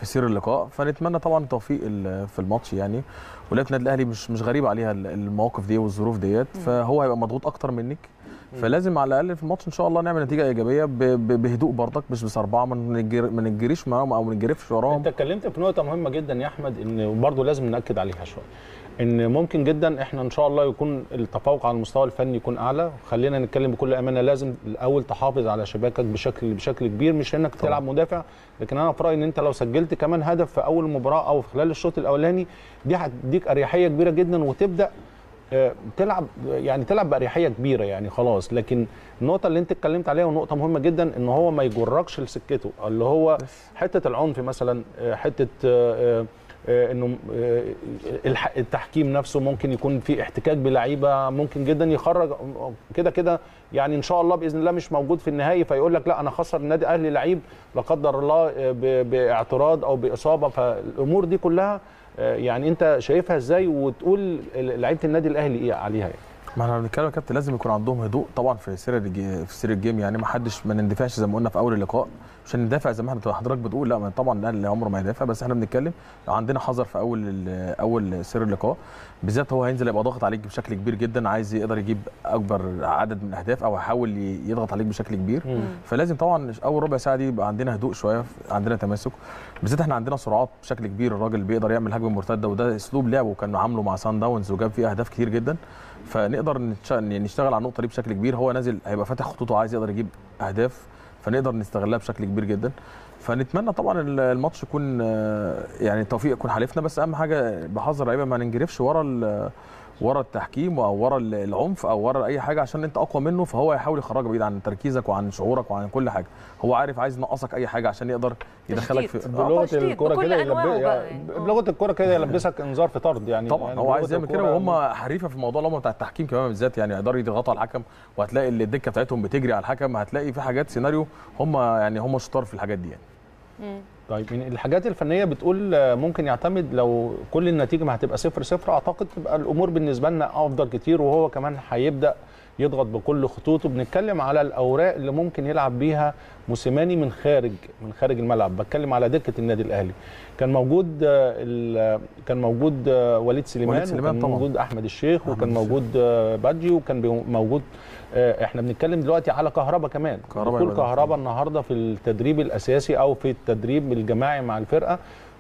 في سير اللقاء فنتمنى طبعا التوفيق ال- في الماتش يعني ولعبه النادي الاهلي مش مش غريبه عليها ال- المواقف دي والظروف ديت فهو هيبقى مضغوط اكتر منك فلازم على الاقل في الماتش ان شاء الله نعمل نتيجه ايجابيه ب- ب- بهدوء برضك مش بسرعه ما نجر- ما نجريش معاهم او ما نجرفش وراهم انت اتكلمت في نقطه مهمه جدا يا احمد ان برضه لازم ناكد عليها شويه ان ممكن جدا احنا ان شاء الله يكون التفوق على المستوى الفني يكون اعلى خلينا نتكلم بكل امانه لازم الاول تحافظ على شباكك بشكل بشكل كبير مش انك طبعا. تلعب مدافع لكن انا في رايي ان انت لو سجلت كمان هدف في اول مباراه او في خلال الشوط الاولاني دي هتديك اريحيه كبيره جدا وتبدا آه، تلعب يعني تلعب باريحيه كبيره يعني خلاص لكن النقطه اللي انت اتكلمت عليها ونقطه مهمه جدا ان هو ما يجركش لسكته اللي هو حته العنف مثلا آه، حته آه، آه، آه، انه آه، الح- التحكيم نفسه ممكن يكون في احتكاك بلعيبه ممكن جدا يخرج كده كده يعني ان شاء الله باذن الله مش موجود في النهائي فيقول لك لا انا خسر النادي الاهلي لعيب لا قدر الله آه، ب- باعتراض او باصابه فالامور دي كلها آه، يعني انت شايفها ازاي وتقول لعيبه النادي الاهلي ايه عليها يعني ما احنا بنتكلم يا كابتن لازم يكون عندهم هدوء طبعا في سير الجي... في سير الجيم يعني ما حدش ما نندفعش زي ما قلنا في اول اللقاء مش هندافع زي ما احنا حضرتك بتقول لا ما طبعا الاهلي عمره ما يدافع بس احنا بنتكلم لو عندنا حذر في اول ال- اول سير اللقاء بالذات هو هينزل يبقى ضاغط عليك بشكل كبير جدا عايز يقدر يجيب اكبر عدد من الاهداف او يحاول ي- يضغط عليك بشكل كبير فلازم طبعا اول ربع ساعه دي يبقى عندنا هدوء شويه عندنا تماسك بالذات احنا عندنا سرعات بشكل كبير الراجل بيقدر يعمل هجمه مرتده وده اسلوب لعبه كان عامله مع سان داونز وجاب فيه اهداف كتير جدا فنقدر نتش- نشتغل على النقطه دي بشكل كبير هو نازل هيبقى فاتح خطوطه عايز يقدر يجيب اهداف فنقدر نستغلها بشكل كبير جدا فنتمنى طبعا ال- الماتش يكون آه، يعني التوفيق يكون حالفنا بس اهم حاجه بحذر اللعيبه ما ننجرفش ورا ال- ورا التحكيم او ورا ال- العنف او ورا اي حاجه عشان انت اقوى منه فهو هيحاول يخرجك بعيد عن تركيزك وعن شعورك وعن كل حاجه هو عارف عايز ينقصك اي حاجه عشان يقدر يدخلك في تشتيت. آه، بلغه تشديد الكوره بكل كده يلب... أنواعه بقى يعني. بلغه الكوره كده يلبسك انذار في طرد يعني طبعا يعني هو بلغة عايز يعمل كده الكرة وهم حريفه في الموضوع اللي هم بتاع التحكيم كمان بالذات يعني يقدروا يضغطوا على الحكم وهتلاقي اللي الدكه بتاعتهم بتجري على الحكم هتلاقي في حاجات سيناريو هم يعني هم شطار في الحاجات دي يعني طيب من الحاجات الفنيه بتقول آه، ممكن يعتمد لو كل النتيجه ما هتبقى صفر صفر اعتقد تبقى الامور بالنسبه لنا افضل كتير وهو كمان هيبدا يضغط بكل خطوطه بنتكلم على الاوراق اللي ممكن يلعب بيها موسيماني من خارج من خارج الملعب بتكلم على دكه النادي الاهلي كان موجود آه، ال- كان موجود آه، وليد سليمان, وليد سليمان وكان طبعاً. موجود احمد الشيخ أحمد وكان الشيخ. موجود آه، بادجي وكان بي- موجود آه، احنا بنتكلم دلوقتي على كهربا كمان كهربا دخول يبقى كهربا النهارده في التدريب الاساسي او في التدريب الجماعي مع الفرقه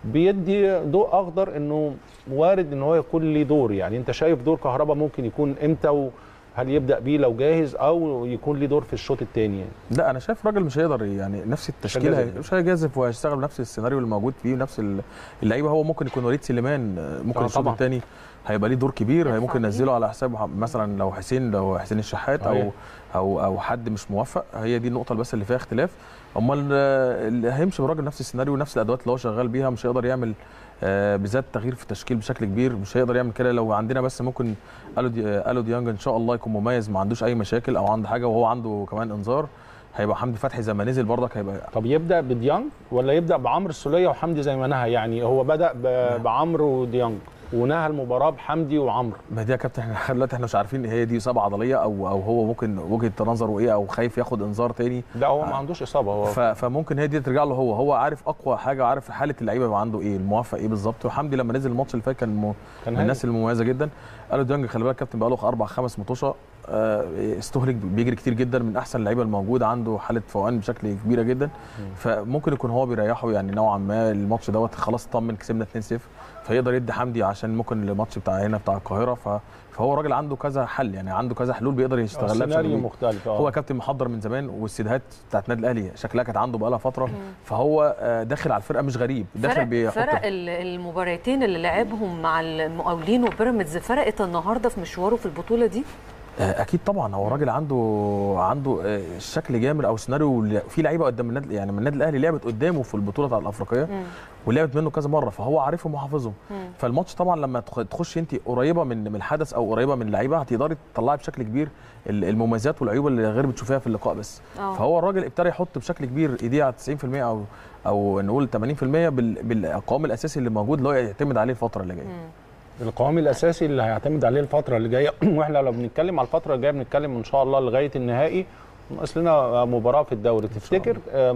بيدي ضوء اخضر انه وارد ان هو يكون ليه دور يعني انت شايف دور كهربا ممكن يكون امتى وهل يبدا بيه لو جاهز او يكون ليه دور في الشوط الثاني يعني لا انا شايف راجل مش هيقدر يعني نفس التشكيله هيجازف. هي- مش هيجازف وهيشتغل بنفس السيناريو اللي موجود فيه ونفس ال- اللعيبه هو ممكن يكون وليد سليمان آه، ممكن آه، الشوط طبعاً. الثاني هيبقى ليه دور كبير هي يرفع ممكن بيه. ينزله على حساب ح- مثلا لو حسين لو حسين الشحات او صحيح. او او حد مش موفق هي دي النقطه بس اللي فيها اختلاف امال آه، اللي هيمشي بالراجل نفس السيناريو نفس الادوات اللي هو شغال بيها مش هيقدر يعمل آه، بالذات تغيير في التشكيل بشكل كبير مش هيقدر يعمل كده لو عندنا بس ممكن الو دي آه، الو ديانج ان شاء الله يكون مميز ما عندوش اي مشاكل او عنده حاجه وهو عنده كمان انذار هيبقى حمدي فتحي زي ما نزل برضك هيبقى طب يبدا بديانج ولا يبدا بعمرو السوليه وحمدي زي ما نهى يعني هو بدا ب- بعمرو وديانج ونهى المباراه بحمدي وعمرو ما دي يا كابتن احنا دلوقتي احنا مش عارفين هي دي اصابه عضليه او او هو ممكن وجهه نظره ايه او خايف ياخد انذار تاني لا هو ما عندوش اصابه هو ف- فممكن هي دي ترجع له هو هو عارف اقوى حاجه عارف حاله اللعيبه يبقى عنده ايه الموفق ايه بالظبط وحمدي لما نزل الماتش اللي فات كان م... كان من الناس المميزه جدا قالوا ديانج خلي بالك كابتن بقى له اربع خمس مطوشه آه، استهلك بيجري كتير جدا من احسن اللعيبه الموجوده عنده حاله فوقان بشكل كبيره جدا فممكن يكون هو بيريحه يعني نوعا ما الماتش دوت خلاص طمن كسبنا 2-0 فيقدر يدي حمدي عشان ممكن الماتش بتاع هنا بتاع القاهره ف... فهو راجل عنده كذا حل يعني عنده كذا حلول بيقدر يستغلها بشكل سيناريو كبير. مختلف آه. هو كابتن محضر من زمان والسيدهات بتاعت النادي الاهلي شكلها كانت عنده بقالها فتره فهو آه، داخل على الفرقه مش غريب داخل فرق, بيحط فرق ال- المباراتين اللي لعبهم مع المقاولين وبيراميدز فرقت النهارده في مشواره في البطوله دي آه، اكيد طبعا هو راجل عنده عنده آه، شكل جامد او سيناريو ل- في لعيبه قدام النادي يعني من النادي الاهلي لعبت قدامه في البطوله بتاع الافريقيه ولعبت منه كذا مره فهو عارفهم وحافظهم فالماتش طبعا لما تخ- تخش انت قريبه من من الحدث او قريبه من اللعيبه هتقدري تطلعي بشكل كبير ال- المميزات والعيوب اللي غير بتشوفيها في اللقاء بس آه. فهو الراجل ابتدى يحط بشكل كبير ايديه على 90% او او نقول 80% بال- بالقوام الاساسي اللي موجود اللي هو يعتمد عليه الفتره اللي جايه القوام الاساسي اللي هيعتمد عليه الفتره اللي جايه واحنا لو بنتكلم على الفتره الجايه بنتكلم ان شاء الله لغايه النهائي ناقص لنا مباراه في الدوري تفتكر آم،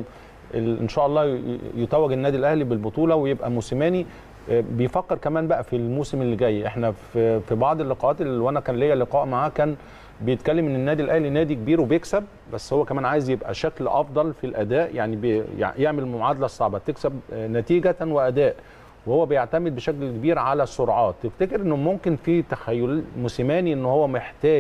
ال- ان شاء الله ي- يتوج النادي الاهلي بالبطوله ويبقى موسيماني آه، بيفكر كمان بقى في الموسم اللي جاي احنا في في بعض اللقاءات اللي وانا كان ليا لقاء معاه كان بيتكلم ان النادي الاهلي نادي كبير وبيكسب بس هو كمان عايز يبقى شكل افضل في الاداء يعني بي يع- يعمل المعادله الصعبه تكسب آه، نتيجه واداء وهو بيعتمد بشكل كبير على السرعات تفتكر انه ممكن في تخيل موسيماني ان هو محتاج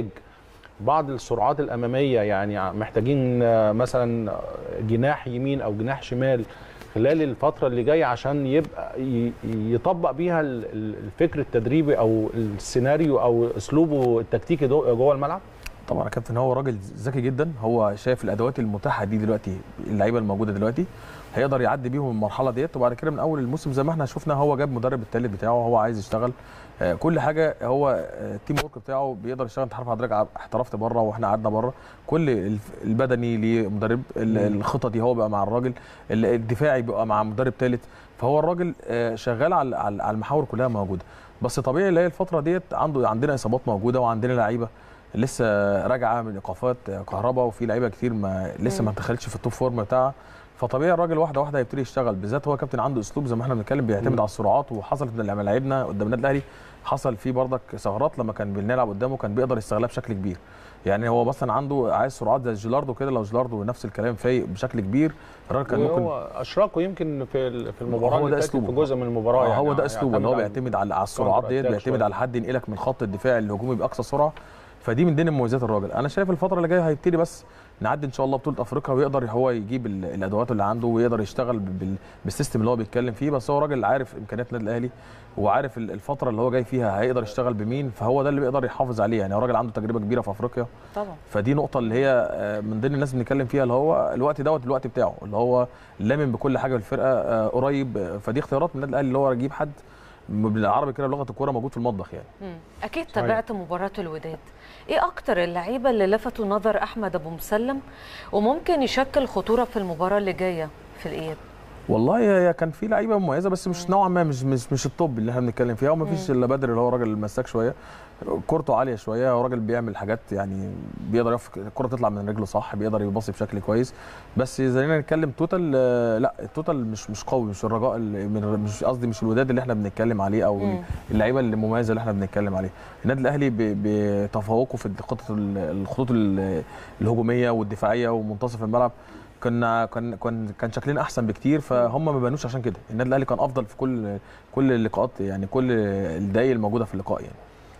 بعض السرعات الاماميه يعني محتاجين آه، مثلا آه، جناح يمين او جناح شمال خلال الفتره اللي جايه عشان يبقى ي- يطبق بيها ال- ال- الفكر التدريبي او السيناريو او اسلوبه التكتيكي دو- جوه الملعب طبعا يا كابتن هو راجل ذكي جدا هو شايف الادوات المتاحه دي دلوقتي اللعيبه الموجوده دلوقتي هيقدر يعدي بيهم المرحله ديت وبعد كده من اول الموسم زي ما احنا شفنا هو جاب مدرب التالت بتاعه هو عايز يشتغل آه، كل حاجه هو آه، التيم ورك بتاعه بيقدر يشتغل انت عارف حضرتك ع- احترفت بره واحنا قعدنا بره كل الف- البدني ليه مدرب ال- الخططي هو بقى مع الراجل ال- الدفاعي بيبقى مع مدرب ثالث فهو الراجل آه، شغال على على على المحاور كلها موجوده بس طبيعي اللي هي الفتره ديت عنده عندنا اصابات موجوده وعندنا لعيبه لسه راجعه من ايقافات كهرباء وفي لعيبه كتير ما لسه ما دخلتش في التوب فورم بتاعها فطبيعي الراجل واحده واحده هيبتدي يشتغل بالذات هو كابتن عنده اسلوب زي ما احنا بنتكلم بيعتمد مم. على السرعات وحصلت لما لعبنا قدام النادي الاهلي حصل فيه بردك ثغرات لما كان بنلعب قدامه كان بيقدر يستغلها بشكل كبير يعني هو مثلا عنده عايز سرعات زي جيلاردو كده لو جيلاردو نفس الكلام فايق بشكل كبير الراجل كان ممكن هو اشراكه يمكن في ال- في المباراه هو اللي ده فاتت أسلوبه. في جزء من المباراه آه، يعني هو ده اسلوبه اللي هو يعتمد على- بيعتمد على على السرعات counter ديت attack بيعتمد شوية. على حد ينقلك من خط الدفاع الهجومي باقصى سرعه فدي من ضمن مميزات الراجل انا شايف الفتره اللي جايه هيبتدي بس نعدي ان شاء الله بطوله افريقيا ويقدر هو يجيب ال- الادوات اللي عنده ويقدر يشتغل بال- بالسيستم اللي هو بيتكلم فيه بس هو راجل عارف امكانيات النادي الاهلي وعارف ال- الفتره اللي هو جاي فيها هيقدر يشتغل بمين فهو ده اللي بيقدر يحافظ عليه يعني هو راجل عنده تجربه كبيره في افريقيا طبعا فدي نقطة اللي هي آه، من ضمن الناس بنتكلم فيها اللي هو الوقت دوت الوقت بتاعه اللي هو لامن بكل حاجة في الفرقة آه، قريب آه، فدي اختيارات من النادي الاهلي اللي هو يجيب حد بالعربي كده بلغة الكورة موجود في المطبخ يعني مم. اكيد تابعت مباراه الوداد ايه اكتر اللعيبه اللي لفتوا نظر احمد ابو مسلم وممكن يشكل خطوره في المباراه اللي جايه في الاياب والله هي كان في لعيبه مميزه بس مش نوعا ما مش مش مش الطب اللي احنا بنتكلم فيها وما فيش الا بدر اللي هو راجل مساك شويه كورته عاليه شويه هو راجل بيعمل حاجات يعني بيقدر يقف الكره تطلع من رجله صح بيقدر يباصي بشكل كويس بس زي ما نتكلم توتال آه، لا التوتال مش مش قوي مش الرجاء اللي- من- مش قصدي مش الوداد اللي احنا بنتكلم عليه او مم. اللعيبه اللي مميزه اللي احنا بنتكلم عليه النادي الاهلي ب- بتفوقه في الخطط ال- الخطوط ال- الهجوميه والدفاعيه ومنتصف الملعب كنا كان كان كان شكلنا احسن بكتير فهم ما بانوش عشان كده النادي الاهلي كان افضل في كل كل اللقاءات يعني كل الدقايق الموجوده في اللقاء يعني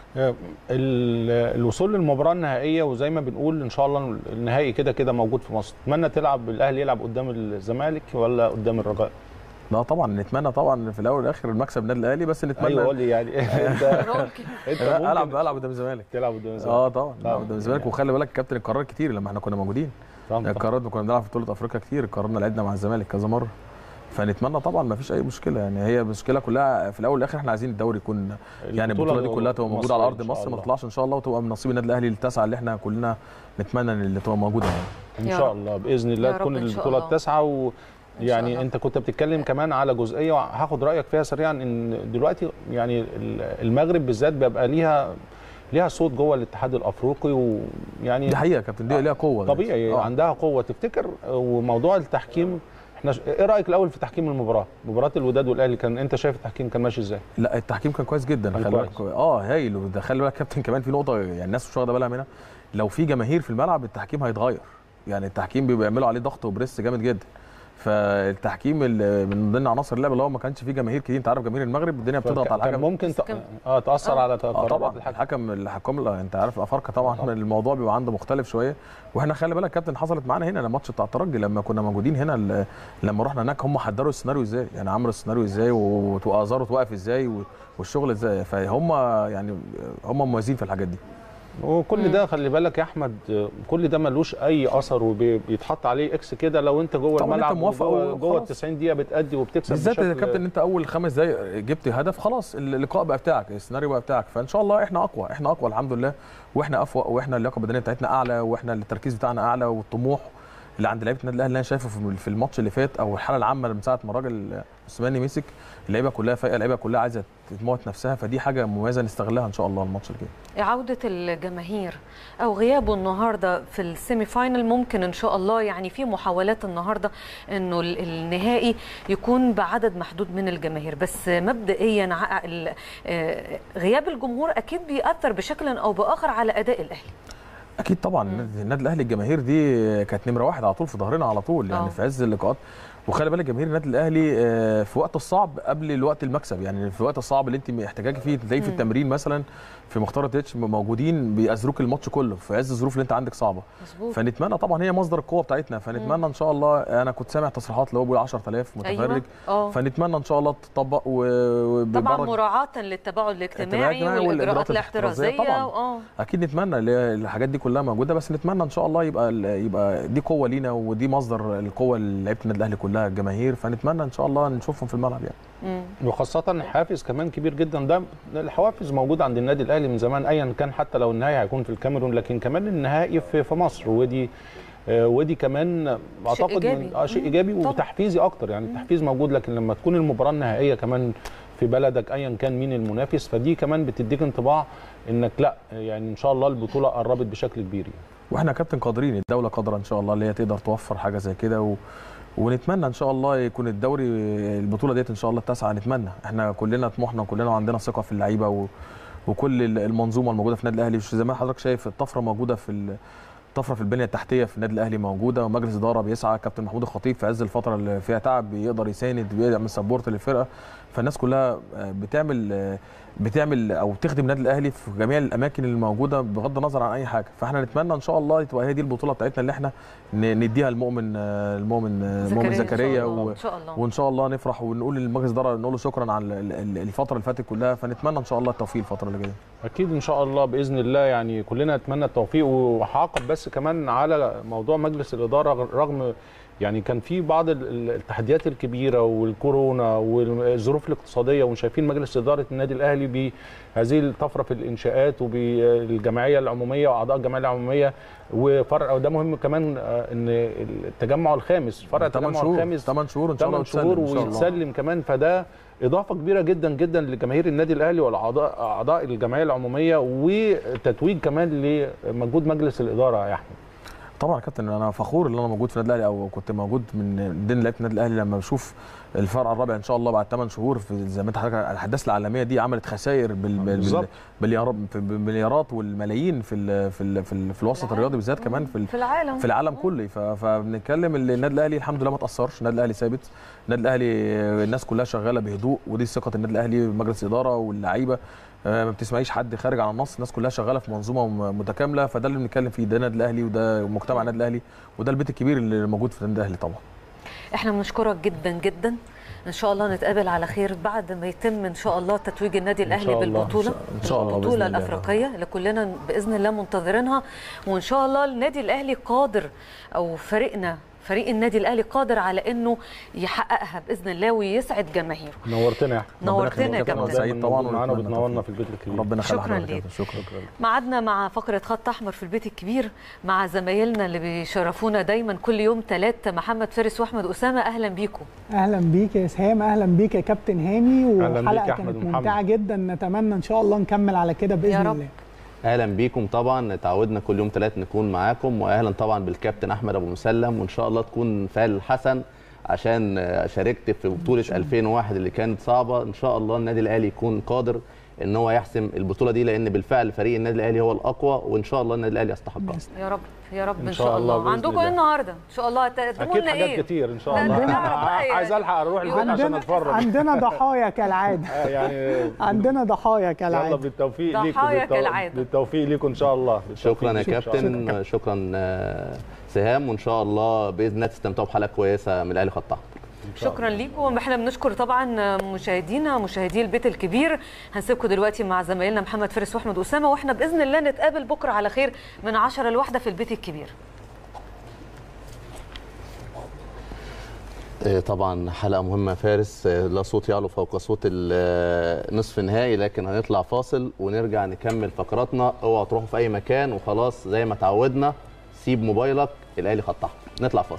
ال- الوصول للمباراه النهائيه وزي ما بنقول ان شاء الله النهائي كده كده موجود في مصر تتمنى تلعب الاهلي يلعب قدام الزمالك ولا قدام الرجاء لا طبعا نتمنى طبعا في الاول والاخر المكسب النادي الاهلي بس نتمنى ايوه قول لي يعني انت انت لا، ممكن العب العب قدام الزمالك تلعب قدام الزمالك اه طبعا طبعاً. العب قدام الزمالك وخلي بالك كابتن القرار كتير لما احنا كنا موجودين طبعاً. القرارات كنا بنلعب في بطوله افريقيا كتير قررنا لعبنا مع الزمالك كذا مره فنتمنى طبعا ما فيش اي مشكله يعني هي المشكله كلها في الاول والاخر احنا عايزين الدوري يكون يعني البطوله دي كلها تبقى موجوده على ارض مصرية إن شاء مصر ما الله. تطلعش ان شاء الله وتبقى من نصيب النادي الاهلي التاسعه اللي احنا كلنا نتمنى ان اللي تبقى موجوده يعني ان يا شاء رب. الله باذن الله يا رب تكون إن شاء البطوله الله. التاسعه و شاء يعني الله. انت كنت بتتكلم كمان على جزئيه وهاخد رايك فيها سريعا ان دلوقتي يعني ال- المغرب بالذات بيبقى ليها ليها صوت جوه الاتحاد الافريقي ويعني دي حقيقه يا كابتن دي ليها قوه دلوقتي. طبيعي آه. عندها قوه تفتكر وموضوع التحكيم احنا ش- ايه رايك الاول في تحكيم المباراه مباراه الوداد والاهلي كان انت شايف التحكيم كان ماشي ازاي لا التحكيم كان كويس جدا كان خلي كويس. بالك اه هايل وده خلي بالك كابتن كمان في نقطه يعني الناس مش واخده بالها منها لو في جماهير في الملعب التحكيم هيتغير يعني التحكيم بيبقوا يعملوا عليه ضغط وبريس جامد جدا فالتحكيم ال- من ضمن عناصر اللعبه اللي هو ما كانش فيه جماهير كتير انت عارف جماهير المغرب الدنيا بتضغط على كان الحكم ممكن ت... كان- اه تاثر آه. على اه قرارات طبعا الحكم الحكم الحكام لا انت عارف الافارقه طبعا طبعا. الموضوع بيبقى عنده مختلف شويه واحنا خلي بالك كابتن حصلت معانا هنا الماتش بتاع الترجي لما كنا موجودين هنا ال- لما رحنا هناك هم حضروا السيناريو ازاي يعني عملوا السيناريو ازاي وازاروا توقف ازاي و- والشغل ازاي فهم يعني هم مميزين في الحاجات دي وكل ده خلي بالك يا احمد آه، كل ده ملوش اي اثر وبيتحط عليه اكس كده لو انت جوه طبعاً أنت الملعب موافق جوه, وخلاص. جوه ال 90 دقيقه بتأدي وبتكسب بالذات يا بشكل- كابتن انت اول خمس دقايق جبت هدف خلاص اللقاء بقى بتاعك السيناريو بقى بتاعك فان شاء الله احنا اقوى احنا اقوى الحمد لله واحنا افوق واحنا اللياقه البدنيه بتاعتنا اعلى واحنا التركيز بتاعنا اعلى والطموح اللي عند لعيبه النادي الاهلي اللي انا شايفه في- في الماتش اللي فات او الحاله العامه من ساعه ما الراجل موسيماني مسك اللعيبه كلها فايقه اللعيبه كلها عايزه تموت نفسها فدي حاجه مميزه نستغلها ان شاء الله الماتش الجاي عودة الجماهير أو غيابه النهاردة في السيمي فاينل ممكن إن شاء الله يعني في محاولات النهاردة إنه ال- النهائي يكون بعدد محدود من الجماهير بس مبدئيا ع- ال- آه، غياب الجمهور أكيد بيأثر بشكل أو بآخر على أداء الأهلي اكيد طبعا النادي- النادي الاهلي الجماهير دي كانت نمره واحد على طول في ظهرنا على طول يعني آه. في عز اللقاءات وخلي بالك جماهير النادي الاهلي آه، في وقت الصعب قبل الوقت المكسب يعني في الوقت الصعب اللي انت محتاجاكي فيه تلاقيه في مم. التمرين مثلا في مختار التتش موجودين بيأزروك الماتش كله في عز الظروف اللي انت عندك صعبه مظبوط فنتمنى طبعا هي مصدر القوه بتاعتنا فنتمنى ان شاء الله انا كنت سامع تصريحات اللي هو بيقول 10000 متفرج أيوة اه فنتمنى ان شاء الله تطبق و- طبعا وبالبركة- مراعاة للتباعد الاجتماعي الاجتماعي والإجراءات والإجراءات الاحترازية الاحترازية طبعاً. اه اكيد نتمنى اللي هي الحاجات دي كلها موجوده بس نتمنى ان شاء الله يبقى ال- يبقى دي قوه لينا ودي مصدر القوه لعيبه النادي الاهلي كلها الجماهير فنتمنى ان شاء الله نشوفهم في الملعب يعني مم. وخاصة حافز كمان كبير جدا ده الحوافز موجودة عند النادي الأهلي من زمان أيا كان حتى لو النهائي هيكون في الكاميرون لكن كمان النهائي في, في مصر ودي آه، ودي كمان اعتقد إيجابي. من اه شيء مم. ايجابي طبعاً. وتحفيزي اكتر يعني التحفيز موجود لكن لما تكون المباراه النهائيه كمان في بلدك ايا كان مين المنافس فدي كمان بتديك انطباع انك لا يعني ان شاء الله البطوله قربت بشكل كبير يعني. واحنا يا كابتن قادرين الدوله قادره ان شاء الله اللي هي تقدر توفر حاجه زي كده و... ونتمنى ان شاء الله يكون الدوري البطوله ديت ان شاء الله التاسعه نتمنى احنا كلنا طموحنا وكلنا عندنا ثقه في اللعيبه و... وكل المنظومه الموجوده في النادي الاهلي زي ما حضرتك شايف الطفره موجوده في ال... طفره في البنيه التحتيه في النادي الاهلي موجوده ومجلس اداره بيسعى كابتن محمود الخطيب في عز الفتره اللي فيها تعب بيقدر يساند بيعمل سبورت للفرقه فالناس كلها آه، بتعمل آه، بتعمل او تخدم النادي الاهلي في جميع الاماكن اللي موجوده بغض النظر عن اي حاجه فاحنا نتمنى ان شاء الله تبقى هي دي البطوله بتاعتنا اللي احنا ن- نديها المؤمن آه، المؤمن آه، المؤمن إن شاء زكريا الله. و... إن شاء الله وان شاء الله نفرح ونقول للمجلس الاداره نقول له شكرا على ال- ال- الفتره اللي فاتت كلها فنتمنى ان شاء الله التوفيق الفتره اللي جايه اكيد ان شاء الله باذن الله يعني كلنا نتمنى التوفيق وهعقب بس كمان على موضوع مجلس الاداره رغم يعني كان في بعض ال- ال- التحديات الكبيره والكورونا والظروف الاقتصاديه وشايفين مجلس اداره النادي الاهلي بهذه الطفره في الانشاءات وبالجمعيه العموميه واعضاء الجمعيه العموميه وفرع وده مهم كمان آه، ان التجمع الخامس فرع 8 التجمع شهور الخامس 8 شهور ان شاء الله 8 شهور وتسلم إن شاء الله. ويتسلم كمان فده اضافه كبيره جدا جدا لجماهير النادي الاهلي والاعضاء اعضاء الجمعيه العموميه وتتويج كمان لمجهود مجلس الاداره يا احمد طبعا يا كابتن انا فخور ان انا موجود في النادي الاهلي او كنت موجود من ضمن لعيبه النادي الاهلي لما بشوف الفرع الرابع ان شاء الله بعد 8 شهور في زي ما انت حضرتك الاحداث العالميه دي عملت خسائر بال- بال- بالظبط. بالمليارات بالمليارات والملايين في ال في ال في, ال في الوسط الرياضي بالذات كمان في ال- في العالم في العالم كله ف- فبنتكلم ان النادي الاهلي الحمد لله ما تاثرش النادي الاهلي ثابت النادي الاهلي الناس كلها شغاله بهدوء ودي ثقه النادي الاهلي مجلس الاداره واللعيبه آه، ما بتسمعيش حد خارج عن النص الناس كلها شغاله في منظومه م- متكامله فده اللي بنتكلم فيه ده النادي الاهلي وده مجتمع النادي الاهلي وده البيت الكبير اللي موجود في النادي الاهلي طبعا احنا بنشكرك جدا جدا ان شاء الله نتقابل على خير بعد ما يتم ان شاء الله تتويج النادي الاهلي شاء الله. بالبطوله إن شاء الله بإذن البطوله الله. الافريقيه اللي كلنا باذن الله منتظرينها وان شاء الله النادي الاهلي قادر او فريقنا فريق النادي الاهلي قادر على انه يحققها باذن الله ويسعد جماهيره نورتنا يا احمد نورتنا يا يخليك كابتن. كابتن. سعيد طبعا معانا ونتمنى وبتنورنا التوفيق. في البيت الكبير ربنا يخلي شكراً حضرتك يا ليك. كابتن. شكرا معادنا مع فقرة خط أحمر في البيت الكبير مع زمايلنا اللي بيشرفونا دايما كل يوم ثلاث محمد فارس وأحمد أسامة أهلا بيكم اهلا بيك يا اسهام اهلا بيك يا كابتن هاني أهلاً بيك يا وحلقه أحمد كانت ومحمد. ممتعه جدا نتمنى ان شاء الله نكمل على كده باذن يا رب. الله اهلا بيكم طبعا تعودنا كل يوم ثلاث نكون معاكم واهلا طبعا بالكابتن احمد ابو مسلم وان شاء الله تكون فعل حسن عشان آه، شاركت في بطوله 2001 اللي كانت صعبه ان شاء الله النادي الاهلي يكون قادر ان هو يحسم البطوله دي لان بالفعل فريق النادي الاهلي هو الاقوى وان شاء الله النادي الاهلي يستحقها يا رب يا رب إن, إن شاء شاء الله, الله بإذن عندكم الله. إيه النهاردة إن شاء الله تقدموا اكيد لنا حاجات إيه كتير ان شاء لا، الله نعرف بقى إيه. عايز الحق اروح البيت عشان عندنا اتفرج عندنا ضحايا كالعاده آه، يعني عندنا ضحايا يلا كالعاده بالتوفيق ليكم ضحايا بالتو- كالعادة. بالتوفيق ليكم ان شاء الله بالتوفيق شكرا يا ليكم إن شاء الله. كابتن شكرا آه، سهام وان شاء الله باذن الله تستمتعوا بحلقه كويسه من الاهلي خط احمر شكرا ليكم احنا بنشكر طبعا مشاهدينا مشاهدي البيت الكبير هنسيبكم دلوقتي مع زمايلنا محمد فارس واحمد اسامه واحنا باذن الله نتقابل بكره على خير من 10 لواحدة في البيت الكبير آه، طبعا حلقه مهمه يا فارس آه، لا صوت يعلو فوق صوت ال- آه، نصف النهائي لكن هنطلع فاصل ونرجع نكمل فقراتنا اوعى تروحوا في اي مكان وخلاص زي ما تعودنا سيب موبايلك الاهلي خط احمر نطلع فاصل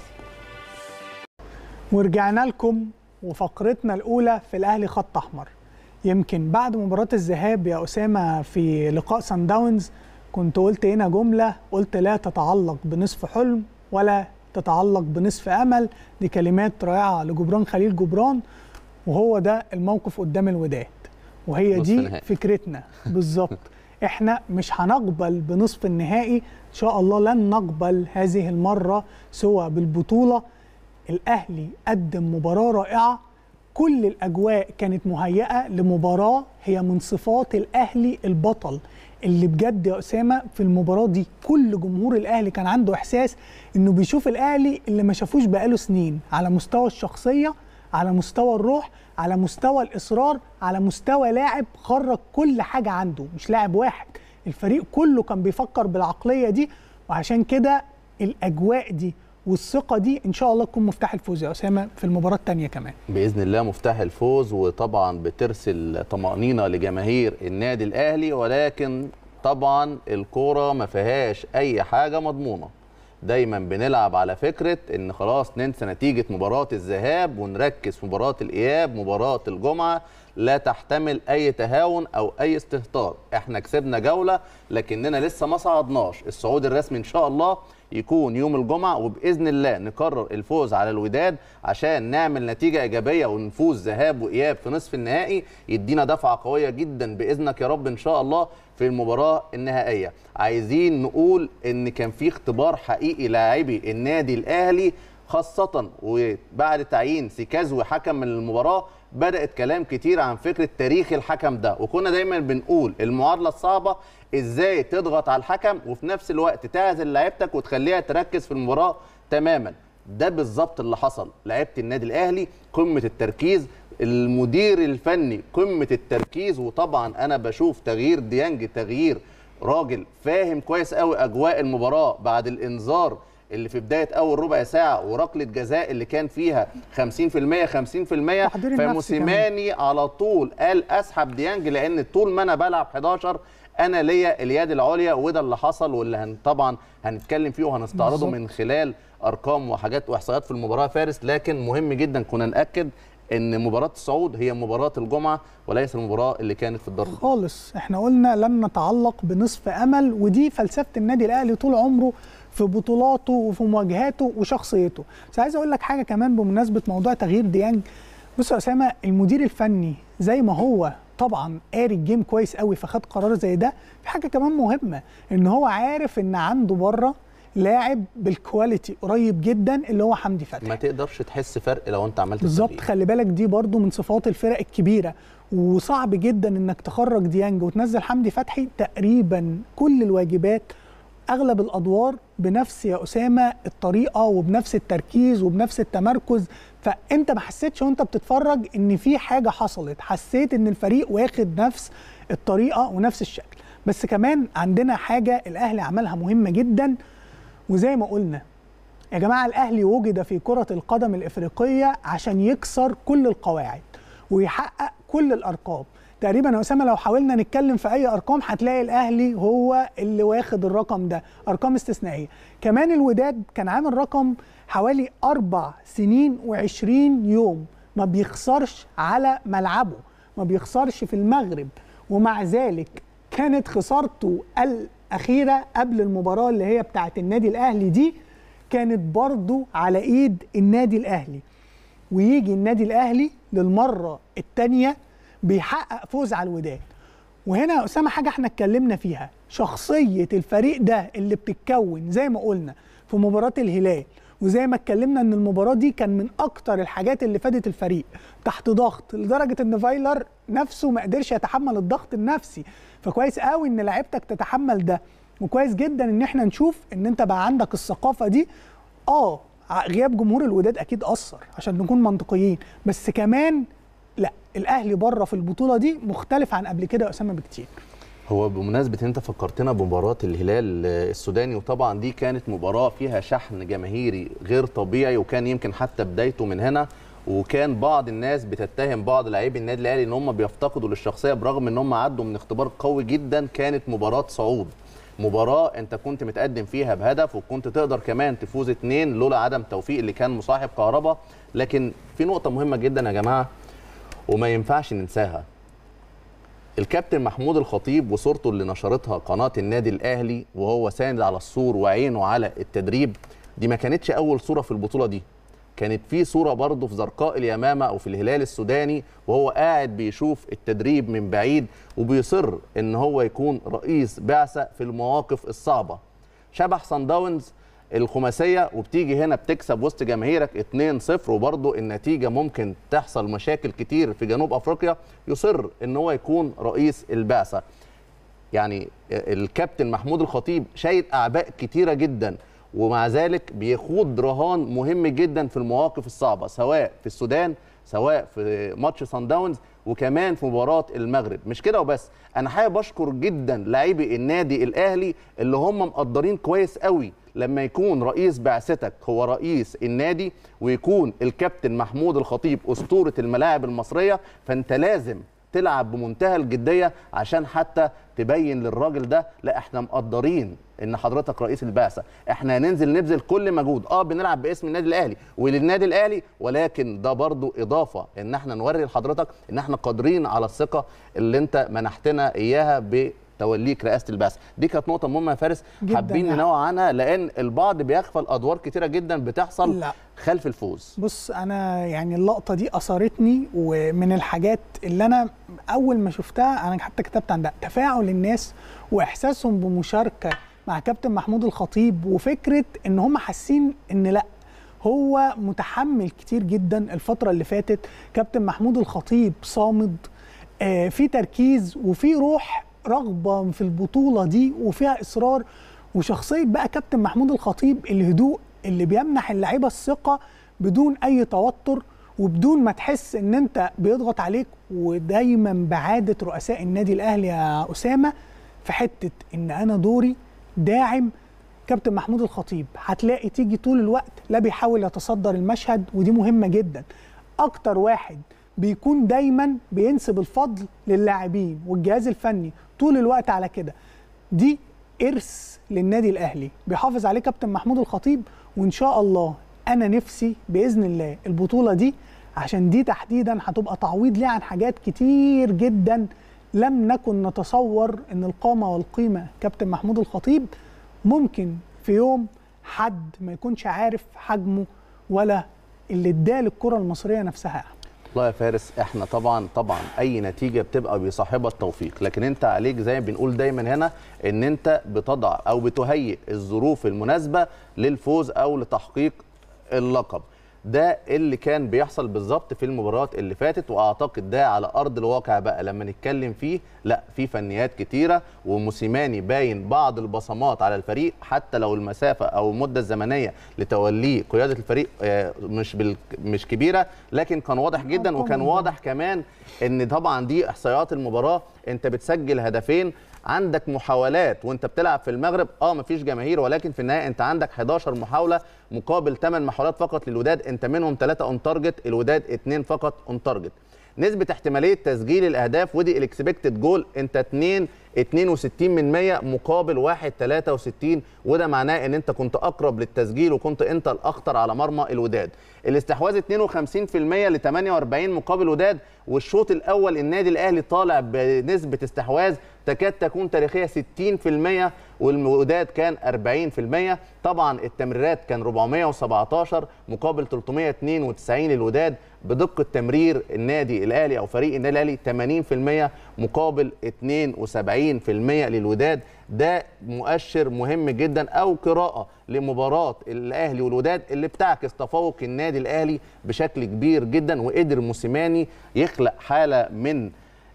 ورجعنا لكم وفقرتنا الاولى في الاهلي خط احمر يمكن بعد مباراه الذهاب يا اسامه في لقاء سان داونز كنت قلت هنا جمله قلت لا تتعلق بنصف حلم ولا تتعلق بنصف امل دي كلمات رائعه لجبران خليل جبران وهو ده الموقف قدام الوداد وهي نصف دي نهائي. فكرتنا بالظبط احنا مش هنقبل بنصف النهائي ان شاء الله لن نقبل هذه المره سوى بالبطوله الاهلي قدم مباراه رائعه كل الاجواء كانت مهيئه لمباراه هي من صفات الاهلي البطل اللي بجد يا اسامه في المباراه دي كل جمهور الاهلي كان عنده احساس انه بيشوف الاهلي اللي ما شافوش بقاله سنين على مستوى الشخصيه على مستوى الروح على مستوى الاصرار على مستوى لاعب خرج كل حاجه عنده مش لاعب واحد الفريق كله كان بيفكر بالعقليه دي وعشان كده الاجواء دي والثقه دي ان شاء الله تكون مفتاح الفوز يا اسامه في المباراه الثانيه كمان باذن الله مفتاح الفوز وطبعا بترسل طمانينه لجماهير النادي الاهلي ولكن طبعا الكوره ما فيهاش اي حاجه مضمونه دايما بنلعب على فكره ان خلاص ننسى نتيجه مباراه الذهاب ونركز في مباراه الاياب مباراه الجمعه لا تحتمل اي تهاون او اي استهتار احنا كسبنا جوله لكننا لسه ما صعدناش الصعود الرسمي ان شاء الله يكون يوم الجمعه وباذن الله نقرر الفوز على الوداد عشان نعمل نتيجه ايجابيه ونفوز ذهاب واياب في نصف النهائي يدينا دفعه قويه جدا باذنك يا رب ان شاء الله في المباراه النهائيه عايزين نقول ان كان في اختبار حقيقي لاعبي النادي الاهلي خاصة وبعد تعيين سيكازوي حكم من المباراة بدأت كلام كتير عن فكرة تاريخ الحكم ده وكنا دايما بنقول المعادلة الصعبة ازاي تضغط على الحكم وفي نفس الوقت تعزل لعيبتك وتخليها تركز في المباراة تماما ده بالظبط اللي حصل لعيبة النادي الأهلي قمة التركيز المدير الفني قمة التركيز وطبعا أنا بشوف تغيير ديانج تغيير راجل فاهم كويس قوي أجواء المباراة بعد الإنذار اللي في بدايه اول ربع ساعه وركله جزاء اللي كان فيها 50% 50% تحضير النفس فموسيماني على طول قال اسحب ديانج لان طول ما انا بلعب 11 انا ليا اليد العليا وده اللي حصل واللي هن طبعا هنتكلم فيه وهنستعرضه بالظبط. من خلال ارقام وحاجات واحصائيات في المباراه فارس لكن مهم جدا كنا ناكد ان مباراه الصعود هي مباراه الجمعه وليس المباراه اللي كانت في الدار خالص احنا قلنا لن نتعلق بنصف امل ودي فلسفه النادي الاهلي طول عمره في بطولاته وفي مواجهاته وشخصيته بس عايز اقول لك حاجه كمان بمناسبه موضوع تغيير ديانج بص يا اسامه المدير الفني زي ما هو طبعا قاري الجيم كويس قوي فخد قرار زي ده في حاجه كمان مهمه ان هو عارف ان عنده بره لاعب بالكواليتي قريب جدا اللي هو حمدي فتحي ما تقدرش تحس فرق لو انت عملت بالظبط التغيير. خلي بالك دي برضو من صفات الفرق الكبيره وصعب جدا انك تخرج ديانج وتنزل حمدي فتحي تقريبا كل الواجبات اغلب الادوار بنفس يا اسامه الطريقه وبنفس التركيز وبنفس التمركز فانت ما حسيتش وانت بتتفرج ان في حاجه حصلت حسيت ان الفريق واخد نفس الطريقه ونفس الشكل بس كمان عندنا حاجه الاهلي عملها مهمه جدا وزي ما قلنا يا جماعه الاهلي وجد في كره القدم الافريقيه عشان يكسر كل القواعد ويحقق كل الارقام تقريبا يا اسامه لو حاولنا نتكلم في اي ارقام هتلاقي الاهلي هو اللي واخد الرقم ده ارقام استثنائيه كمان الوداد كان عامل رقم حوالي اربع سنين وعشرين يوم ما بيخسرش على ملعبه ما بيخسرش في المغرب ومع ذلك كانت خسارته الاخيره قبل المباراه اللي هي بتاعه النادي الاهلي دي كانت برضو على ايد النادي الاهلي ويجي النادي الاهلي للمره الثانيه بيحقق فوز على الوداد وهنا يا اسامه حاجه احنا اتكلمنا فيها شخصيه الفريق ده اللي بتتكون زي ما قلنا في مباراه الهلال وزي ما اتكلمنا ان المباراه دي كان من اكتر الحاجات اللي فادت الفريق تحت ضغط لدرجه ان فايلر نفسه ما قدرش يتحمل الضغط النفسي فكويس قوي ان لعيبتك تتحمل ده وكويس جدا ان احنا نشوف ان انت بقى عندك الثقافه دي اه غياب جمهور الوداد اكيد اثر عشان نكون منطقيين بس كمان لا الاهلي بره في البطوله دي مختلف عن قبل كده يا اسامه بكتير هو بمناسبة انت فكرتنا بمباراة الهلال السوداني وطبعا دي كانت مباراة فيها شحن جماهيري غير طبيعي وكان يمكن حتى بدايته من هنا وكان بعض الناس بتتهم بعض لاعبي النادي الاهلي ان هم بيفتقدوا للشخصيه برغم ان هم عدوا من اختبار قوي جدا كانت مباراه صعود مباراه انت كنت متقدم فيها بهدف وكنت تقدر كمان تفوز اتنين لولا عدم توفيق اللي كان مصاحب كهربا لكن في نقطه مهمه جدا يا جماعه وما ينفعش ننساها الكابتن محمود الخطيب وصورته اللي نشرتها قناه النادي الاهلي وهو ساند على السور وعينه على التدريب دي ما كانتش اول صوره في البطوله دي كانت في صوره برضه في زرقاء اليمامه او في الهلال السوداني وهو قاعد بيشوف التدريب من بعيد وبيصر ان هو يكون رئيس بعثه في المواقف الصعبه شبح صن داونز الخماسيه وبتيجي هنا بتكسب وسط جماهيرك 2-0 وبرضه النتيجه ممكن تحصل مشاكل كتير في جنوب افريقيا يصر ان هو يكون رئيس البعثه يعني الكابتن محمود الخطيب شايل اعباء كتيره جدا ومع ذلك بيخوض رهان مهم جدا في المواقف الصعبه سواء في السودان سواء في ماتش سان داونز وكمان في مباراه المغرب مش كده وبس انا حابب اشكر جدا لاعبي النادي الاهلي اللي هم مقدرين كويس قوي لما يكون رئيس بعثتك هو رئيس النادي ويكون الكابتن محمود الخطيب اسطوره الملاعب المصريه فانت لازم تلعب بمنتهى الجديه عشان حتى تبين للراجل ده لا احنا مقدرين ان حضرتك رئيس البعثه احنا هننزل نبذل كل مجهود اه بنلعب باسم النادي الاهلي وللنادي الاهلي ولكن ده برضو اضافه ان احنا نوري لحضرتك ان احنا قادرين على الثقه اللي انت منحتنا اياها بتوليك رئاسه البعثه دي كانت نقطه مهمه يا فارس جداً حابين يعني. ننوع عنها لان البعض بيغفل ادوار كتيره جدا بتحصل لا. خلف الفوز بص انا يعني اللقطه دي اثرتني ومن الحاجات اللي انا اول ما شفتها انا حتى كتبت عندها تفاعل الناس واحساسهم بمشاركه مع كابتن محمود الخطيب وفكره ان هم حاسين ان لا هو متحمل كتير جدا الفتره اللي فاتت كابتن محمود الخطيب صامد آه في تركيز وفي روح رغبه في البطوله دي وفيها اصرار وشخصيه بقى كابتن محمود الخطيب الهدوء اللي بيمنح اللعيبه الثقه بدون اي توتر وبدون ما تحس ان انت بيضغط عليك ودايما بعاده رؤساء النادي الاهلي يا اسامه في حته ان انا دوري داعم كابتن محمود الخطيب هتلاقي تيجي طول الوقت لا بيحاول يتصدر المشهد ودي مهمه جدا اكتر واحد بيكون دايما بينسب الفضل للاعبين والجهاز الفني طول الوقت على كده دي ارث للنادي الاهلي بيحافظ عليه كابتن محمود الخطيب وان شاء الله انا نفسي باذن الله البطوله دي عشان دي تحديدا هتبقى تعويض ليه عن حاجات كتير جدا لم نكن نتصور ان القامه والقيمه كابتن محمود الخطيب ممكن في يوم حد ما يكونش عارف حجمه ولا اللي اداه للكره المصريه نفسها والله يا فارس احنا طبعا طبعا اي نتيجه بتبقى بيصاحبها التوفيق لكن انت عليك زي ما بنقول دايما هنا ان انت بتضع او بتهيئ الظروف المناسبه للفوز او لتحقيق اللقب ده اللي كان بيحصل بالظبط في المباريات اللي فاتت واعتقد ده على ارض الواقع بقى لما نتكلم فيه لا في فنيات كتيره وموسيماني باين بعض البصمات على الفريق حتى لو المسافه او المده الزمنيه لتوليه قياده الفريق آه، مش بال مش كبيره لكن كان واضح جدا وكان واضح كمان ان طبعا دي احصائيات المباراه انت بتسجل هدفين عندك محاولات وانت بتلعب في المغرب اه مفيش جماهير ولكن في النهايه انت عندك 11 محاوله مقابل 8 محاولات فقط للوداد انت منهم 3 اون تارجت الوداد 2 فقط اون تارجت نسبة احتمالية تسجيل الأهداف ودي الاكسبكتد جول أنت 2 62 من 100 مقابل 1 63 وده معناه ان انت كنت اقرب للتسجيل وكنت انت الاخطر على مرمى الوداد الاستحواذ 52% ل 48 مقابل وداد والشوط الاول النادي الاهلي طالع بنسبه استحواذ تكاد تكون تاريخيه 60% والوداد كان 40% طبعا التمريرات كان 417 مقابل 392 للوداد بدقه تمرير النادي الاهلي او فريق النادي الاهلي 80% مقابل 72% للوداد ده مؤشر مهم جدا او قراءه لمباراه الاهلي والوداد اللي بتعكس تفوق النادي الاهلي بشكل كبير جدا وقدر موسيماني يخلق حاله من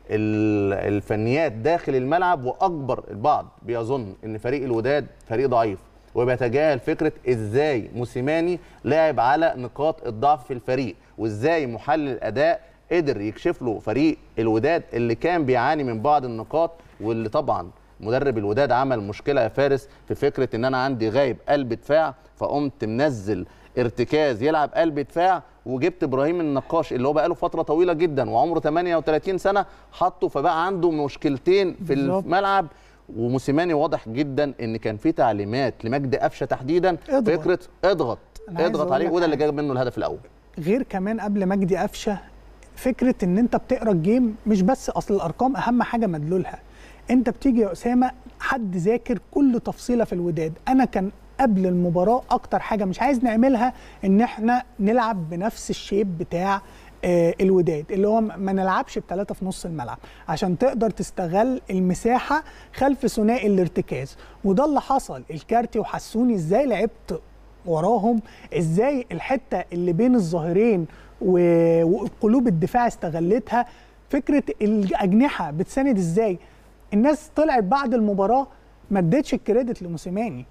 ال- الفنيات داخل الملعب واكبر البعض بيظن ان فريق الوداد فريق ضعيف وبيتجاهل فكره ازاي موسيماني لاعب على نقاط الضعف في الفريق وازاي محلل الاداء قدر يكشف له فريق الوداد اللي كان بيعاني من بعض النقاط واللي طبعا مدرب الوداد عمل مشكله يا فارس في فكره ان انا عندي غايب قلب دفاع فقمت منزل ارتكاز يلعب قلب دفاع وجبت ابراهيم النقاش اللي هو بقاله فتره طويله جدا وعمره 38 سنه حطه فبقى عنده مشكلتين في بالظبط. الملعب وموسيماني واضح جدا ان كان في تعليمات لمجدي قفشه تحديدا اضغط. فكره اضغط أنا عايز اضغط أقول عليه لك وده اللي حاجة. جاب منه الهدف الاول غير كمان قبل مجدي قفشه فكره ان انت بتقرا الجيم مش بس اصل الارقام اهم حاجه مدلولها انت بتيجي يا اسامه حد ذاكر كل تفصيله في الوداد انا كان قبل المباراه اكتر حاجه مش عايز نعملها ان احنا نلعب بنفس الشيب بتاع آه، الوداد اللي هو ما نلعبش بثلاثه في نص الملعب عشان تقدر تستغل المساحه خلف ثنائي الارتكاز وده اللي حصل الكارتي وحسوني ازاي لعبت وراهم ازاي الحته اللي بين الظاهرين و- وقلوب الدفاع استغلتها فكره الاجنحه بتساند ازاي الناس طلعت بعد المباراه ما ادتش الكريدت لموسيماني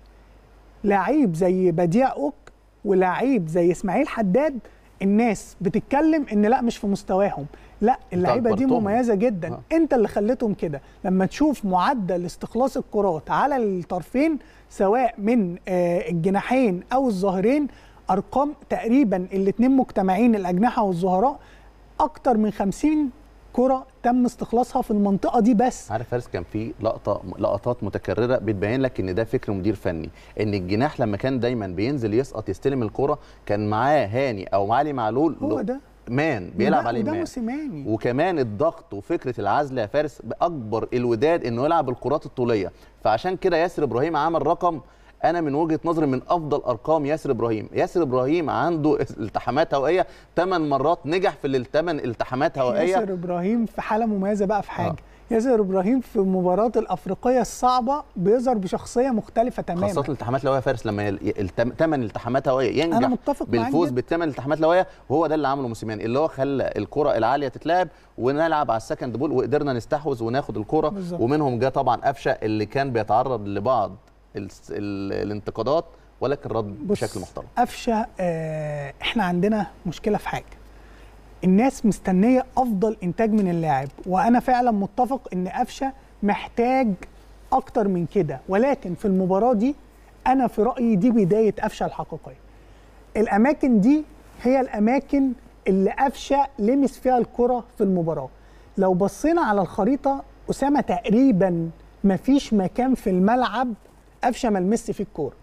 لعيب زي بديع اوك ولعيب زي اسماعيل حداد الناس بتتكلم ان لا مش في مستواهم لا اللعيبه دي أجبرتهم. مميزه جدا آه. انت اللي خليتهم كده لما تشوف معدل استخلاص الكرات على الطرفين سواء من آه، الجناحين او الظاهرين ارقام تقريبا الاثنين مجتمعين الاجنحه والظهراء اكتر من 50 كره تم استخلاصها في المنطقه دي بس عارف فارس كان في لقطه لقطات متكرره بتبين لك ان ده فكر مدير فني ان الجناح لما كان دايما بينزل يسقط يستلم الكره كان معاه هاني او علي معلول هو له- ده مان بيلعب وده- عليه وده مان موسيماني وكمان الضغط وفكره العزل يا فارس اكبر الوداد انه يلعب الكرات الطوليه فعشان كده ياسر ابراهيم عمل رقم انا من وجهه نظري من افضل ارقام ياسر ابراهيم ياسر ابراهيم عنده التحامات هوائيه 8 مرات نجح في الثمان التحامات هوائيه ياسر ابراهيم في حاله مميزه بقى في حاجه آه. ياسر ابراهيم في المباراه الافريقيه الصعبه بيظهر بشخصيه مختلفه تماما خاصه الالتحامات الهوائيه يا فارس لما الثمان التحامات هوائيه ينجح أنا متفق معاك بالفوز جدا. بالثمان التحامات الهوائيه وهو ده اللي عمله موسيماني اللي هو خلى الكره العاليه تتلعب ونلعب على السكند بول وقدرنا نستحوذ وناخد الكره بالظبط. ومنهم جه طبعا قفشه اللي كان بيتعرض لبعض ال ال الانتقادات ولكن رد بص، بشكل محترم قفشه آه احنا عندنا مشكله في حاجه الناس مستنيه افضل انتاج من اللاعب وانا فعلا متفق ان قفشه محتاج اكتر من كده ولكن في المباراه دي انا في رايي دي بدايه قفشه الحقيقيه الاماكن دي هي الاماكن اللي قفشه لمس فيها الكره في المباراه لو بصينا على الخريطه اسامه تقريبا مفيش مكان في الملعب قفشه ما لمس فيه الكوره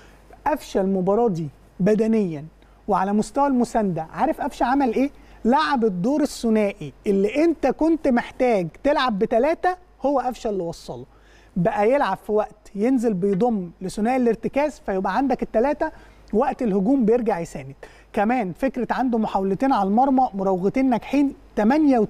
قفشه المباراه دي بدنيا وعلى مستوى المسانده عارف قفشه عمل ايه لعب الدور الثنائي اللي انت كنت محتاج تلعب بثلاثه هو قفشه اللي وصله بقى يلعب في وقت ينزل بيضم لثنائي الارتكاز فيبقى عندك الثلاثه وقت الهجوم بيرجع يساند كمان فكره عنده محاولتين على المرمى مراوغتين ناجحين 88%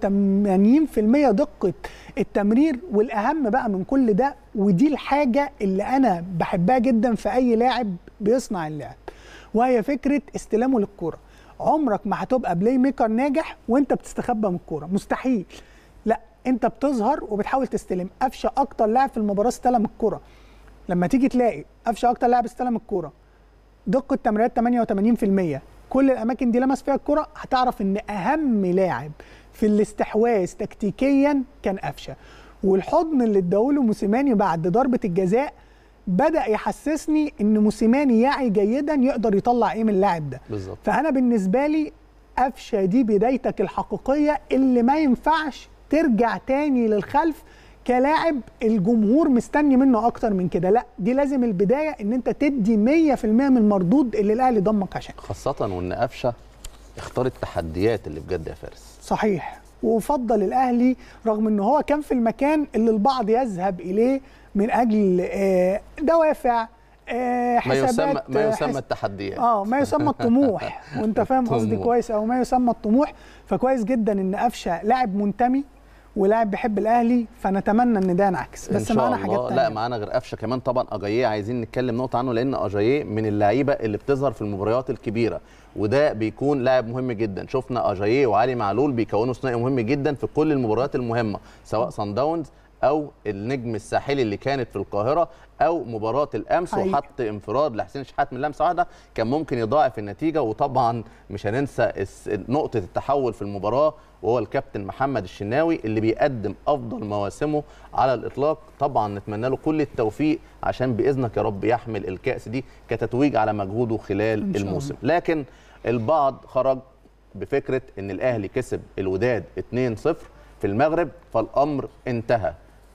دقه التمرير والاهم بقى من كل ده ودي الحاجه اللي انا بحبها جدا في اي لاعب بيصنع اللعب وهي فكره استلامه للكوره عمرك ما هتبقى بلاي ميكر ناجح وانت بتستخبى من الكوره مستحيل لا انت بتظهر وبتحاول تستلم قفشه اكتر لاعب في المباراه استلم الكوره لما تيجي تلاقي قفشه اكتر لاعب استلم الكوره دقه تمريرات 88% كل الاماكن دي لمس فيها الكره هتعرف ان اهم لاعب في الاستحواذ تكتيكيا كان قفشه والحضن اللي اداهوله موسيماني بعد ضربه الجزاء بدا يحسسني ان موسيماني يعي جيدا يقدر يطلع ايه من اللاعب ده بالظبط فانا بالنسبه لي قفشه دي بدايتك الحقيقيه اللي ما ينفعش ترجع تاني للخلف كلاعب الجمهور مستني منه اكتر من كده لا دي لازم البدايه ان انت تدي 100% من المردود اللي الاهلي ضمك عشان خاصه وان قفشه اختار التحديات اللي بجد يا فارس صحيح وفضل الاهلي رغم ان هو كان في المكان اللي البعض يذهب اليه من اجل آه، دوافع آه، ما حسابات يسمى ما آه، يسمى حس- التحديات اه ما يسمى الطموح وانت فاهم قصدي طموح. كويس او ما يسمى الطموح فكويس جدا ان قفشه لاعب منتمي ولاعب بيحب الاهلي فنتمنى ان ده ينعكس ان بس شاء معانا الله حاجات تانية لا معانا غير قفشه كمان طبعا اجاييه عايزين نتكلم نقطه عنه لان اجاييه من اللعيبه اللي بتظهر في المباريات الكبيره وده بيكون لاعب مهم جدا شفنا اجاييه وعلي معلول بيكونوا ثنائي مهم جدا في كل المباريات المهمه سواء صن داونز او النجم الساحلي اللي كانت في القاهره او مباراه الامس حقيقي. وحط انفراد لحسين شحات من لمسه واحده كان ممكن يضاعف النتيجه وطبعا مش هننسى الس- نقطه التحول في المباراه وهو الكابتن محمد الشناوي اللي بيقدم افضل مواسمه على الاطلاق طبعا نتمنى له كل التوفيق عشان باذنك يا رب يحمل الكاس دي كتتويج على مجهوده خلال إن شاء الله. الموسم لكن البعض خرج بفكره ان الاهلي كسب الوداد 2-0 في المغرب فالامر انتهى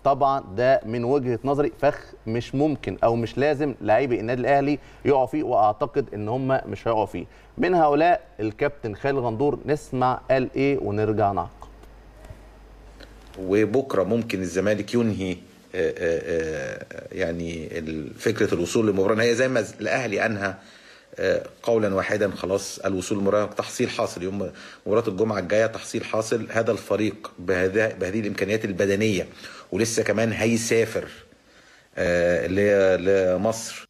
طبعا ده من وجهه نظري فخ مش ممكن او مش لازم لاعبي النادي الاهلي يقعوا فيه واعتقد ان هم مش هيقعوا فيه من هؤلاء الكابتن خالد غندور نسمع قال ايه ونرجع نعقب وبكره ممكن الزمالك ينهي آه، آه، آه، يعني ال- فكره الوصول للمباراه النهائيه زي ما الاهلي انهى آه، قولا واحدا خلاص الوصول للمباراه تحصيل حاصل يوم مباراه الجمعه الجايه تحصيل حاصل هذا الفريق بهذه بهذه الامكانيات البدنيه ولسه كمان هيسافر آه، ل- لمصر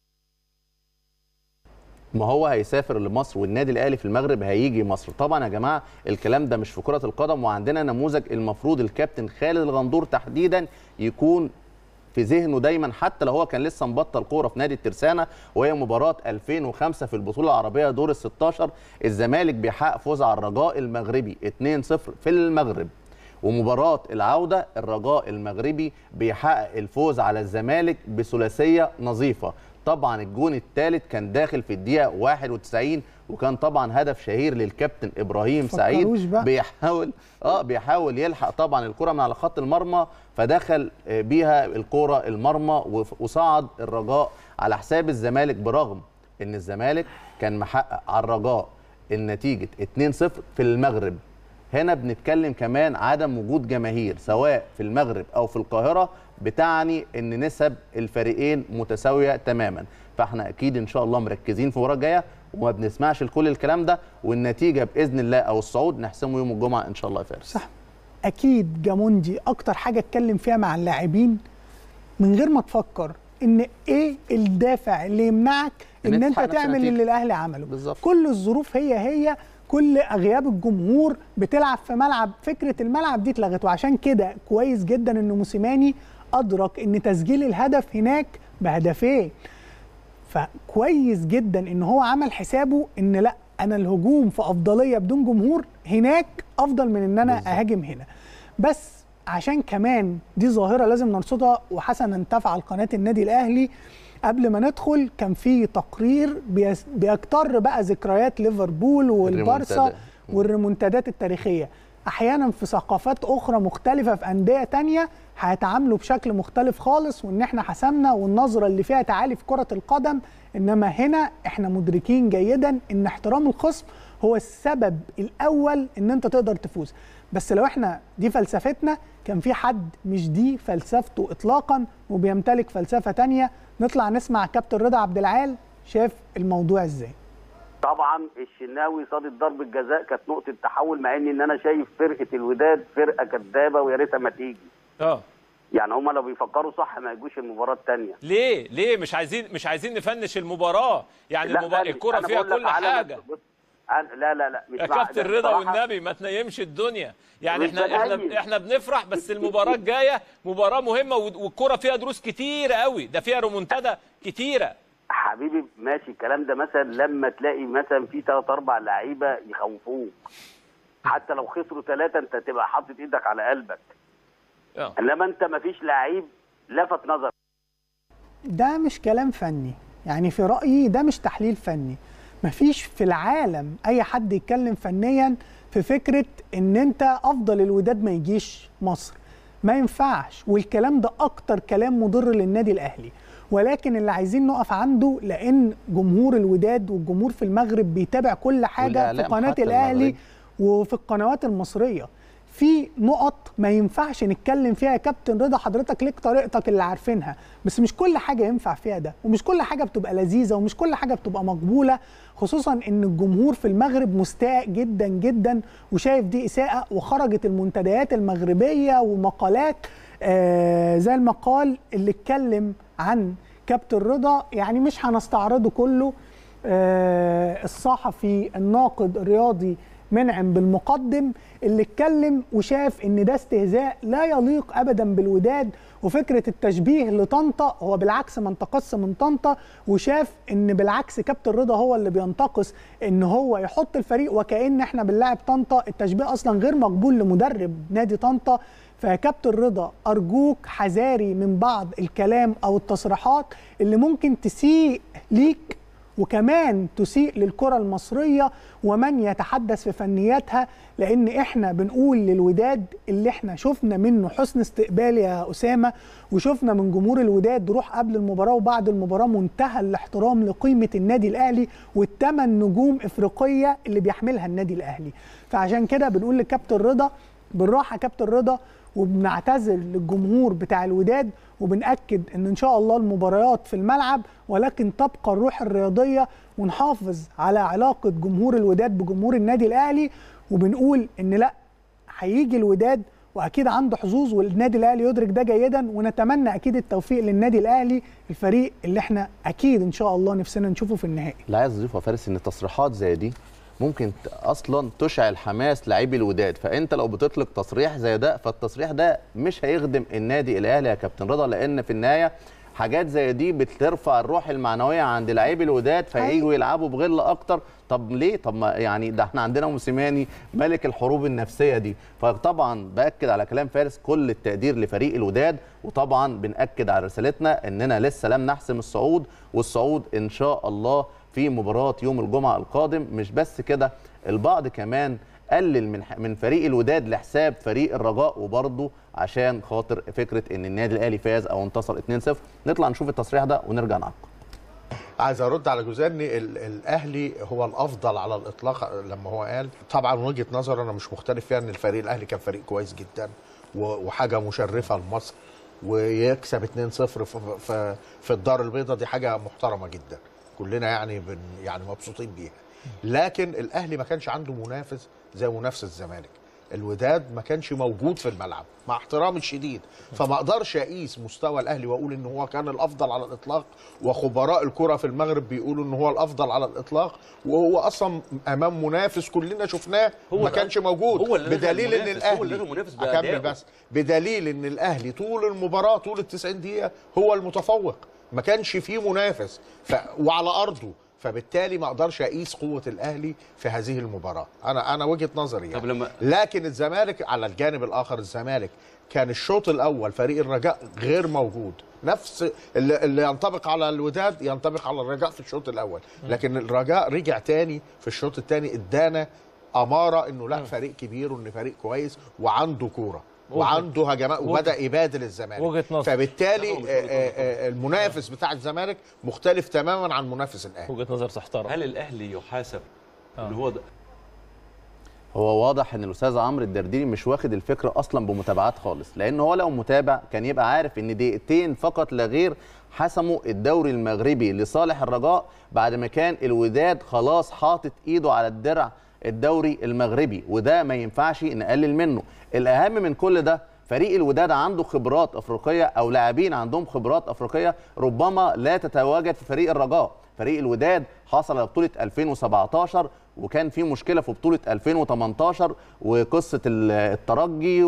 ما هو هيسافر لمصر والنادي الاهلي في المغرب هيجي مصر طبعا يا جماعه الكلام ده مش في كره القدم وعندنا نموذج المفروض الكابتن خالد الغندور تحديدا يكون في ذهنه دايما حتى لو هو كان لسه مبطل كوره في نادي الترسانه وهي مباراه 2005 في البطوله العربيه دور ال 16 الزمالك بيحقق فوز على الرجاء المغربي 2-0 في المغرب ومباراة العودة الرجاء المغربي بيحقق الفوز على الزمالك بثلاثية نظيفة طبعا الجون الثالث كان داخل في الدقيقة 91 وكان طبعا هدف شهير للكابتن ابراهيم سعيد فكروش بقى. بيحاول اه بيحاول يلحق طبعا الكرة من على خط المرمى فدخل آه، بيها الكرة المرمى وف- وصعد الرجاء على حساب الزمالك برغم ان الزمالك كان محقق على الرجاء النتيجة 2-0 في المغرب هنا بنتكلم كمان عدم وجود جماهير سواء في المغرب او في القاهره بتعني ان نسب الفريقين متساويه تماما فاحنا اكيد ان شاء الله مركزين في المباراه الجايه وما بنسمعش لكل الكلام ده والنتيجه باذن الله او الصعود نحسمه يوم الجمعه ان شاء الله يا فارس صح اكيد جاموندي اكتر حاجه اتكلم فيها مع اللاعبين من غير ما تفكر ان ايه الدافع اللي يمنعك إن ان أنت انت تحقق نفس تعمل النتيجة. اللي الاهلي عمله بالظبط. كل الظروف هي هي كل اغياب الجمهور بتلعب في ملعب فكره الملعب دي اتلغت وعشان كده كويس جدا ان موسيماني ادرك ان تسجيل الهدف هناك بهدفين فكويس جدا ان هو عمل حسابه ان لا انا الهجوم في افضليه بدون جمهور هناك افضل من ان انا اهاجم هنا بس عشان كمان دي ظاهره لازم نرصدها وحسنا تفعل قناه النادي الاهلي قبل ما ندخل كان في تقرير بيس- بيكتر بقى ذكريات ليفربول والبارسا الريمونتادا. والريمونتادات التاريخيه احيانا في ثقافات اخرى مختلفه في انديه تانية هيتعاملوا بشكل مختلف خالص وان احنا حسمنا والنظره اللي فيها تعالي في كره القدم انما هنا احنا مدركين جيدا ان احترام الخصم هو السبب الاول ان انت تقدر تفوز بس لو احنا دي فلسفتنا كان في حد مش دي فلسفته اطلاقا وبيمتلك فلسفه تانية نطلع نسمع كابتن رضا عبد العال شاف الموضوع ازاي طبعا الشناوي صاد ضربة جزاء كانت نقطة تحول مع ان ان انا شايف فرقة الوداد فرقة كدابة ويا ريتها ما تيجي اه يعني هما لو بيفكروا صح ما يجوش المباراة الثانية ليه ليه مش عايزين مش عايزين نفنش المباراه يعني المباراة الكرة أنا فيها بقول لك كل على حاجه بص- أنا- لا لا لا مش يا مع- كابتن ده رضا بصراحة والنبي ما تنيمش الدنيا يعني مش احنا احنا بنيم. احنا بنفرح بس المباراه الجايه مباراه مهمه وال- والكرة فيها دروس كتيره قوي ده فيها رومونتادا كتيره حبيبي ماشي الكلام ده مثلا لما تلاقي مثلا في ثلاث اربع لعيبه يخوفوك حتى لو خسروا ثلاثه انت تبقى حاطط ايدك على قلبك اه انما انت ما فيش لعيب لفت نظر ده مش كلام فني يعني في رأيي ده مش تحليل فني مفيش في العالم أي حد يتكلم فنيا في فكرة إن أنت أفضل الوداد ما يجيش مصر ما ينفعش والكلام ده أكتر كلام مضر للنادي الأهلي ولكن اللي عايزين نقف عنده لأن جمهور الوداد والجمهور في المغرب بيتابع كل حاجة في والإعلام قناة حتى الأهلي المغربي. وفي القنوات المصريه في نقط ما ينفعش نتكلم فيها يا كابتن رضا حضرتك ليك طريقتك اللي عارفينها بس مش كل حاجه ينفع فيها ده ومش كل حاجه بتبقى لذيذه ومش كل حاجه بتبقى مقبوله خصوصا ان الجمهور في المغرب مستاء جدا جدا وشايف دي اساءه وخرجت المنتديات المغربيه ومقالات آه زي المقال اللي اتكلم عن كابتن رضا يعني مش هنستعرضه كله آه، الصحفي الناقد الرياضي منعم بالمقدم اللي اتكلم وشاف ان ده استهزاء لا يليق ابدا بالوداد وفكره التشبيه لطنطا هو بالعكس ما انتقص من طنطا وشاف ان بالعكس كابتن رضا هو اللي بينتقص ان هو يحط الفريق وكان احنا بنلاعب طنطا التشبيه اصلا غير مقبول لمدرب نادي طنطا فيا كابتن رضا ارجوك حذاري من بعض الكلام او التصريحات اللي ممكن تسيء ليك وكمان تسيء للكره المصريه ومن يتحدث في فنياتها لان احنا بنقول للوداد اللي احنا شفنا منه حسن استقبال يا اسامه وشفنا من جمهور الوداد روح قبل المباراه وبعد المباراه منتهى الاحترام لقيمه النادي الاهلي والثمان نجوم افريقيه اللي بيحملها النادي الاهلي فعشان كده بنقول لكابتن رضا بالراحه كابتن رضا وبنعتذر للجمهور بتاع الوداد وبنأكد ان ان شاء الله المباريات في الملعب ولكن تبقى الروح الرياضيه ونحافظ على علاقه جمهور الوداد بجمهور النادي الاهلي وبنقول ان لا هيجي الوداد واكيد عنده حظوظ والنادي الاهلي يدرك ده جيدا ونتمنى اكيد التوفيق للنادي الاهلي الفريق اللي احنا اكيد ان شاء الله نفسنا نشوفه في النهائي اللي عايز اضيفه يا فارس ان تصريحات زي دي ممكن ت- اصلا تشعل حماس لاعبي الوداد فانت لو بتطلق تصريح زي ده فالتصريح ده مش هيخدم النادي الاهلي يا كابتن رضا لان في النهايه حاجات زي دي بترفع الروح المعنويه عند لاعبي الوداد فييجوا يلعبوا بغل اكتر طب ليه طب ما يعني ده احنا عندنا موسيماني ملك الحروب النفسيه دي فطبعا باكد على كلام فارس كل التقدير لفريق الوداد وطبعا بناكد على رسالتنا اننا لسه لم نحسم الصعود والصعود ان شاء الله في مباراه يوم الجمعه القادم مش بس كده البعض كمان قلل من من فريق الوداد لحساب فريق الرجاء وبرضه عشان خاطر فكره ان النادي الاهلي فاز او انتصر 2-0 نطلع نشوف التصريح ده ونرجع نعقب عايز ارد على جزء ان ال- الاهلي هو الافضل على الاطلاق لما هو قال طبعا وجهه نظر انا مش مختلف فيها ان الفريق الاهلي كان فريق كويس جدا و- وحاجه مشرفه لمصر ويكسب 2-0 في, في, في الدار البيضاء دي حاجه محترمه جدا كلنا يعني بن يعني مبسوطين بيها لكن الاهلي ما كانش عنده منافس زي منافس الزمالك الوداد ما كانش موجود في الملعب مع احترامي الشديد فما اقدرش اقيس مستوى الاهلي واقول ان هو كان الافضل على الاطلاق وخبراء الكره في المغرب بيقولوا ان هو الافضل على الاطلاق وهو اصلا امام منافس كلنا شفناه هو ما ده. كانش موجود هو اللي لغى بدليل ان المنافس، هو اللي الاهلي لغى المنافس اكمل بأدائه. بس بدليل ان الاهلي طول المباراه طول ال 90 دقيقه هو المتفوق ما كانش فيه منافس ف... وعلى ارضه فبالتالي ما اقدرش اقيس قوه الاهلي في هذه المباراه انا انا وجهه نظري يعني. طب لما- لكن الزمالك على الجانب الاخر الزمالك كان الشوط الاول فريق الرجاء غير موجود نفس اللي, اللي ينطبق على الوداد ينطبق على الرجاء في الشوط الاول لكن الرجاء رجع تاني في الشوط الثاني ادانا اماره انه لا فريق كبير وان فريق كويس وعنده كوره وجهة- وعنده هجمات وجهة- وبدا يبادل الزمالك وجهة نظر. فبالتالي لا، هو مش آه، وجهة آه، آه، المنافس بتاع الزمالك مختلف تماما عن منافس الاهلي وجهه نظر تحترم هل الاهلي يحاسب ان هو ده هو واضح ان الاستاذ عمرو الدرديري مش واخد الفكره اصلا بمتابعات خالص لان هو لو متابع كان يبقى عارف ان دقيقتين فقط لا غير حسموا الدوري المغربي لصالح الرجاء بعد ما كان الوداد خلاص حاطط ايده على الدرع الدوري المغربي وده ما ينفعش نقلل منه الاهم من كل ده فريق الوداد عنده خبرات افريقيه او لاعبين عندهم خبرات افريقيه ربما لا تتواجد في فريق الرجاء فريق الوداد حصل على بطوله 2017 وكان في مشكله في بطوله 2018 وقصه ال- الترجي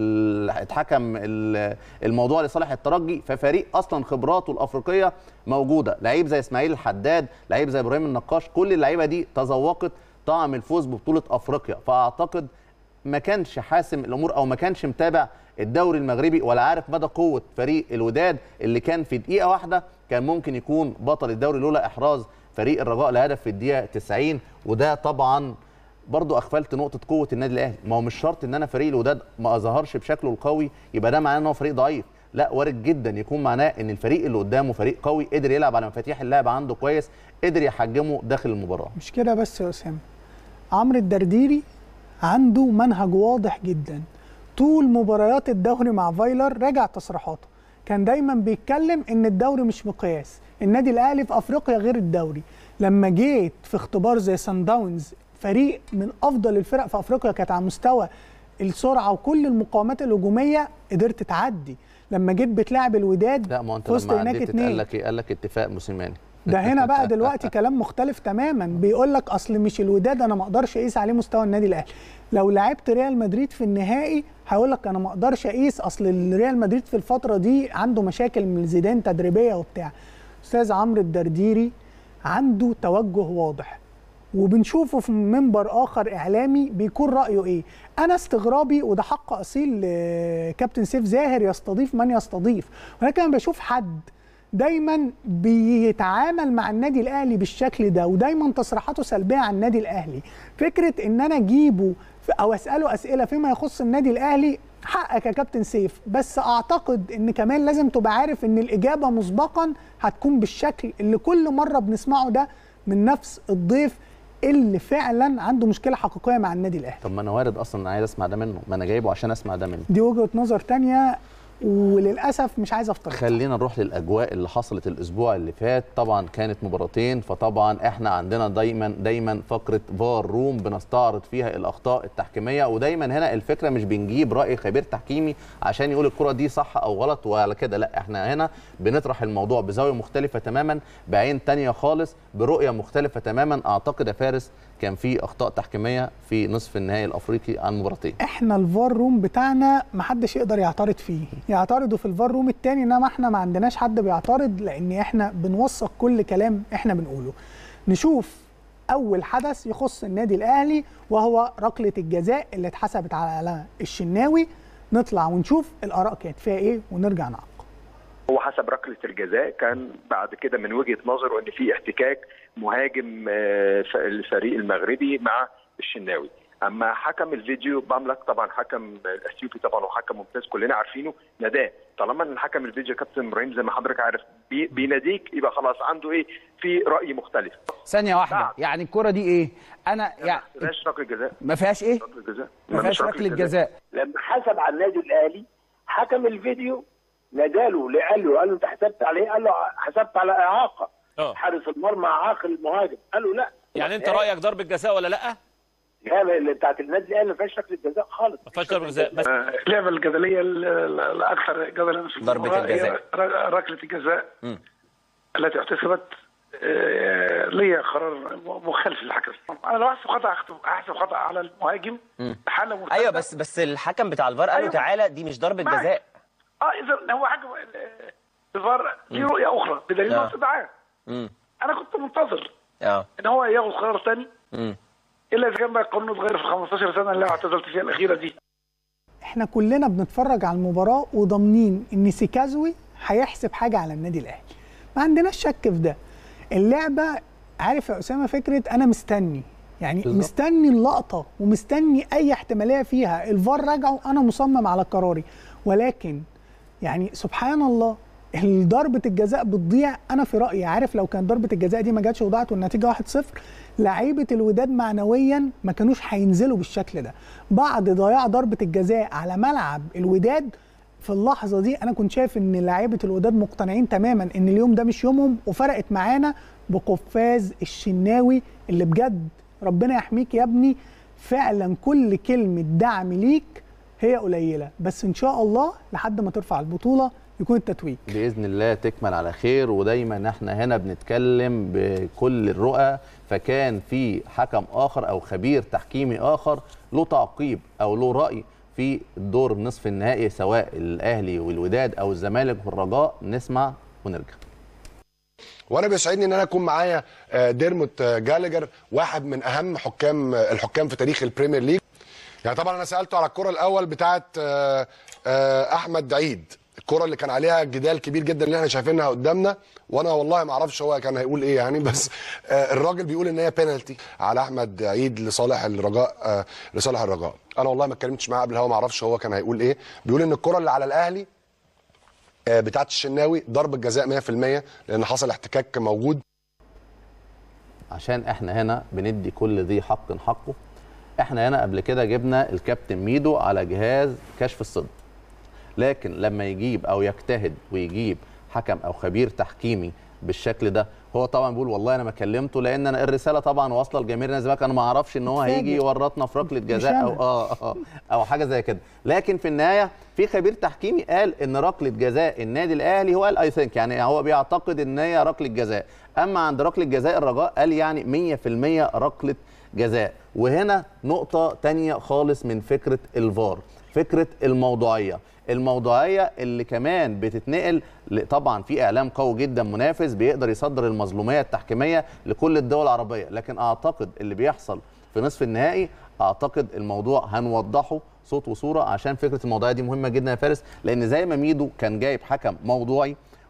واتحكم الموضوع لصالح الترجي ففريق اصلا خبراته الافريقيه موجوده لعيب زي اسماعيل الحداد لعيب زي ابراهيم النقاش كل اللعيبه دي تذوقت طعم الفوز ببطوله افريقيا فاعتقد ما كانش حاسم الامور او ما كانش متابع الدوري المغربي ولا عارف مدى قوه فريق الوداد اللي كان في دقيقه واحده كان ممكن يكون بطل الدوري لولا احراز فريق الرجاء لهدف في الدقيقه 90 وده طبعا برضو اغفلت نقطه قوه النادي الاهلي ما هو مش شرط ان انا فريق الوداد ما اظهرش بشكله القوي يبقى ده معناه ان هو فريق ضعيف لا وارد جدا يكون معناه ان الفريق اللي قدامه فريق قوي قدر يلعب على مفاتيح اللعب عنده كويس قدر يحجمه داخل المباراه مش كده بس يا اسامه عمرو الدرديري عنده منهج واضح جدا طول مباريات الدوري مع فايلر راجع تصريحاته كان دايما بيتكلم ان الدوري مش مقياس النادي الاهلي في افريقيا غير الدوري لما جيت في اختبار زي سان داونز فريق من افضل الفرق في افريقيا كانت على مستوى السرعه وكل المقاومات الهجوميه قدرت تعدي لما جيت بتلاعب الوداد لا ما هو انت فزت لما هناك عديت اتنين قال لك ايه قال لك اتفاق موسيماني ده هنا بقى دلوقتي كلام مختلف تماما بيقول لك اصل مش الوداد انا ما اقدرش اقيس عليه مستوى النادي الاهلي لو لعبت ريال مدريد في النهائي هيقول لك انا ما اقدرش اقيس اصل ريال مدريد في الفتره دي عنده مشاكل من زيدان تدريبيه وبتاع استاذ عمرو الدرديري عنده توجه واضح وبنشوفه في منبر اخر اعلامي بيكون رايه ايه انا استغرابي وده حق اصيل كابتن سيف زاهر يستضيف من يستضيف ولكن انا بشوف حد دايما بيتعامل مع النادي الاهلي بالشكل ده ودايما تصريحاته سلبيه عن النادي الاهلي فكره ان انا اجيبه في- او اساله اسئله فيما يخص النادي الاهلي حقك يا كابتن سيف بس اعتقد ان كمان لازم تبقى عارف ان الاجابه مسبقا هتكون بالشكل اللي كل مره بنسمعه ده من نفس الضيف اللي فعلا عنده مشكله حقيقيه مع النادي الاهلي طب ما انا وارد اصلا انا عايز اسمع ده منه ما انا جايبه عشان اسمع ده منه دي وجهه نظر تانية وللاسف مش عايز افترض خلينا نروح للاجواء اللي حصلت الاسبوع اللي فات طبعا كانت مباراتين فطبعا احنا عندنا دايما دايما فقره فار روم بنستعرض فيها الاخطاء التحكيميه ودايما هنا الفكره مش بنجيب راي خبير تحكيمي عشان يقول الكره دي صح او غلط وعلى كده لا احنا هنا بنطرح الموضوع بزاويه مختلفه تماما بعين تانية خالص برؤيه مختلفه تماما اعتقد يا فارس كان في اخطاء تحكيميه في نصف النهائي الافريقي عن مباراتين احنا الفار روم بتاعنا محدش يقدر يعترض فيه يعترضوا في الفار روم التاني انما احنا ما عندناش حد بيعترض لان احنا بنوثق كل كلام احنا بنقوله نشوف اول حدث يخص النادي الاهلي وهو ركله الجزاء اللي اتحسبت على الشناوي نطلع ونشوف الاراء كانت فيها ايه ونرجع نعقب هو حسب ركله الجزاء كان بعد كده من وجهه نظره ان في احتكاك مهاجم آه، ف- الفريق المغربي مع الشناوي اما حكم الفيديو باملك طبعا حكم الاثيوبي طبعا وحكم ممتاز كلنا عارفينه ناداه طالما ان حكم الفيديو كابتن ابراهيم زي ما حضرتك عارف بي- بيناديك يبقى خلاص عنده ايه في راي مختلف ثانيه واحده يعني الكره دي ايه انا يعني ما فيهاش ركله جزاء ما فيهاش ايه ركله جزاء ما فيهاش فيش ركله جزاء لما حسب على النادي الاهلي حكم الفيديو ناداله قال له قال له انت حسبت عليه قال له حسبت على اعاقه اه حارس المرمى عاق المهاجم قال له لا يعني انت رايك ضربه جزاء ولا لا؟ لا اللي بتاعت النادي الاهلي ما فيهاش ركله جزاء خالص ما فيهاش ضربه جزاء بس اللعبه الجدليه ال- ال- الاكثر جدلا في ضربة المباراة هي الجزاء. ر- ركله الجزاء مم. التي احتسبت آه، ليا قرار مخالف للحكم انا لو احسب خطا أحسب- احسب خطا على المهاجم حاله مرتده ايوه بس بس الحكم بتاع الفار قال له أيوة. تعالى دي مش ضربه معك. جزاء اه اذا هو حكم ال- الفار ليه رؤيه اخرى بدليل آه. ما استدعاه امم انا كنت منتظر اه ان هو ياخذ قرار ثاني امم الا اذا كان بقى القانون اتغير في 15 سنه اللي اعتزلت فيها الاخيره دي احنا كلنا بنتفرج على المباراه وضامنين ان سيكازوي هيحسب حاجه على النادي الاهلي ما عندناش شك في ده اللعبه عارف يا اسامه فكره انا مستني يعني بالظبط. مستني اللقطه ومستني اي احتماليه فيها الفار رجعوا انا مصمم على قراري ولكن يعني سبحان الله ضربة الجزاء بتضيع انا في رايي عارف لو كان ضربة الجزاء دي ما جاتش وضاعت والنتيجة 1-0 لعيبة الوداد معنويا ما كانوش هينزلوا بالشكل ده بعد ضياع ضربة الجزاء على ملعب الوداد في اللحظة دي انا كنت شايف ان لعيبة الوداد مقتنعين تماما ان اليوم ده مش يومهم وفرقت معانا بقفاز الشناوي اللي بجد ربنا يحميك يا ابني فعلا كل كلمة دعم ليك هي قليلة بس ان شاء الله لحد ما ترفع البطولة يكون التتويج باذن الله تكمل على خير ودايما احنا هنا بنتكلم بكل الرؤى فكان في حكم اخر او خبير تحكيمي اخر له تعقيب او له راي في الدور نصف النهائي سواء الاهلي والوداد او الزمالك والرجاء نسمع ونرجع وانا بيسعدني ان انا اكون معايا آه، ديرموت آه، جالجر واحد من اهم حكام آه، الحكام في تاريخ البريمير ليج يعني طبعا انا سالته على الكره الاول بتاعه آه، آه، احمد عيد الكره اللي كان عليها جدال كبير جدا اللي احنا شايفينها قدامنا وانا والله ما اعرفش هو كان هيقول ايه يعني بس آه، الراجل بيقول ان هي بينالتي على احمد عيد لصالح الرجاء آه، لصالح الرجاء انا والله ما اتكلمتش معاه قبل الهوا ما اعرفش هو كان هيقول ايه بيقول ان الكره اللي على الاهلي آه، بتاعه الشناوي ضربه جزاء 100% لان حصل احتكاك موجود عشان احنا هنا بندي كل ذي حق حقه احنا هنا قبل كده جبنا الكابتن ميدو على جهاز كشف الصدق لكن لما يجيب او يجتهد ويجيب حكم او خبير تحكيمي بالشكل ده هو طبعا بيقول والله انا ما كلمته لان انا الرساله طبعا واصله لجماهير نادي الزمالك انا ما اعرفش ان هو متفاجئ. هيجي يورطنا في ركله جزاء أنا. او اه اه او حاجه زي كده لكن في النهايه في خبير تحكيمي قال ان ركله جزاء النادي الاهلي هو قال اي ثينك يعني هو بيعتقد ان هي ركله جزاء اما عند ركله جزاء الرجاء قال يعني 100% ركله جزاء وهنا نقطه تانية خالص من فكره الفار فكره الموضوعيه الموضوعيه اللي كمان بتتنقل ل- طبعا في اعلام قوي جدا منافس بيقدر يصدر المظلوميه التحكيميه لكل الدول العربيه لكن اعتقد اللي بيحصل في نصف النهائي اعتقد الموضوع هنوضحه صوت وصوره عشان فكره الموضوعيه دي مهمه جدا يا فارس لان زي ما ميدو كان جايب حكم موضوعي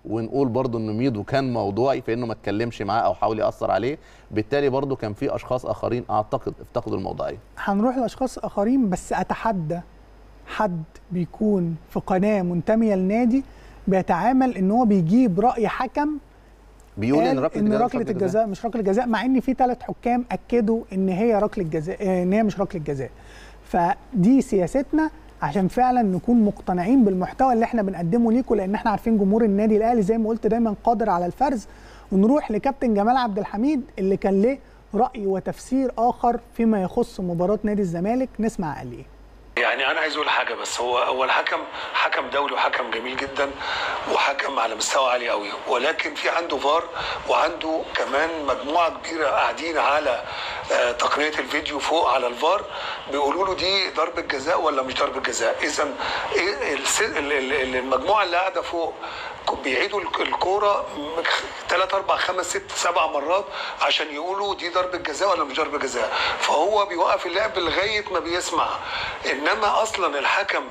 ونقول برضو ان ميدو كان موضوعي في انه ما اتكلمش معاه او حاول ياثر عليه بالتالي برضو كان في اشخاص اخرين اعتقد افتقدوا الموضوعيه هنروح لاشخاص اخرين بس اتحدى حد بيكون في قناه منتميه لنادي بيتعامل ان هو بيجيب راي حكم بيقول ان قال ركله ان الجزاء مش ركله ركلة الجزاء مش ركله جزاء مع ان في ثلاث حكام اكدوا ان هي ركله جزاء آه، ان هي مش ركله جزاء فدي سياستنا عشان فعلا نكون مقتنعين بالمحتوى اللي احنا بنقدمه ليكم لان احنا عارفين جمهور النادي الاهلي زي ما قلت دايما قادر على الفرز ونروح لكابتن جمال عبد الحميد اللي كان له راي وتفسير اخر فيما يخص مباراه نادي الزمالك نسمع قال ايه يعني انا عايز اقول حاجه بس هو هو الحكم حكم دولي وحكم جميل جدا وحكم على مستوى عالي قوي ولكن في عنده فار وعنده كمان مجموعه كبيره قاعدين على آه، تقنيه الفيديو فوق على الفار بيقولوا له دي ضربه جزاء ولا مش ضربه جزاء اذا إيه الس- ال- ال- المجموعه اللي قاعده فوق بيعيدوا الك- الكوره ثلاث اربع خمس ست سبع مرات عشان يقولوا دي ضربه جزاء ولا مش ضربه جزاء فهو بيوقف اللعب لغايه ما بيسمع انما اصلا الحكم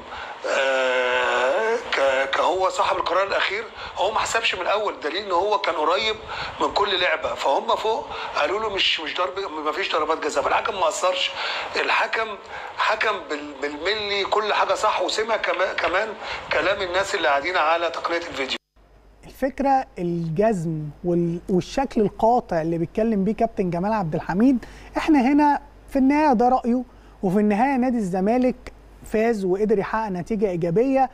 آه، ك- كهو صاحب القرار الاخير هو ما حسبش من الاول دليل ان هو كان قريب من كل لعبه فهم فوق قالوا له مش مش ضرب ما فيش ضربات جزاء فالحكم ما اثرش الحكم حكم بال- بالملي كل حاجه صح وسمع كمان كمان كلام الناس اللي قاعدين على تقنيه الفيديو الفكره الجزم وال- والشكل القاطع اللي بيتكلم بيه كابتن جمال عبد الحميد احنا هنا في النهايه ده رايه وفي النهايه نادي الزمالك فاز وقدر يحقق نتيجه ايجابيه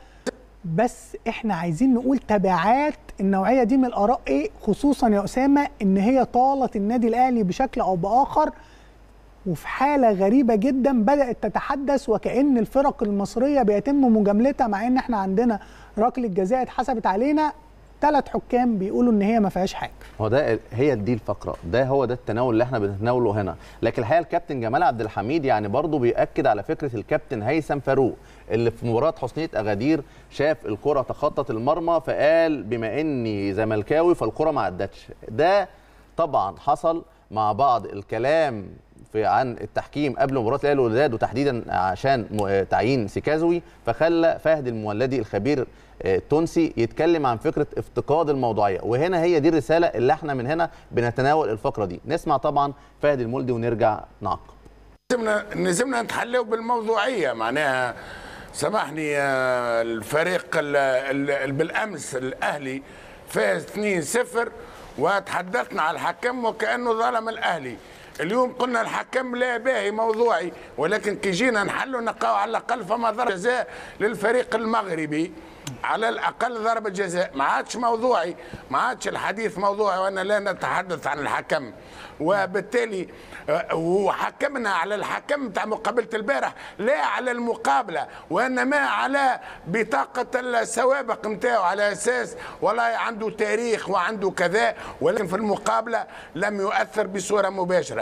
بس احنا عايزين نقول تبعات النوعيه دي من الاراء ايه خصوصا يا اسامه ان هي طالت النادي الاهلي بشكل او باخر وفي حالة غريبة جدا بدأت تتحدث وكأن الفرق المصرية بيتم مجاملتها مع ان احنا عندنا ركلة جزاء اتحسبت علينا ثلاث حكام بيقولوا ان هي ما فيهاش حاجة هو ده هي دي الفقره ده هو ده التناول اللي احنا بنتناوله هنا لكن الحقيقه الكابتن جمال عبد الحميد يعني برضه بياكد على فكره الكابتن هيثم فاروق اللي في مباراه حسنيه اغادير شاف الكره تخطت المرمى فقال بما اني زملكاوي فالكره ما عدتش ده طبعا حصل مع بعض الكلام في عن التحكيم قبل مباراه الاهلي والوداد وتحديدا عشان م- تعيين سيكازوي فخلى فهد المولدي الخبير آه، التونسي يتكلم عن فكره افتقاد الموضوعيه وهنا هي دي الرساله اللي احنا من هنا بنتناول الفقره دي نسمع طبعا فهد المولدي ونرجع نعقب لازمنا لازمنا نتحلوا بالموضوعيه معناها سامحني يا الفريق ال- ال- ال- بالامس الاهلي فاز 2-0 وتحدثنا على الحكم وكانه ظلم الاهلي اليوم قلنا الحكم لا باهي موضوعي ولكن كي جينا نحلوا نلقاو على الاقل فما ضربه جزاء للفريق المغربي على الاقل ضربه جزاء ما عادش موضوعي ما عادش الحديث موضوعي وانا لا نتحدث عن الحكم وبالتالي آه، وحكمنا على الحكم بتاع مقابله البارح لا على المقابله وانما على بطاقه السوابق نتاعو على اساس والله عنده تاريخ وعنده كذا ولكن في المقابله لم يؤثر بصوره مباشره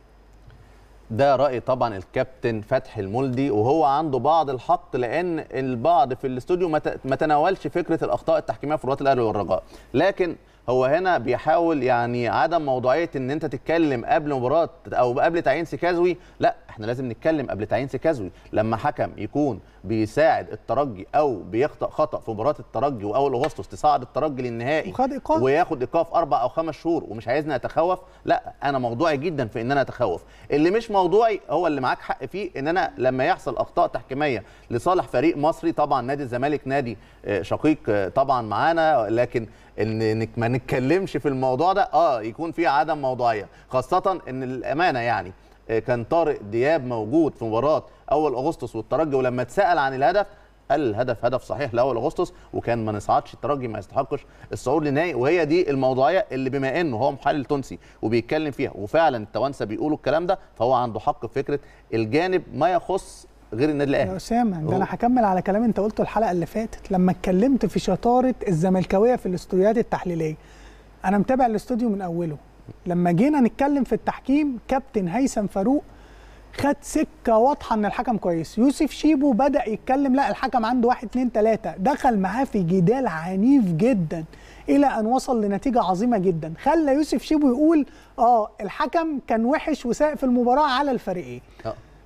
ده رأي طبعا الكابتن فتحي المولدي وهو عنده بعض الحق لأن البعض في الاستوديو ما ت- ما تناولش فكرة الأخطاء التحكيمية في مباراة الأهلي والرجاء لكن هو هنا بيحاول يعني عدم موضوعية ان انت تتكلم قبل مباراة او قبل تعيين سيكازوي لا احنا لازم نتكلم قبل تعيين سيكازوي لما حكم يكون بيساعد الترجي او بيخطأ خطأ في مباراة الترجي واول اغسطس تصعد الترجي للنهائي وخد إيقاف. وياخد ايقاف اربع او خمس شهور ومش عايزني اتخوف لا انا موضوعي جدا في ان انا اتخوف اللي مش موضوعي هو اللي معاك حق فيه ان انا لما يحصل اخطاء تحكيميه لصالح فريق مصري طبعا نادي الزمالك نادي آه، شقيق آه، طبعا معانا لكن ان إنك ما نتكلمش في الموضوع ده اه يكون في عدم موضوعيه خاصه ان الامانه يعني آه، كان طارق دياب موجود في مباراه اول اغسطس والترجي ولما اتسال عن الهدف قال الهدف هدف صحيح لاول اغسطس وكان ما نصعدش الترجي ما يستحقش الصعود للنهائي وهي دي الموضوعيه اللي بما انه هو محلل تونسي وبيتكلم فيها وفعلا التوانسه بيقولوا الكلام ده فهو عنده حق في فكره الجانب ما يخص غير النادي يا الاهلي اسامه ده هو- انا هكمل على كلام انت قلته الحلقه اللي فاتت لما اتكلمت في شطاره الزملكاويه في الاستوديوهات التحليليه انا متابع الاستوديو من اوله لما جينا نتكلم في التحكيم كابتن هيثم فاروق خد سكه واضحه ان الحكم كويس يوسف شيبو بدا يتكلم لا الحكم عنده واحد اتنين تلاته دخل معاه في جدال عنيف جدا الى ان وصل لنتيجه عظيمه جدا خلى يوسف شيبو يقول اه الحكم كان وحش وساء في المباراه على الفريقين آه.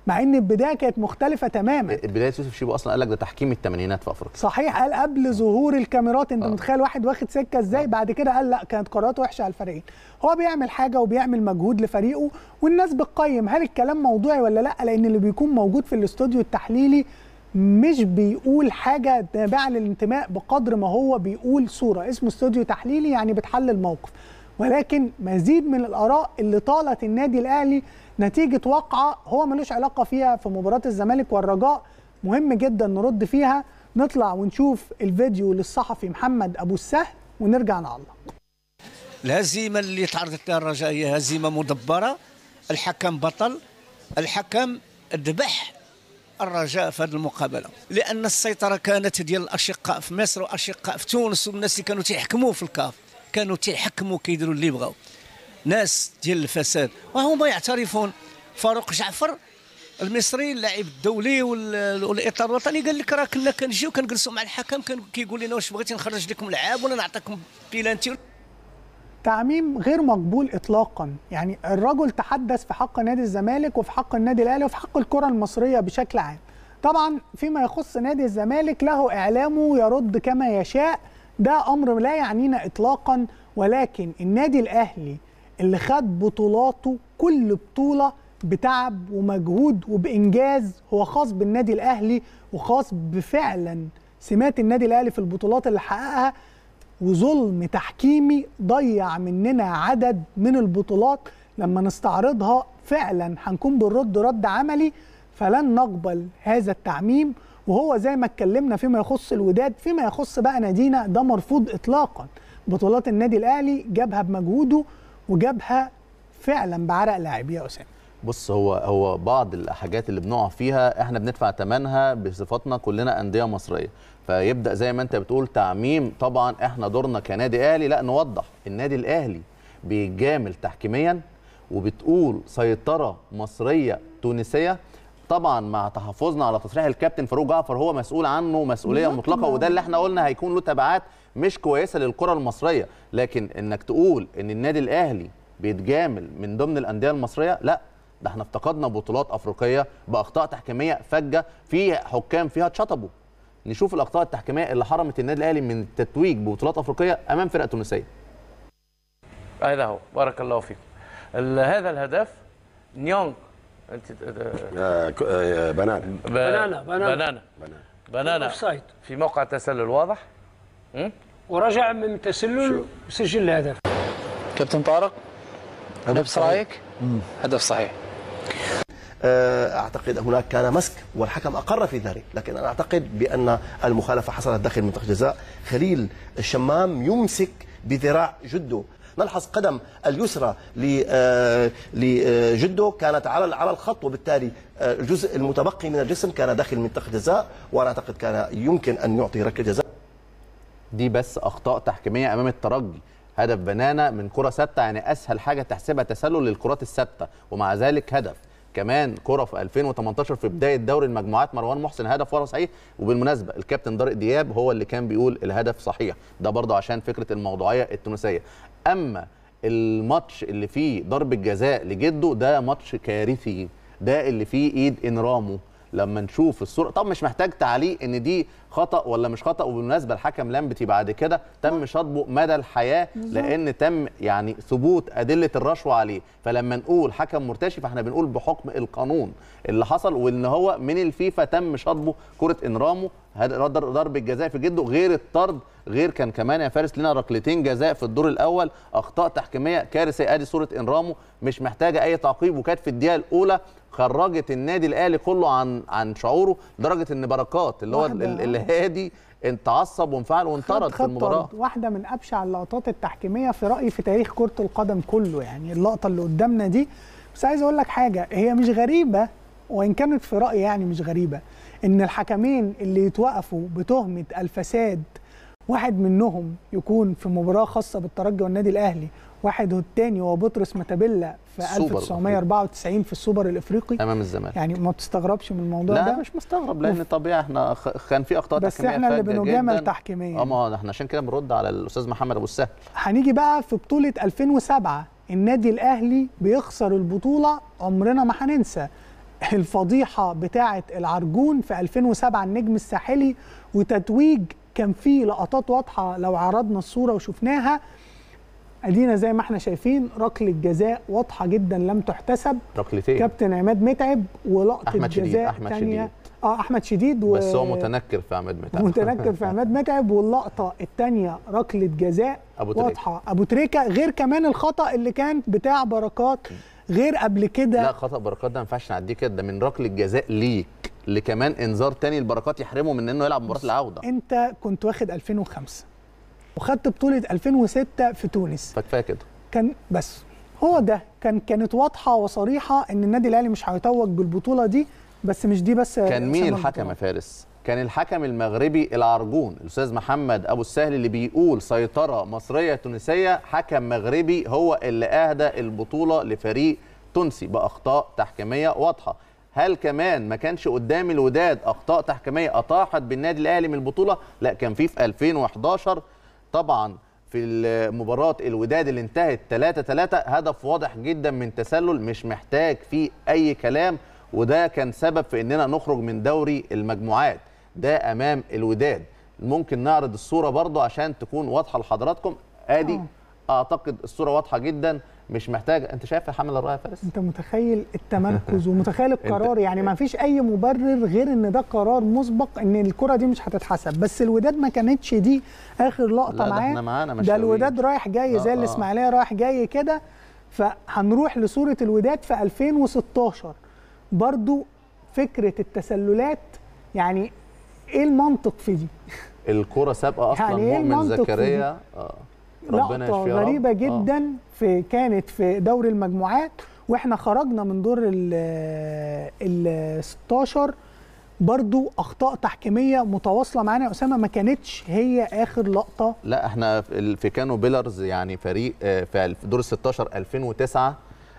مع ان البدايه كانت مختلفه تماما بدايه يوسف شيبو اصلا قال لك ده تحكيم الثمانينات في افريقيا صحيح قال قبل ظهور الكاميرات انت متخيل واحد واخد سكه ازاي بعد كده قال لا كانت قرارات وحشه على الفريقين هو بيعمل حاجه وبيعمل مجهود لفريقه والناس بتقيم هل الكلام موضوعي ولا لا لان اللي بيكون موجود في الاستوديو التحليلي مش بيقول حاجه تابعه للانتماء بقدر ما هو بيقول صوره اسمه استوديو تحليلي يعني بتحلل موقف ولكن مزيد من الاراء اللي طالت النادي الاهلي نتيجه واقعه هو ملوش علاقه فيها في مباراه الزمالك والرجاء مهم جدا نرد فيها نطلع ونشوف الفيديو للصحفي محمد ابو السهل ونرجع نعلق الهزيمه اللي تعرضت لها الرجاء هي هزيمه مدبره الحكم بطل الحكم ذبح الرجاء في هذه المقابله لان السيطره كانت ديال الاشقاء في مصر واشقاء في تونس والناس اللي كانوا تيحكموا في الكاف كانوا تيحكموا كيديروا اللي بغاو ناس ديال الفساد وهما يعترفون فاروق جعفر المصري اللاعب الدولي وال- والاطار الوطني قال لك راه كنا كنجيو كنجلسوا مع الحكم كان كيقول لنا واش بغيتي نخرج لكم لعاب ولا نعطيكم بيلانتي تعميم غير مقبول اطلاقا يعني الرجل تحدث في حق نادي الزمالك وفي حق النادي الاهلي وفي حق الكره المصريه بشكل عام طبعا فيما يخص نادي الزمالك له اعلامه يرد كما يشاء ده امر لا يعنينا اطلاقا ولكن النادي الاهلي اللي خد بطولاته كل بطوله بتعب ومجهود وبانجاز هو خاص بالنادي الاهلي وخاص بفعلا سمات النادي الاهلي في البطولات اللي حققها وظلم تحكيمي ضيع مننا عدد من البطولات لما نستعرضها فعلا هنكون بنرد رد عملي فلن نقبل هذا التعميم وهو زي ما اتكلمنا فيما يخص الوداد فيما يخص بقى نادينا ده مرفوض اطلاقا بطولات النادي الاهلي جابها بمجهوده وجابها فعلا بعرق لاعبيه يا اسامه بص هو هو بعض الحاجات اللي بنقع فيها احنا بندفع ثمنها بصفتنا كلنا انديه مصريه فيبدا زي ما انت بتقول تعميم طبعا احنا دورنا كنادي اهلي لا نوضح النادي الاهلي بيجامل تحكيميا وبتقول سيطره مصريه تونسيه طبعا مع تحفظنا على تصريح الكابتن فاروق جعفر هو مسؤول عنه مسؤوليه بالظبط. مطلقه وده اللي احنا قلنا هيكون له تبعات مش كويسه للكره المصريه لكن انك تقول ان النادي الاهلي بيتجامل من ضمن الانديه المصريه لا ده احنا افتقدنا بطولات افريقيه باخطاء تحكيميه فجه في حكام فيها اتشطبوا نشوف الاخطاء التحكيميه اللي حرمت النادي الاهلي من التتويج ببطولات افريقيه امام فرق تونسيه هذا هو بارك الله فيكم ال- هذا الهدف نيونغ انت بنانا ب- بنانا، بنانا. بنانا بنانا أوفسايد. في موقع تسلل واضح م? ورجع من تسلل وسجل الهدف كابتن طارق نفس رايك هدف صحيح اعتقد هناك كان مسك والحكم اقر في ذلك لكن انا اعتقد بان المخالفه حصلت داخل منطقه جزاء خليل الشمام يمسك بذراع جده نلحظ قدم اليسرى ل- آه، لجده كانت على على الخط وبالتالي آه، الجزء المتبقي من الجسم كان داخل منطقه جزاء وانا اعتقد كان يمكن ان يعطي ركله جزاء دي بس اخطاء تحكيميه امام الترجي هدف بنانا من كره ثابته يعني اسهل حاجه تحسبها تسلل للكرات الثابته ومع ذلك هدف كمان كره في 2018 في بدايه دوري المجموعات مروان محسن هدف ورا صحيح وبالمناسبه الكابتن طارق دياب هو اللي كان بيقول الهدف صحيح ده برضه عشان فكره الموضوعيه التونسيه اما الماتش اللي فيه ضربه جزاء لجده ده ماتش كارثي ده اللي فيه ايد انرامو لما نشوف الصوره طب مش محتاج تعليق ان دي خطا ولا مش خطا وبالمناسبه الحكم لمبتي بعد كده تم شطبه مدى الحياه بالظبط. لان تم يعني ثبوت ادله الرشوه عليه فلما نقول حكم مرتشي فاحنا بنقول بحكم القانون اللي حصل وان هو من الفيفا تم شطبه كره انرامو هذا ضر- ضربه جزاء في جده غير الطرد غير كان كمان يا فارس لنا ركلتين جزاء في الدور الاول اخطاء تحكيميه كارثه ادي صوره انرامو مش محتاجه اي تعقيب وكانت في الدقيقه الاولى خرجت النادي الاهلي كله عن عن شعوره لدرجه ان بركات اللي هو ال- ال- الهادي اتعصب وانفعل وانطرد في خد المباراه طرد واحده من ابشع اللقطات التحكيميه في رايي في تاريخ كره القدم كله يعني اللقطه اللي قدامنا دي بس عايز اقول لك حاجه هي مش غريبه وان كانت في رايي يعني مش غريبه ان الحكمين اللي يتوقفوا بتهمه الفساد واحد منهم يكون في مباراه خاصه بالترجي والنادي الاهلي واحد والتاني هو بطرس ماتابيلا في السوبر 1994 في السوبر الافريقي امام الزمالك يعني ما بتستغربش من الموضوع لا ده مش مستغرب لان طبيعي احنا خ- كان في اخطاء بس تحكيميه احنا اللي فجة بنجامل جداً. تحكيميا. اه ما احنا عشان كده بنرد على الاستاذ محمد ابو السهل هنيجي بقى في بطولة 2007 النادي الأهلي بيخسر البطولة عمرنا ما هننسى الفضيحه بتاعه العرجون في 2007 النجم الساحلي وتتويج كان فيه لقطات واضحه لو عرضنا الصوره وشفناها ادينا زي ما احنا شايفين ركله جزاء واضحه جدا لم تحتسب ركلتين كابتن عماد متعب ولقطه أحمد شديد، جزاء أحمد تانية شديد. اه احمد شديد و... بس هو متنكر في عماد متعب متنكر في عماد متعب واللقطه الثانيه ركله جزاء أبو تريكة. واضحه ابو تريكه غير كمان الخطا اللي كان بتاع بركات غير قبل كده لا خطا بركات ده ما ينفعش نعديه كده ده من ركله جزاء ليك اللي كمان انذار تاني البركات يحرمه من انه يلعب مباراه العوده انت كنت واخد 2005 وخدت بطوله 2006 في تونس فكفايه كده كان بس هو ده كان كانت واضحه وصريحه ان النادي الاهلي مش هيتوج بالبطوله دي بس مش دي بس كان مين سبب الحكم يا فارس؟ كان الحكم المغربي العرجون الاستاذ محمد ابو السهل اللي بيقول سيطره مصريه تونسيه حكم مغربي هو اللي اهدى البطوله لفريق تونسي باخطاء تحكيميه واضحه هل كمان ما كانش قدام الوداد اخطاء تحكيميه اطاحت بالنادي الاهلي من البطوله لا كان في في 2011 طبعا في مباراة الوداد اللي انتهت 3 3 هدف واضح جدا من تسلل مش محتاج فيه اي كلام وده كان سبب في اننا نخرج من دوري المجموعات ده امام الوداد ممكن نعرض الصوره برضو عشان تكون واضحه لحضراتكم ادي اعتقد الصوره واضحه جدا مش محتاج انت شايف يا حامل الرايه يا فارس انت متخيل التمركز ومتخيل القرار يعني ما فيش اي مبرر غير ان ده قرار مسبق ان الكره دي مش هتتحسب بس الوداد ما كانتش دي اخر لا، لقطه ده معاه احنا معانا ده مشاوير. الوداد رايح جاي آه، زي آه. الاسماعيليه رايح جاي كده فهنروح لصوره الوداد في 2016 برضو فكره التسللات يعني ايه المنطق في دي الكره سابقه اصلا يعني إيه مؤمن المنطق في زكريا اه ربنا لقطه يشفيه يا رب. غريبه آه. جدا في كانت في دوري المجموعات واحنا خرجنا من دور ال ال 16 برضو اخطاء تحكيميه متواصله معانا يا اسامه ما كانتش هي اخر لقطه لا احنا في ال- في كانو بيلرز يعني فريق آه، في ال- في دور ال 16 2009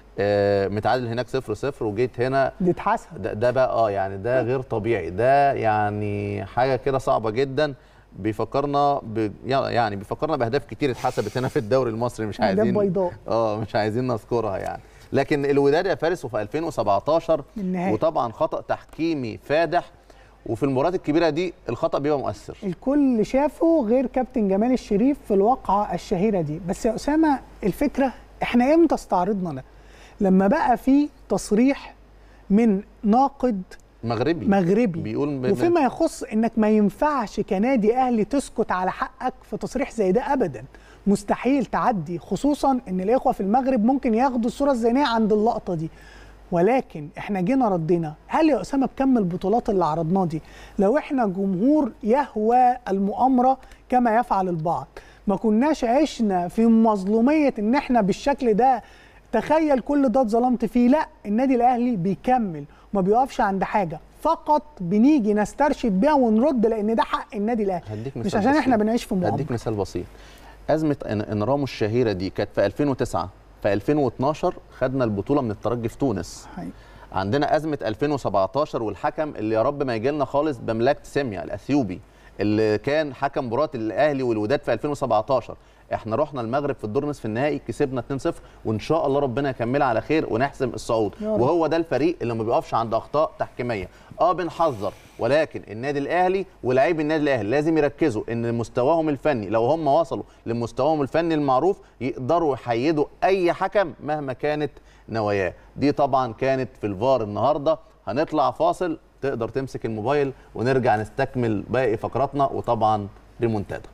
آه، متعادل هناك 0 0 وجيت هنا دي اتحسب ده, ده بقى اه يعني ده غير طبيعي ده يعني حاجه كده صعبه جدا بيفكرنا ب يعني بيفكرنا باهداف كتير اتحسبت هنا في الدوري المصري مش أهداف عايزين بيضاء. اه مش عايزين نذكرها يعني لكن الوداد يا فارس وفي 2017 النهائي. وطبعا خطا تحكيمي فادح وفي المباريات الكبيره دي الخطا بيبقى مؤثر الكل شافه غير كابتن جمال الشريف في الواقعه الشهيره دي بس يا اسامه الفكره احنا امتى استعرضنا ده لما بقى في تصريح من ناقد مغربي مغربي بيقول ب- وفيما يخص انك ما ينفعش كنادي اهلي تسكت على حقك في تصريح زي ده ابدا مستحيل تعدي خصوصا ان الاخوه في المغرب ممكن ياخدوا الصوره الذهنيه عند اللقطه دي ولكن احنا جينا ردينا هل يا اسامه بكم البطولات اللي عرضناها دي لو احنا جمهور يهوى المؤامره كما يفعل البعض ما كناش عشنا في مظلوميه ان احنا بالشكل ده تخيل كل ده اتظلمت فيه لا النادي الاهلي بيكمل وما بيقفش عند حاجه فقط بنيجي نسترشد بيها ونرد لان ده حق النادي الاهلي هديك مثال مش عشان بسيط. احنا بنعيش في مؤامره هديك مثال بسيط ازمه ان إن رامو الشهيره دي كانت في 2009 في 2012 خدنا البطوله من الترجي في تونس حقيقي. عندنا ازمه 2017 والحكم اللي يا رب ما يجي لنا خالص بملاك سيميا الاثيوبي اللي كان حكم مباراه الاهلي والوداد في 2017 احنا رحنا المغرب في الدور نصف النهائي كسبنا 2-0 وان شاء الله ربنا يكملها على خير ونحسم الصعود يا رب. وهو ده الفريق اللي ما بيقفش عند اخطاء تحكيميه اه بنحذر ولكن النادي الاهلي ولاعيبي النادي الاهلي لازم يركزوا ان مستواهم الفني لو هم وصلوا لمستواهم الفني المعروف يقدروا يحيدوا اي حكم مهما كانت نواياه دي طبعا كانت في الفار النهارده هنطلع فاصل تقدر تمسك الموبايل ونرجع نستكمل باقي فقراتنا وطبعا ريمونتادا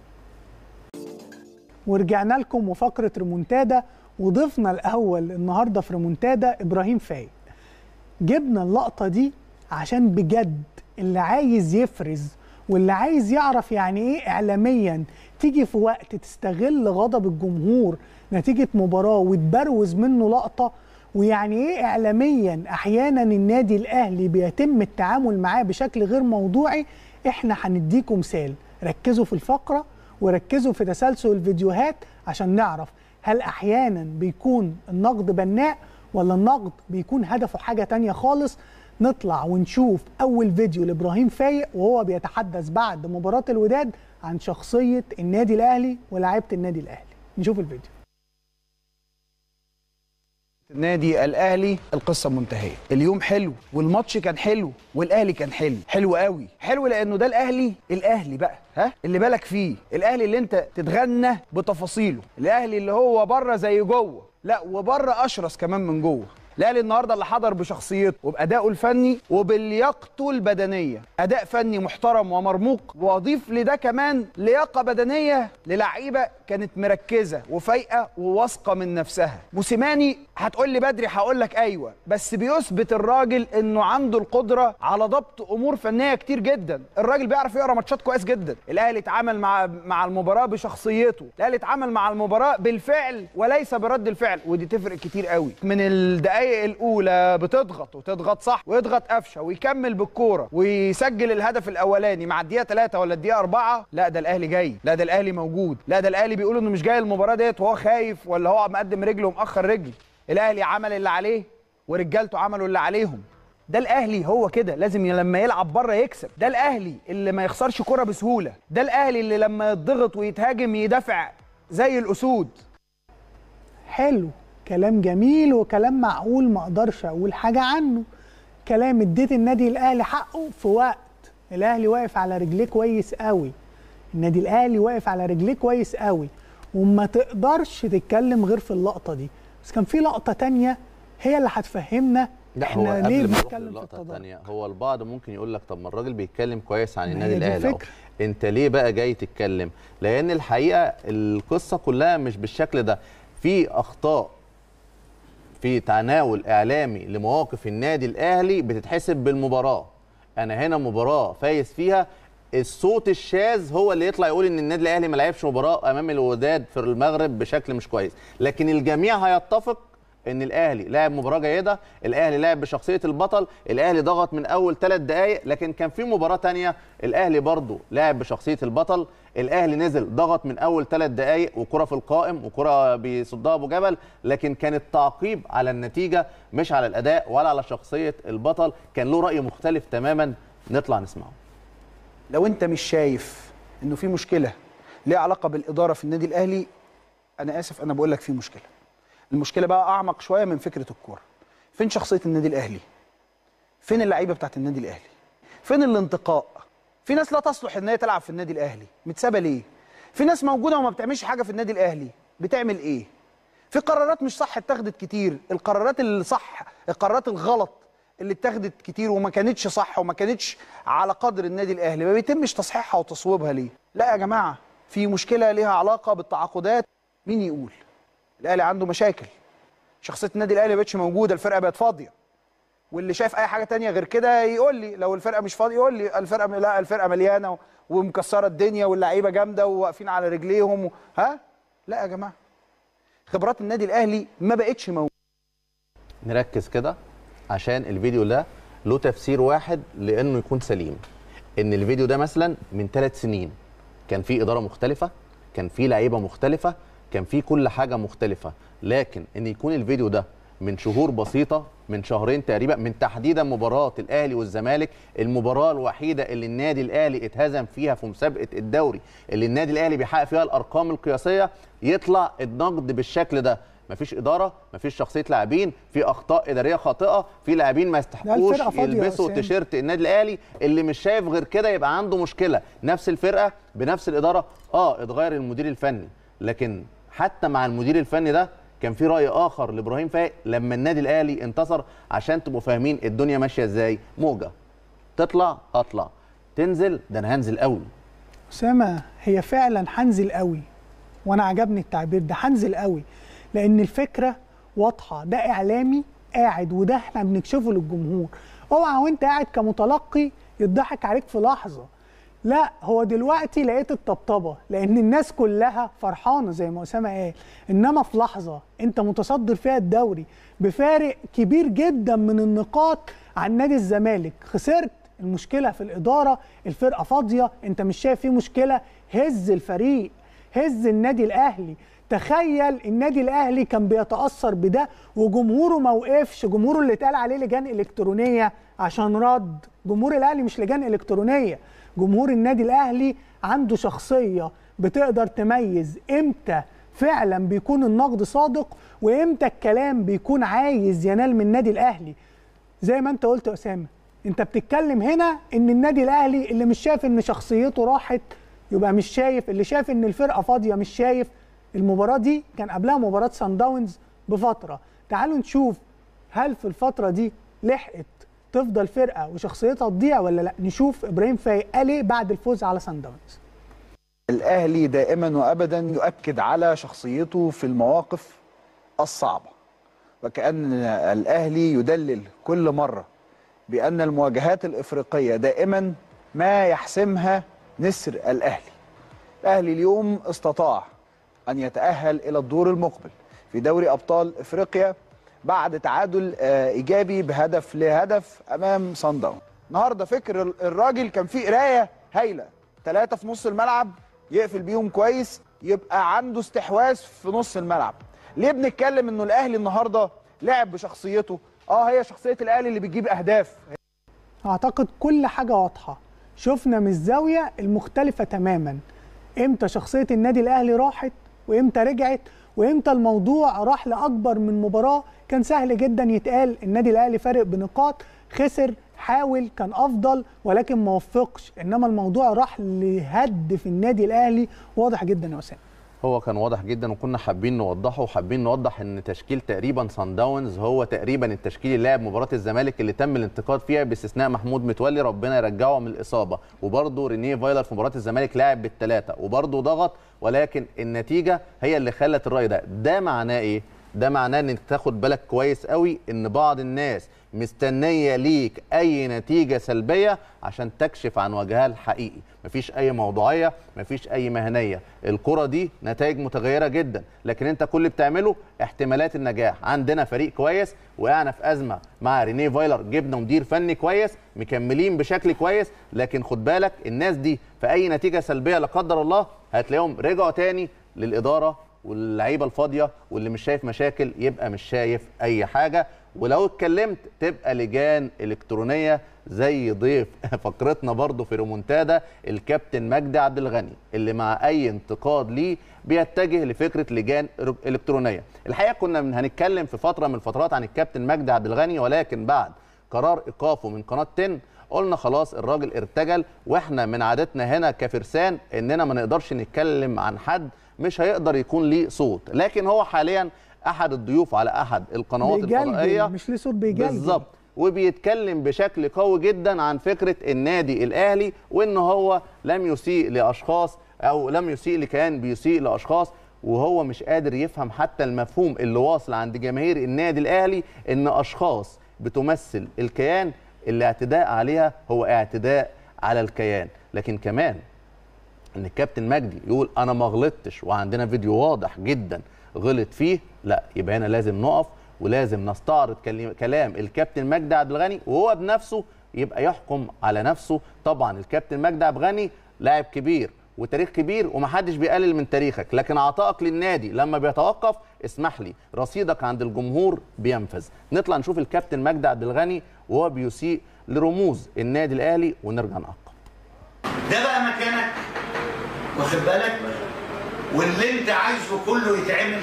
ورجعنا لكم وفقره ريمونتادا وضيفنا الاول النهارده في ريمونتادا ابراهيم فايق جبنا اللقطه دي عشان بجد اللي عايز يفرز واللي عايز يعرف يعني ايه اعلاميا تيجي في وقت تستغل غضب الجمهور نتيجه مباراه وتبروز منه لقطه ويعني ايه اعلاميا احيانا النادي الاهلي بيتم التعامل معاه بشكل غير موضوعي احنا هنديكم مثال ركزوا في الفقره وركزوا في تسلسل الفيديوهات عشان نعرف هل احيانا بيكون النقد بناء ولا النقد بيكون هدفه حاجه تانية خالص نطلع ونشوف اول فيديو لابراهيم فايق وهو بيتحدث بعد مباراه الوداد عن شخصيه النادي الاهلي ولاعيبه النادي الاهلي نشوف الفيديو النادي الاهلي القصه منتهيه اليوم حلو والماتش كان حلو والاهلي كان حلو حلو قوي حلو لانه ده الاهلي الاهلي بقى ها اللي بالك فيه الاهلي اللي انت تتغنى بتفاصيله الاهلي اللي هو بره زي جوه لا وبره اشرس كمان من جوه الاهلي النهارده اللي حضر بشخصيته وبادائه الفني وبلياقته البدنيه اداء فني محترم ومرموق واضيف لده كمان لياقه بدنيه للعيبه كانت مركزه وفايقه وواثقه من نفسها موسيماني هتقول لي بدري هقول لك ايوه بس بيثبت الراجل انه عنده القدره على ضبط امور فنيه كتير جدا الراجل بيعرف يقرا ماتشات كويس جدا الاهلي اتعامل مع مع المباراه بشخصيته الاهلي اتعامل مع المباراه بالفعل وليس برد الفعل ودي تفرق كتير قوي من الدقائق الاولى بتضغط وتضغط صح ويضغط قفشه ويكمل بالكوره ويسجل الهدف الاولاني مع الدقيقه 3 ولا الدقيقه 4 لا ده الاهلي جاي لا ده الاهلي موجود لا ده الاهلي بيقول انه مش جاي المباراه ديت وهو خايف ولا هو مقدم رجله ومأخر رجل الاهلي عمل اللي عليه ورجالته عملوا اللي عليهم ده الاهلي هو كده لازم لما يلعب بره يكسب ده الاهلي اللي ما يخسرش كرة بسهوله ده الاهلي اللي لما يتضغط ويتهاجم يدافع زي الاسود حلو كلام جميل وكلام معقول ما اقدرش اقول حاجه عنه كلام اديت النادي الاهلي حقه في وقت الاهلي واقف على رجليه كويس قوي النادي الاهلي واقف على رجليه كويس قوي وما تقدرش تتكلم غير في اللقطه دي بس كان في لقطه تانية هي اللي هتفهمنا لا هو احنا ليه قبل ما نروح بنتكلم في للقطه التضارب الثانيه هو البعض ممكن يقول لك طب ما الراجل بيتكلم كويس عن ما النادي هي دي الاهلي أهو. الفكرة. انت ليه بقى جاي تتكلم لان الحقيقه القصه كلها مش بالشكل ده في اخطاء في تناول اعلامي لمواقف النادي الاهلي بتتحسب بالمباراه انا هنا مباراه فايز فيها الصوت الشاذ هو اللي يطلع يقول ان النادي الاهلي ما لعبش مباراه امام الوداد في المغرب بشكل مش كويس لكن الجميع هيتفق ان الاهلي لعب مباراه جيده الاهلي لعب بشخصيه البطل الاهلي ضغط من اول ثلاث دقائق لكن كان في مباراه تانية الاهلي برضه لعب بشخصيه البطل الاهلي نزل ضغط من اول ثلاث دقائق وكره في القائم وكره بيصدها ابو جبل لكن كان التعقيب على النتيجه مش على الاداء ولا على شخصيه البطل كان له راي مختلف تماما نطلع نسمعه لو انت مش شايف انه في مشكله ليها علاقه بالاداره في النادي الاهلي انا اسف انا بقول لك في مشكله المشكله بقى اعمق شويه من فكره الكوره فين شخصيه النادي الاهلي فين اللعيبه بتاعت النادي الاهلي فين الانتقاء في ناس لا تصلح ان هي تلعب في النادي الاهلي متسابه ليه في ناس موجوده وما بتعملش حاجه في النادي الاهلي بتعمل ايه في قرارات مش صح اتخذت كتير القرارات اللي صح القرارات الغلط اللي اتخذت كتير وما كانتش صح وما كانتش على قدر النادي الاهلي ما بيتمش تصحيحها وتصويبها ليه لا يا جماعه في مشكله ليها علاقه بالتعاقدات مين يقول الاهلي عنده مشاكل شخصيه النادي الاهلي ما بقتش موجوده الفرقه بقت فاضيه واللي شايف اي حاجه تانية غير كده يقول لي لو الفرقه مش فاضيه يقول لي الفرقه لا الفرقه مليانه ومكسره الدنيا واللعيبه جامده وواقفين على رجليهم و... ها لا يا جماعه خبرات النادي الاهلي ما بقتش موجوده نركز كده عشان الفيديو ده له تفسير واحد لانه يكون سليم ان الفيديو ده مثلا من ثلاث سنين كان في اداره مختلفه كان في لعيبه مختلفه كان في كل حاجه مختلفه لكن ان يكون الفيديو ده من شهور بسيطه من شهرين تقريبا من تحديدا مباراه الاهلي والزمالك المباراه الوحيده اللي النادي الاهلي اتهزم فيها في مسابقه الدوري اللي النادي الاهلي بيحقق فيها الارقام القياسيه يطلع النقد بالشكل ده مفيش اداره مفيش شخصيه لاعبين في اخطاء اداريه خاطئه في لاعبين ما يستحقوش الفرقة فاضية يا يلبسوا حسام. تيشيرت النادي الاهلي اللي مش شايف غير كده يبقى عنده مشكله نفس الفرقه بنفس الاداره اه اتغير المدير الفني لكن حتى مع المدير الفني ده كان في راي اخر لابراهيم فايق لما النادي الاهلي انتصر عشان تبقوا فاهمين الدنيا ماشيه ازاي موجه تطلع اطلع تنزل ده انا هنزل قوي اسامه هي فعلا هنزل قوي وانا عجبني التعبير ده هنزل قوي لان الفكره واضحه ده اعلامي قاعد وده احنا بنكشفه للجمهور اوعى وانت قاعد كمتلقي يضحك عليك في لحظه لا هو دلوقتي لقيت الطبطبه لان الناس كلها فرحانه زي ما اسامه قال انما في لحظه انت متصدر فيها الدوري بفارق كبير جدا من النقاط عن نادي الزمالك خسرت المشكله في الاداره الفرقه فاضيه انت مش شايف في مشكله هز الفريق هز النادي الاهلي تخيل النادي الاهلي كان بيتاثر بده وجمهوره ما وقفش جمهوره اللي اتقال عليه لجان الكترونيه عشان رد جمهور الاهلي مش لجان الكترونيه جمهور النادي الاهلي عنده شخصيه بتقدر تميز امتى فعلا بيكون النقد صادق وامتى الكلام بيكون عايز ينال من النادي الاهلي زي ما انت قلت يا اسامه انت بتتكلم هنا ان النادي الاهلي اللي مش شايف ان شخصيته راحت يبقى مش شايف اللي شايف ان الفرقه فاضيه مش شايف المباراه دي كان قبلها مباراه سان داونز بفتره تعالوا نشوف هل في الفتره دي لحقت تفضل فرقه وشخصيتها تضيع ولا لا نشوف ابراهيم فايق قال ايه بعد الفوز على سان داونز الاهلي دائما وابدا يؤكد على شخصيته في المواقف الصعبه وكان الاهلي يدلل كل مره بان المواجهات الافريقيه دائما ما يحسمها نسر الاهلي الاهلي اليوم استطاع ان يتاهل الى الدور المقبل في دوري ابطال افريقيا بعد تعادل آه، ايجابي بهدف لهدف امام صن داون النهارده فكر ال- الراجل كان فيه قرايه هايله ثلاثه في نص الملعب يقفل بيهم كويس يبقى عنده استحواذ في نص الملعب ليه بنتكلم انه الاهلي النهارده لعب بشخصيته اه هي شخصيه الاهلي اللي بتجيب اهداف اعتقد كل حاجه واضحه شفنا من الزاويه المختلفه تماما امتى شخصيه النادي الاهلي راحت وامتى رجعت وامتى الموضوع راح لاكبر من مباراه كان سهل جدا يتقال النادي الاهلي فارق بنقاط خسر حاول كان افضل ولكن ما وفقش انما الموضوع راح لهد في النادي الاهلي واضح جدا يا اسامه هو كان واضح جدا وكنا حابين نوضحه وحابين نوضح ان تشكيل تقريبا سان داونز هو تقريبا التشكيل اللي لعب مباراه الزمالك اللي تم الانتقاد فيها باستثناء محمود متولي ربنا يرجعه من الاصابه وبرده رينيه فايلر في مباراه الزمالك لاعب بالثلاثه وبرده ضغط ولكن النتيجه هي اللي خلت الراي ده ده معناه ايه ده معناه ان انت تاخد بالك كويس قوي ان بعض الناس مستنيه ليك اي نتيجه سلبيه عشان تكشف عن وجهها الحقيقي مفيش اي موضوعيه مفيش اي مهنيه الكره دي نتائج متغيره جدا لكن انت كل اللي بتعمله احتمالات النجاح عندنا فريق كويس وقعنا في ازمه مع رينيه فايلر جبنا مدير فني كويس مكملين بشكل كويس لكن خد بالك الناس دي في اي نتيجه سلبيه لا قدر الله هتلاقيهم رجعوا تاني للاداره واللعيبه الفاضيه واللي مش شايف مشاكل يبقى مش شايف اي حاجه ولو اتكلمت تبقى لجان الكترونيه زي ضيف فقرتنا برضو في ريمونتادا الكابتن مجدي عبد الغني اللي مع اي انتقاد ليه بيتجه لفكره لجان الكترونيه الحقيقه كنا من هنتكلم في فتره من الفترات عن الكابتن مجدي عبد الغني ولكن بعد قرار ايقافه من قناه 10 قلنا خلاص الراجل ارتجل واحنا من عادتنا هنا كفرسان اننا ما نقدرش نتكلم عن حد مش هيقدر يكون ليه صوت لكن هو حاليا احد الضيوف على احد القنوات بيجلجل، الفضائيه مش ليه صوت بيجلجل بالظبط وبيتكلم بشكل قوي جدا عن فكره النادي الاهلي وان هو لم يسيء لاشخاص او لم يسيء لكيان بيسيء لاشخاص وهو مش قادر يفهم حتى المفهوم اللي واصل عند جماهير النادي الاهلي ان اشخاص بتمثل الكيان الاعتداء عليها هو اعتداء على الكيان لكن كمان ان الكابتن مجدي يقول انا ما غلطتش وعندنا فيديو واضح جدا غلط فيه لا يبقى هنا لازم نقف ولازم نستعرض كلم- كلام الكابتن مجدي عبد الغني وهو بنفسه يبقى يحكم على نفسه طبعا الكابتن مجدي عبد الغني لاعب كبير وتاريخ كبير ومحدش بيقلل من تاريخك لكن عطائك للنادي لما بيتوقف اسمح لي رصيدك عند الجمهور بينفذ نطلع نشوف الكابتن مجدي عبد الغني وهو بيسيء لرموز النادي الاهلي ونرجع نعقب ده بقى مكانك واخد بالك واللي انت عايزه كله يتعمل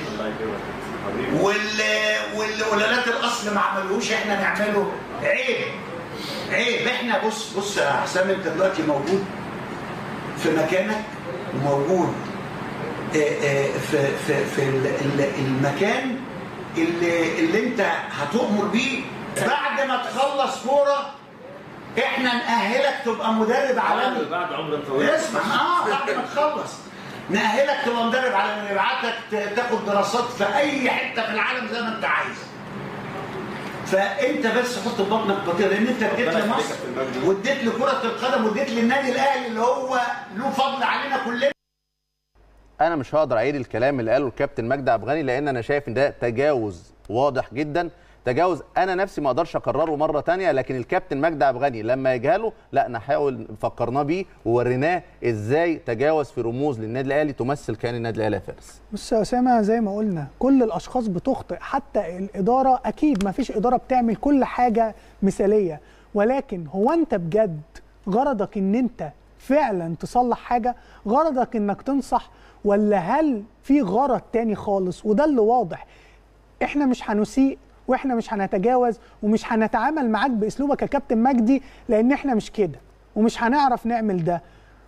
واللي واللي ولادات الاصل ما عملوش احنا نعمله عيب عيب احنا بص بص يا حسام انت دلوقتي موجود في مكانك وموجود آه، آه، في في في ال- ال- المكان اللي اللي انت هتؤمر بيه بعد ما تخلص كوره احنا نأهلك تبقى مدرب عالمي بعد عمر طويل اسمع اه بعد ما تخلص نأهلك تبقى مدرب عالمي نبعتك ت- تاخد دراسات في اي حته في العالم زي ما انت عايز فانت بس حط في بطنك بطيء لان انت اديت ربنا لمصر يخليك يا فندم. واديت لكره القدم واديت للنادي الاهلي اللي هو له فضل علينا كلنا انا مش هقدر اعيد الكلام اللي قاله الكابتن مجدي عبد الغني لان انا شايف ان ده تجاوز واضح جدا تجاوز انا نفسي ما اقدرش اكرره مره تانية لكن الكابتن مجدي عبد الغني لما يجهله لا نحاول فكرناه بيه ووريناه ازاي تجاوز في رموز للنادي الاهلي تمثل كيان النادي الاهلي يا فارس بص يا اسامه زي ما قلنا كل الاشخاص بتخطئ حتى الاداره اكيد ما فيش اداره بتعمل كل حاجه مثاليه ولكن هو انت بجد غرضك ان انت فعلا تصلح حاجه غرضك انك تنصح ولا هل في غرض تاني خالص وده اللي واضح احنا مش هنسيء واحنا مش هنتجاوز ومش هنتعامل معاك باسلوبك يا كابتن مجدي لان احنا مش كده ومش هنعرف نعمل ده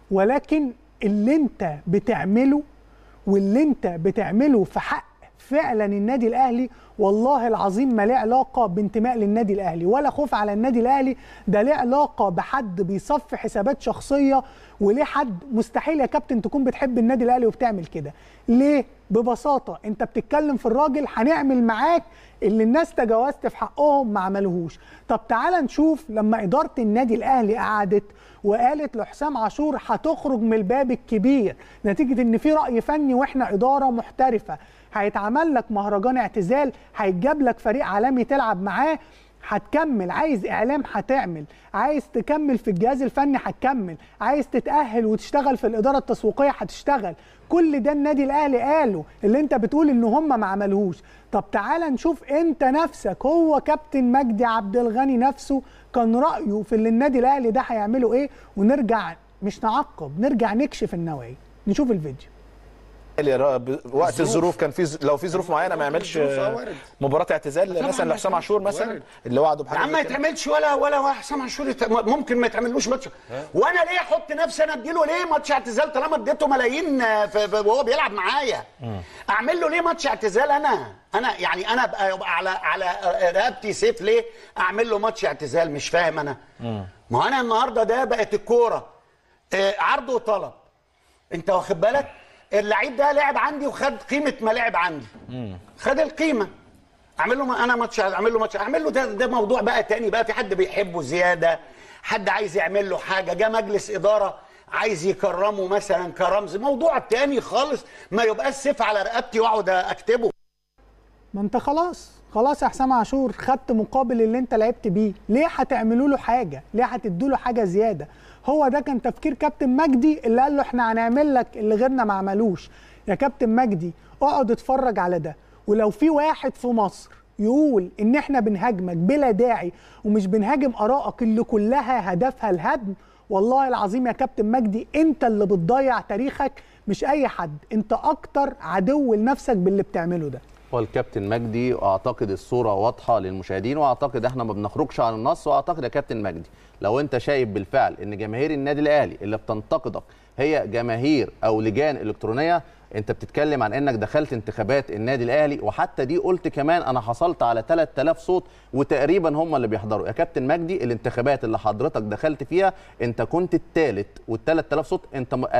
ولكن اللي انت بتعمله واللي انت بتعمله في حق فعلا النادي الاهلي والله العظيم ما له علاقه بانتماء للنادي الاهلي ولا خوف على النادي الاهلي ده له علاقه بحد بيصفي حسابات شخصيه وليه حد مستحيل يا كابتن تكون بتحب النادي الاهلي وبتعمل كده ليه ببساطه انت بتتكلم في الراجل هنعمل معاك اللي الناس تجاوزت في حقهم ما عملوهوش طب تعال نشوف لما اداره النادي الاهلي قعدت وقالت لحسام عاشور هتخرج من الباب الكبير نتيجه ان في راي فني واحنا اداره محترفه هيتعمل لك مهرجان اعتزال هيتجاب لك فريق عالمي تلعب معاه هتكمل عايز اعلام هتعمل عايز تكمل في الجهاز الفني هتكمل عايز تتاهل وتشتغل في الاداره التسويقيه هتشتغل كل ده النادي الاهلي قاله اللي انت بتقول ان هم ما عملوهوش طب تعالى نشوف انت نفسك هو كابتن مجدي عبد الغني نفسه كان رايه في اللي النادي الاهلي ده هيعمله ايه ونرجع مش نعقب نرجع نكشف النوايا نشوف الفيديو اللي را- ب- وقت الظروف. الظروف كان في ز- لو في ظروف معينه ما يعملش الظروف، آه، وارد. مباراه اعتزال طبعاً مثلا لحسام عاشور مثلا وارد. اللي وعده يا بحاجه عم ما زي كده. يتعملش ولا ولا حسام عاشور يت- ممكن ما يتعملوش ماتش وانا ليه احط نفسي انا اديله ليه ماتش اعتزال طالما اديته ملايين آه، في- في- وهو بيلعب معايا اعمل له ليه ماتش اعتزال انا انا يعني انا ابقى يبقى على على رقبتي سيف ليه اعمل له ماتش اعتزال مش فاهم انا ما هو انا النهارده ده بقت الكوره آه، عرض وطلب انت واخد بالك اللعيب ده لعب عندي وخد قيمه ما لعب عندي خد القيمه اعمل له انا ماتش اعمل له ماتش اعمل له ده ده موضوع بقى تاني بقى في حد بيحبه زياده حد عايز يعمل له حاجه جه مجلس اداره عايز يكرمه مثلا كرمز موضوع تاني خالص ما يبقاش سيف على رقبتي واقعد اكتبه ما انت خلاص خلاص يا حسام عاشور خدت مقابل اللي انت لعبت بيه ليه هتعملوا له حاجه ليه هتدوا له حاجه زياده هو ده كان تفكير كابتن مجدي اللي قال له احنا هنعمل لك اللي غيرنا ما عملوش يا كابتن مجدي اقعد اتفرج على ده ولو في واحد في مصر يقول ان احنا بنهاجمك بلا داعي ومش بنهاجم ارائك اللي كلها هدفها الهدم والله العظيم يا كابتن مجدي انت اللي بتضيع تاريخك مش اي حد انت اكتر عدو لنفسك باللي بتعمله ده هو الكابتن مجدي واعتقد الصوره واضحه للمشاهدين واعتقد احنا ما بنخرجش عن النص واعتقد يا كابتن مجدي لو انت شايف بالفعل ان جماهير النادي الاهلي اللي بتنتقدك هي جماهير او لجان الكترونيه انت بتتكلم عن انك دخلت انتخابات النادي الاهلي وحتى دي قلت كمان انا حصلت على 3000 صوت وتقريبا هم اللي بيحضروا يا كابتن مجدي الانتخابات اللي حضرتك دخلت فيها انت كنت الثالث وال 3000 صوت انت م-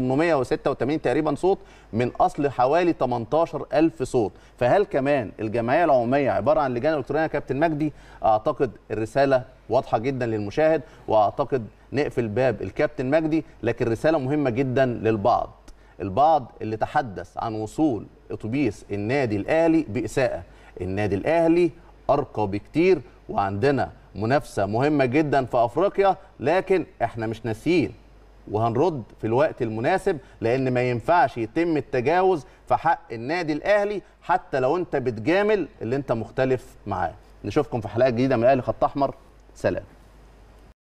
2886 تقريبا صوت من اصل حوالي 18000 صوت فهل كمان الجمعيه العموميه عباره عن لجان الكترونيه يا كابتن مجدي اعتقد الرساله واضحه جدا للمشاهد واعتقد نقفل باب الكابتن مجدي لكن رساله مهمه جدا للبعض البعض اللي تحدث عن وصول اتوبيس النادي الاهلي باساءه النادي الاهلي ارقى بكتير وعندنا منافسه مهمه جدا في افريقيا لكن احنا مش ناسيين وهنرد في الوقت المناسب لان ما ينفعش يتم التجاوز في حق النادي الاهلي حتى لو انت بتجامل اللي انت مختلف معاه نشوفكم في حلقه جديده من الاهلي خط احمر سلام